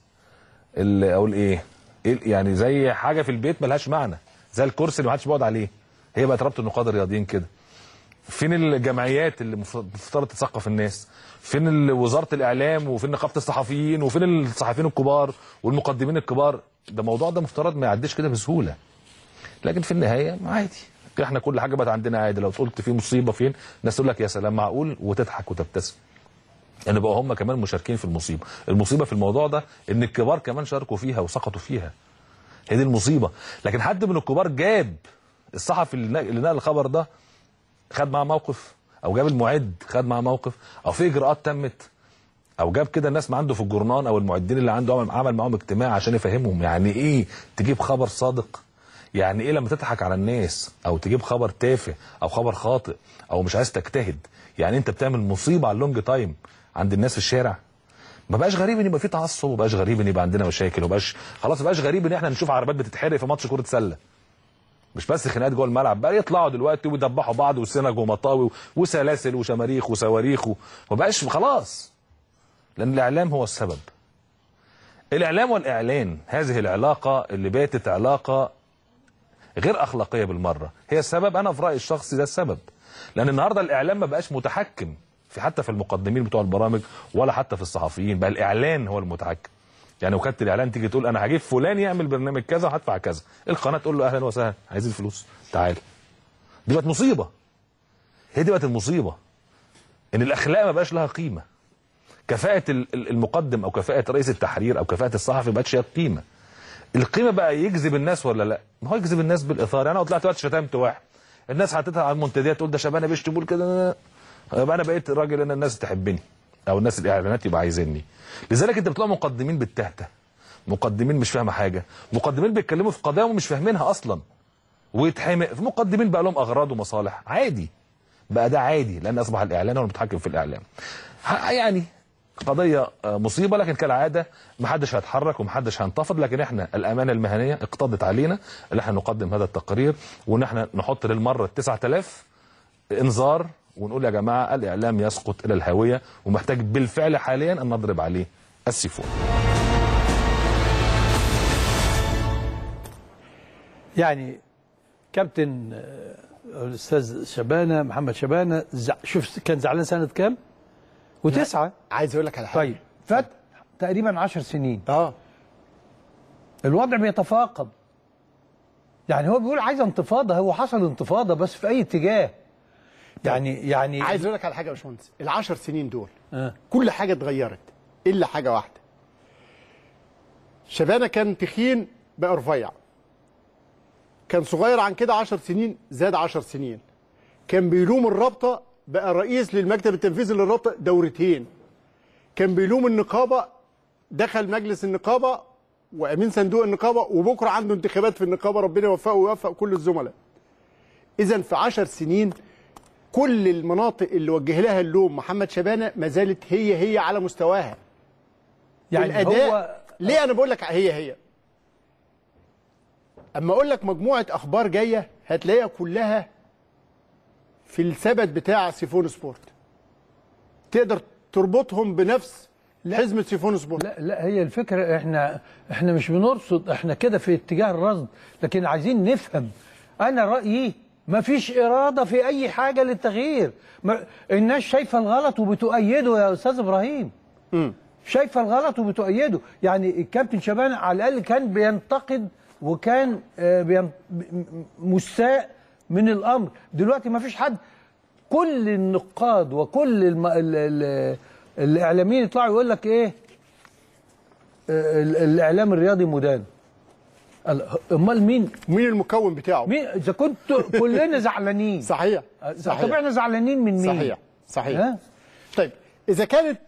ال اقول ايه إيه- يعني زي حاجه في البيت ملهاش معنى زي الكرسي اللي محدش بيقعد عليه هي بقت رابطه النقاد الرياضيين كده فين الجمعيات اللي مف- مفترض تثقف الناس فين ال- وزاره الاعلام وفين نقابه الصحفيين وفين الصحفيين الكبار والمقدمين الكبار ده الموضوع ده مفترض ما يعديش كده بسهوله لكن في النهايه عادي احنا كل حاجه بقت عندنا عادي لو قلت في مصيبه فين الناس تقول لك يا سلام معقول وتضحك وتبتسم يعني بقوا هم كمان مشاركين في المصيبه المصيبه في الموضوع ده ان الكبار كمان شاركوا فيها وسقطوا فيها هي دي المصيبه لكن حد من الكبار جاب الصحفي اللي نقل اللي نقل الخبر ده خد معاه موقف او جاب المعد خد معاه موقف او في اجراءات تمت او جاب كده الناس ما عنده في الجورنان او المعدين اللي عنده عمل, عمل معاهم اجتماع عشان يفهمهم يعني ايه تجيب خبر صادق يعني ايه لما تضحك على الناس او تجيب خبر تافه او خبر خاطئ او مش عايز تجتهد يعني انت بتعمل مصيبه على اللونج تايم عند الناس في الشارع ما بقاش غريب ان يبقى في تعصب وما بقاش غريب ان يبقى عندنا مشاكل وما بقاش خلاص ما بقاش غريب ان احنا نشوف عربيات بتتحرق في ماتش كره سله مش بس خناقات جوه الملعب بقى يطلعوا دلوقتي ويدبحوا بعض وسنج ومطاوي وسلاسل وشماريخ وصواريخ و- ما بقاش خلاص لان الاعلام هو السبب الاعلام والاعلان هذه العلاقه اللي باتت علاقه غير اخلاقيه بالمره هي السبب انا في رايي الشخصي ده السبب لان النهارده الاعلام ما بقاش متحكم في حتى في المقدمين بتوع البرامج ولا حتى في الصحفيين بقى الاعلان هو المتحكم يعني وكاله الاعلان تيجي تقول انا هجيب فلان يعمل برنامج كذا وهدفع كذا القناه تقول له اهلا وسهلا عايزين فلوس تعال دي بقت مصيبه هي دي بقت المصيبه ان الاخلاق ما بقاش لها قيمه كفاءه ال- ال- المقدم او كفاءه رئيس التحرير او كفاءه الصحفي ما بقتش هي القيمه القيمه بقى يجذب الناس ولا لا ما هو يجذب الناس بالاثاره انا لو طلعت دلوقتي شتمت واحد الناس حطيتها على المنتديات تقول ده شبانه بيشتم بيقول كده يبقى انا بقيت راجل ان الناس تحبني او الناس الاعلانات يبقى عايزيني لذلك انت بتلاقي مقدمين بالتهته مقدمين مش فاهمه حاجه مقدمين بيتكلموا في قضايا ومش فاهمينها اصلا ويتحمق في مقدمين بقى لهم اغراض ومصالح عادي بقى ده عادي لان اصبح الاعلان هو المتحكم في الاعلام ح- يعني قضيه آه، مصيبه لكن كالعاده محدش هيتحرك ومحدش هينتفض لكن احنا الامانه المهنيه اقتضت علينا ان احنا نقدم هذا التقرير وان احنا نحط للمره ال 9000 انذار ونقول يا جماعه الاعلام يسقط الى الهاويه ومحتاج بالفعل حاليا ان نضرب عليه السيفون يعني كابتن آه، الاستاذ شبانه محمد شبانه زع... شوف كان زعلان سنه كام؟ وتسعه عايز اقول لك على حاجه طيب فات تقريبا عشر سنين اه الوضع بيتفاقم يعني هو بيقول عايز انتفاضه هو حصل انتفاضه بس في اي اتجاه يعني يعني عايز اقول لك على حاجه يا باشمهندس العشر سنين دول آه. كل حاجه اتغيرت الا حاجه واحده شبانه كان تخين بقى رفيع كان صغير عن كده 10 سنين زاد 10 سنين كان بيلوم الرابطه بقى رئيس للمكتب التنفيذي للرابطه دورتين كان بيلوم النقابه دخل مجلس النقابه وامين صندوق النقابه وبكره عنده انتخابات في النقابه ربنا يوفقه ويوفق كل الزملاء اذا في 10 سنين كل المناطق اللي وجه لها اللوم محمد شبانه ما زالت هي هي على مستواها يعني الاداء هو ليه انا بقول لك هي هي اما اقول لك مجموعه اخبار جايه هتلاقيها كلها في الثبت بتاع سيفون سبورت تقدر تربطهم بنفس حزمه سيفون سبورت لا لا هي الفكره احنا احنا مش بنرصد احنا كده في اتجاه الرصد لكن عايزين نفهم انا رايي ما فيش اراده في اي حاجه للتغيير ما الناس شايفه الغلط وبتؤيده يا استاذ ابراهيم شايفه الغلط وبتؤيده يعني الكابتن شبان على الاقل كان بينتقد وكان آه، بين- م- م- مستاء من الامر دلوقتي ما فيش حد كل النقاد وكل الم... ال... ال... الاعلاميين يطلعوا يقول لك ايه آه، ال- الاعلام الرياضي مدان ال- امال مين مين المكون بتاعه مين اذا كنت كلنا زعلانين صحيح طب احنا زعلانين من مين صحيح صحيح ها؟ طيب اذا كانت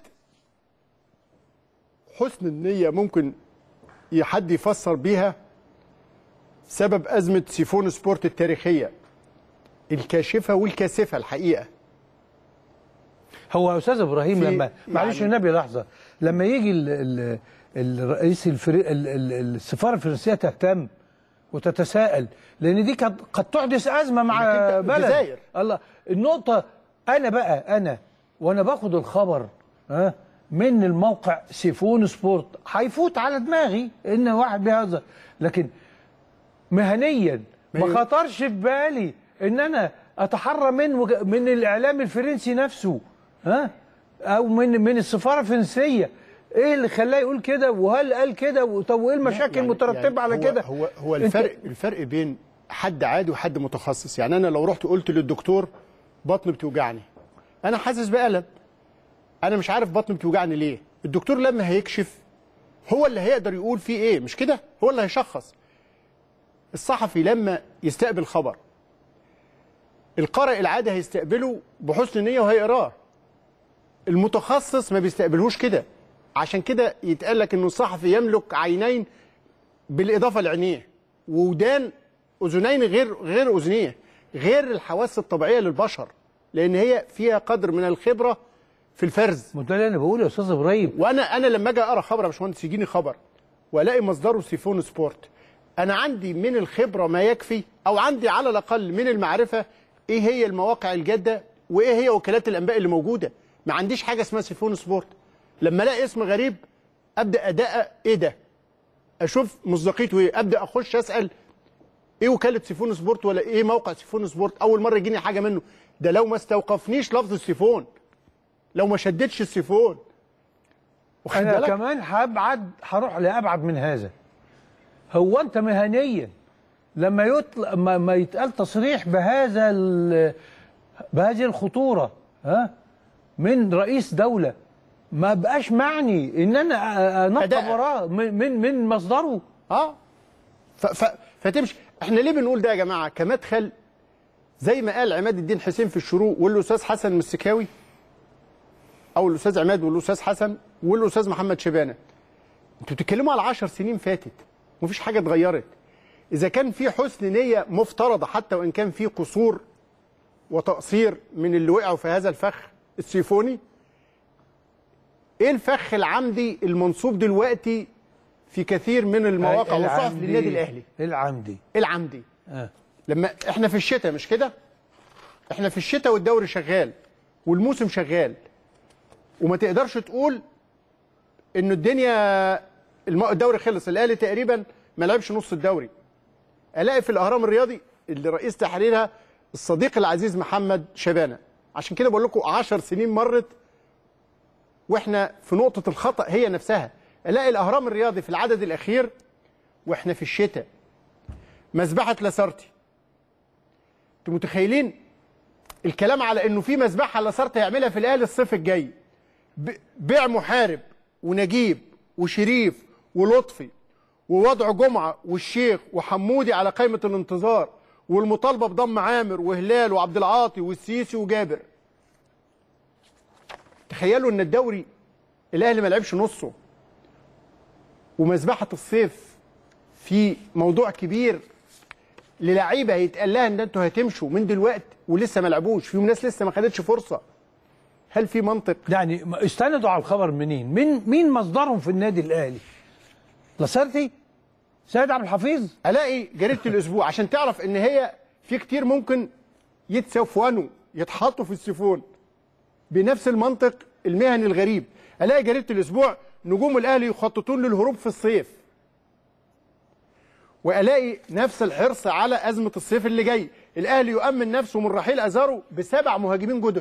حسن النيه ممكن حد يفسر بيها سبب ازمه سيفون سبورت التاريخيه الكاشفه والكاسفه الحقيقه هو يا استاذ ابراهيم في- لما معلش يعني- النبي لحظه لما يجي ال ال الرئيس الفريق ال- ال- السفاره الفرنسيه تهتم وتتساءل لان دي قد قد تحدث ازمه مع إنك أنت بلد الجزائر. الله النقطه انا بقى انا وانا باخد الخبر ها من الموقع سيفون سبورت هيفوت على دماغي ان واحد بيهزر لكن مهنيا ما ما- خطرش في بالي ان انا اتحرى من وج... من الاعلام الفرنسي نفسه ها او من من السفاره الفرنسيه ايه اللي خلاه يقول كده وهل قال كده و- طب وايه المشاكل يعني- المترتبه يعني على هو كده هو هو أنت- الفرق الفرق بين حد عادي وحد متخصص يعني انا لو رحت قلت للدكتور بطني بتوجعني انا حاسس بالم انا مش عارف بطني بتوجعني ليه الدكتور لما هيكشف هو اللي هيقدر يقول فيه ايه مش كده هو اللي هيشخص الصحفي لما يستقبل خبر القارئ العادي هيستقبله بحسن نيه وهيقراه المتخصص ما بيستقبلهوش كده عشان كده يتقال لك انه الصحفي يملك عينين بالاضافه لعينيه وودان اذنين غير غير اذنيه غير الحواس الطبيعيه للبشر لان هي فيها قدر من الخبره في الفرز ما ده اللي انا بقوله يا استاذ ابراهيم وانا انا لما اجي اقرا خبر يا باشمهندس يجيني خبر والاقي مصدره سيفون سبورت انا عندي من الخبره ما يكفي او عندي على الاقل من المعرفه ايه هي المواقع الجاده وايه هي وكالات الانباء اللي موجوده ما عنديش حاجه اسمها سيفون سبورت لما الاقي اسم غريب ابدا ادقق ايه ده اشوف مصداقيته ايه ابدا اخش اسال ايه وكاله سيفون سبورت ولا ايه موقع سيفون سبورت اول مره يجيني حاجه منه ده لو ما استوقفنيش لفظ السيفون لو ما شدتش السيفون واخد انا بالك؟ كمان هبعد هروح لابعد من هذا هو انت مهنيا لما يطلع ما, ما يتقال تصريح بهذا ال- بهذه الخطوره ها من رئيس دوله ما بقاش معني ان انا أ- انقب أداء. وراه من من من مصدره اه ف ف فتمشي احنا ليه بنقول ده يا جماعه كمدخل زي ما قال عماد الدين حسين في الشروق والاستاذ حسن المسكاوي او الاستاذ عماد والاستاذ حسن والاستاذ محمد شبانه انتوا بتتكلموا على 10 سنين فاتت مفيش حاجه اتغيرت اذا كان في حسن نيه مفترضه حتى وان كان في قصور وتقصير من اللي وقعوا في هذا الفخ السيفوني ايه الفخ العمدي المنصوب دلوقتي في كثير من المواقع والصحف العمدي- للنادي الاهلي العمدي العمدي آه. لما احنا في الشتاء مش كده احنا في الشتاء والدوري شغال والموسم شغال وما تقدرش تقول انه الدنيا الم- الدوري خلص الاهلي تقريبا ما لعبش نص الدوري الاقي في الاهرام الرياضي اللي رئيس تحريرها الصديق العزيز محمد شبانه عشان كده بقول لكم 10 سنين مرت واحنا في نقطه الخطا هي نفسها الاقي الاهرام الرياضي في العدد الاخير واحنا في الشتاء مذبحه لاسارتي انتوا متخيلين الكلام على انه في مذبحه لاسارتي هيعملها في الاهلي الصيف الجاي ب- بيع محارب ونجيب وشريف ولطفي ووضع جمعه والشيخ وحمودي على قائمه الانتظار والمطالبه بضم عامر وهلال وعبد العاطي والسيسي وجابر تخيلوا ان الدوري الاهلي ما لعبش نصه ومذبحه الصيف في موضوع كبير للعيبه هيتقال لها ان انتوا هتمشوا من دلوقتي ولسه ما لعبوش فيهم ناس لسه ما خدتش فرصه هل في منطق يعني ما- استندوا على الخبر منين؟ مين مين مصدرهم في النادي الاهلي؟ لاسارتي؟ سيد عبد الحفيظ؟ الاقي جريده الاسبوع عشان تعرف ان هي في كتير ممكن يتسفونوا يتحطوا في السيفون بنفس المنطق المهني الغريب الاقي جريده الاسبوع نجوم الاهلي يخططون للهروب في الصيف والاقي نفس الحرص على ازمه الصيف اللي جاي الاهلي يؤمن نفسه من رحيل ازارو بسبع مهاجمين جدد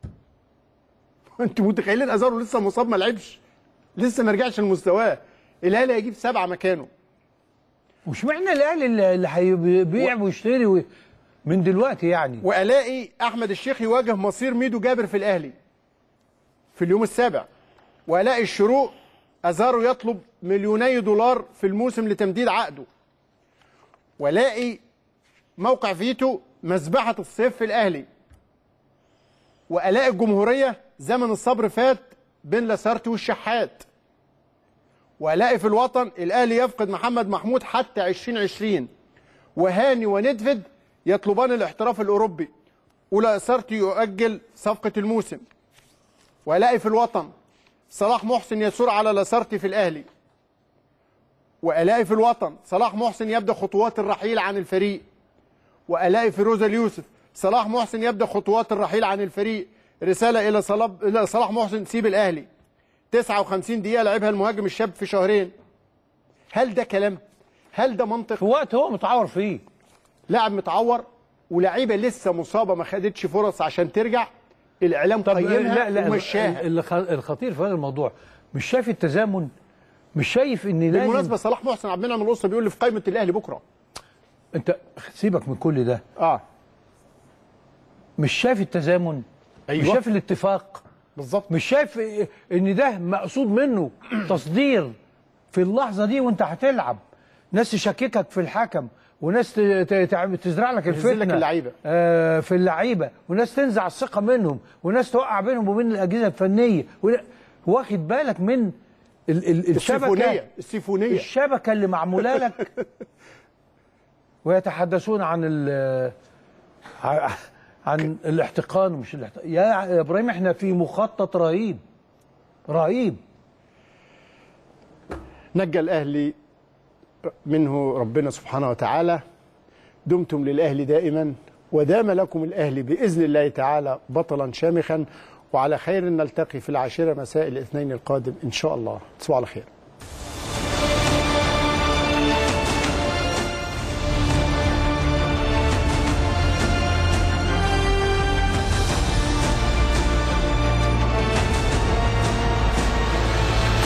انتوا متخيلين ازارو لسه مصاب ما لعبش لسه ما رجعش لمستواه الاهلي هيجيب سبعه مكانه وش معنى الاهلي اللي اللي هيبيع ويشتري و- من دلوقتي يعني؟ والاقي احمد الشيخ يواجه مصير ميدو جابر في الاهلي في اليوم السابع والاقي الشروق ازارو يطلب مليوني دولار في الموسم لتمديد عقده والاقي موقع فيتو مذبحه الصيف في الاهلي والاقي الجمهوريه زمن الصبر فات بين لاسارتي والشحات والاقي في الوطن الاهلي يفقد محمد محمود حتى 2020 وهاني وندفد يطلبان الاحتراف الاوروبي ولاسارتي يؤجل صفقه الموسم والاقي في الوطن صلاح محسن يسور على لاسارتي في الاهلي والاقي في الوطن صلاح محسن يبدا خطوات الرحيل عن الفريق والاقي في روزا اليوسف صلاح محسن يبدا خطوات الرحيل عن الفريق رساله الى صلاح الى صلاح محسن سيب الاهلي 59 دقيقه لعبها المهاجم الشاب في شهرين هل ده كلام هل ده منطق في وقت هو متعور فيه لاعب متعور ولاعيبه لسه مصابه ما خدتش فرص عشان ترجع الاعلام طب قيمها لا لا ومشاها ال- الخ- الخطير في هذا الموضوع مش شايف التزامن مش شايف ان لازم بالمناسبه صلاح محسن عبد المنعم القصه بيقول لي في قائمه الاهلي بكره انت سيبك من كل ده اه مش شايف التزامن أيوة. مش شايف الاتفاق بالظبط مش شايف ان ده مقصود منه تصدير في اللحظه دي وانت هتلعب ناس تشككك في الحكم وناس ت- ت- تع- تزرع لك تنزل الفتنه لك اللعيبة. آه في اللعيبه وناس تنزع الثقه منهم وناس توقع بينهم وبين الاجهزه الفنيه ون- واخد بالك من ال ال الشبكه السيفونيه السيفونيه الشبكه اللي معموله لك ويتحدثون عن ال ع- عن الاحتقان ومش الاحتقان يا يا ابراهيم احنا في مخطط رهيب رهيب نجى الاهلي منه ربنا سبحانه وتعالى دمتم للاهلي دائما ودام لكم الاهلي باذن الله تعالى بطلا شامخا وعلى خير نلتقي في العاشره مساء الاثنين القادم ان شاء الله تصبحوا على خير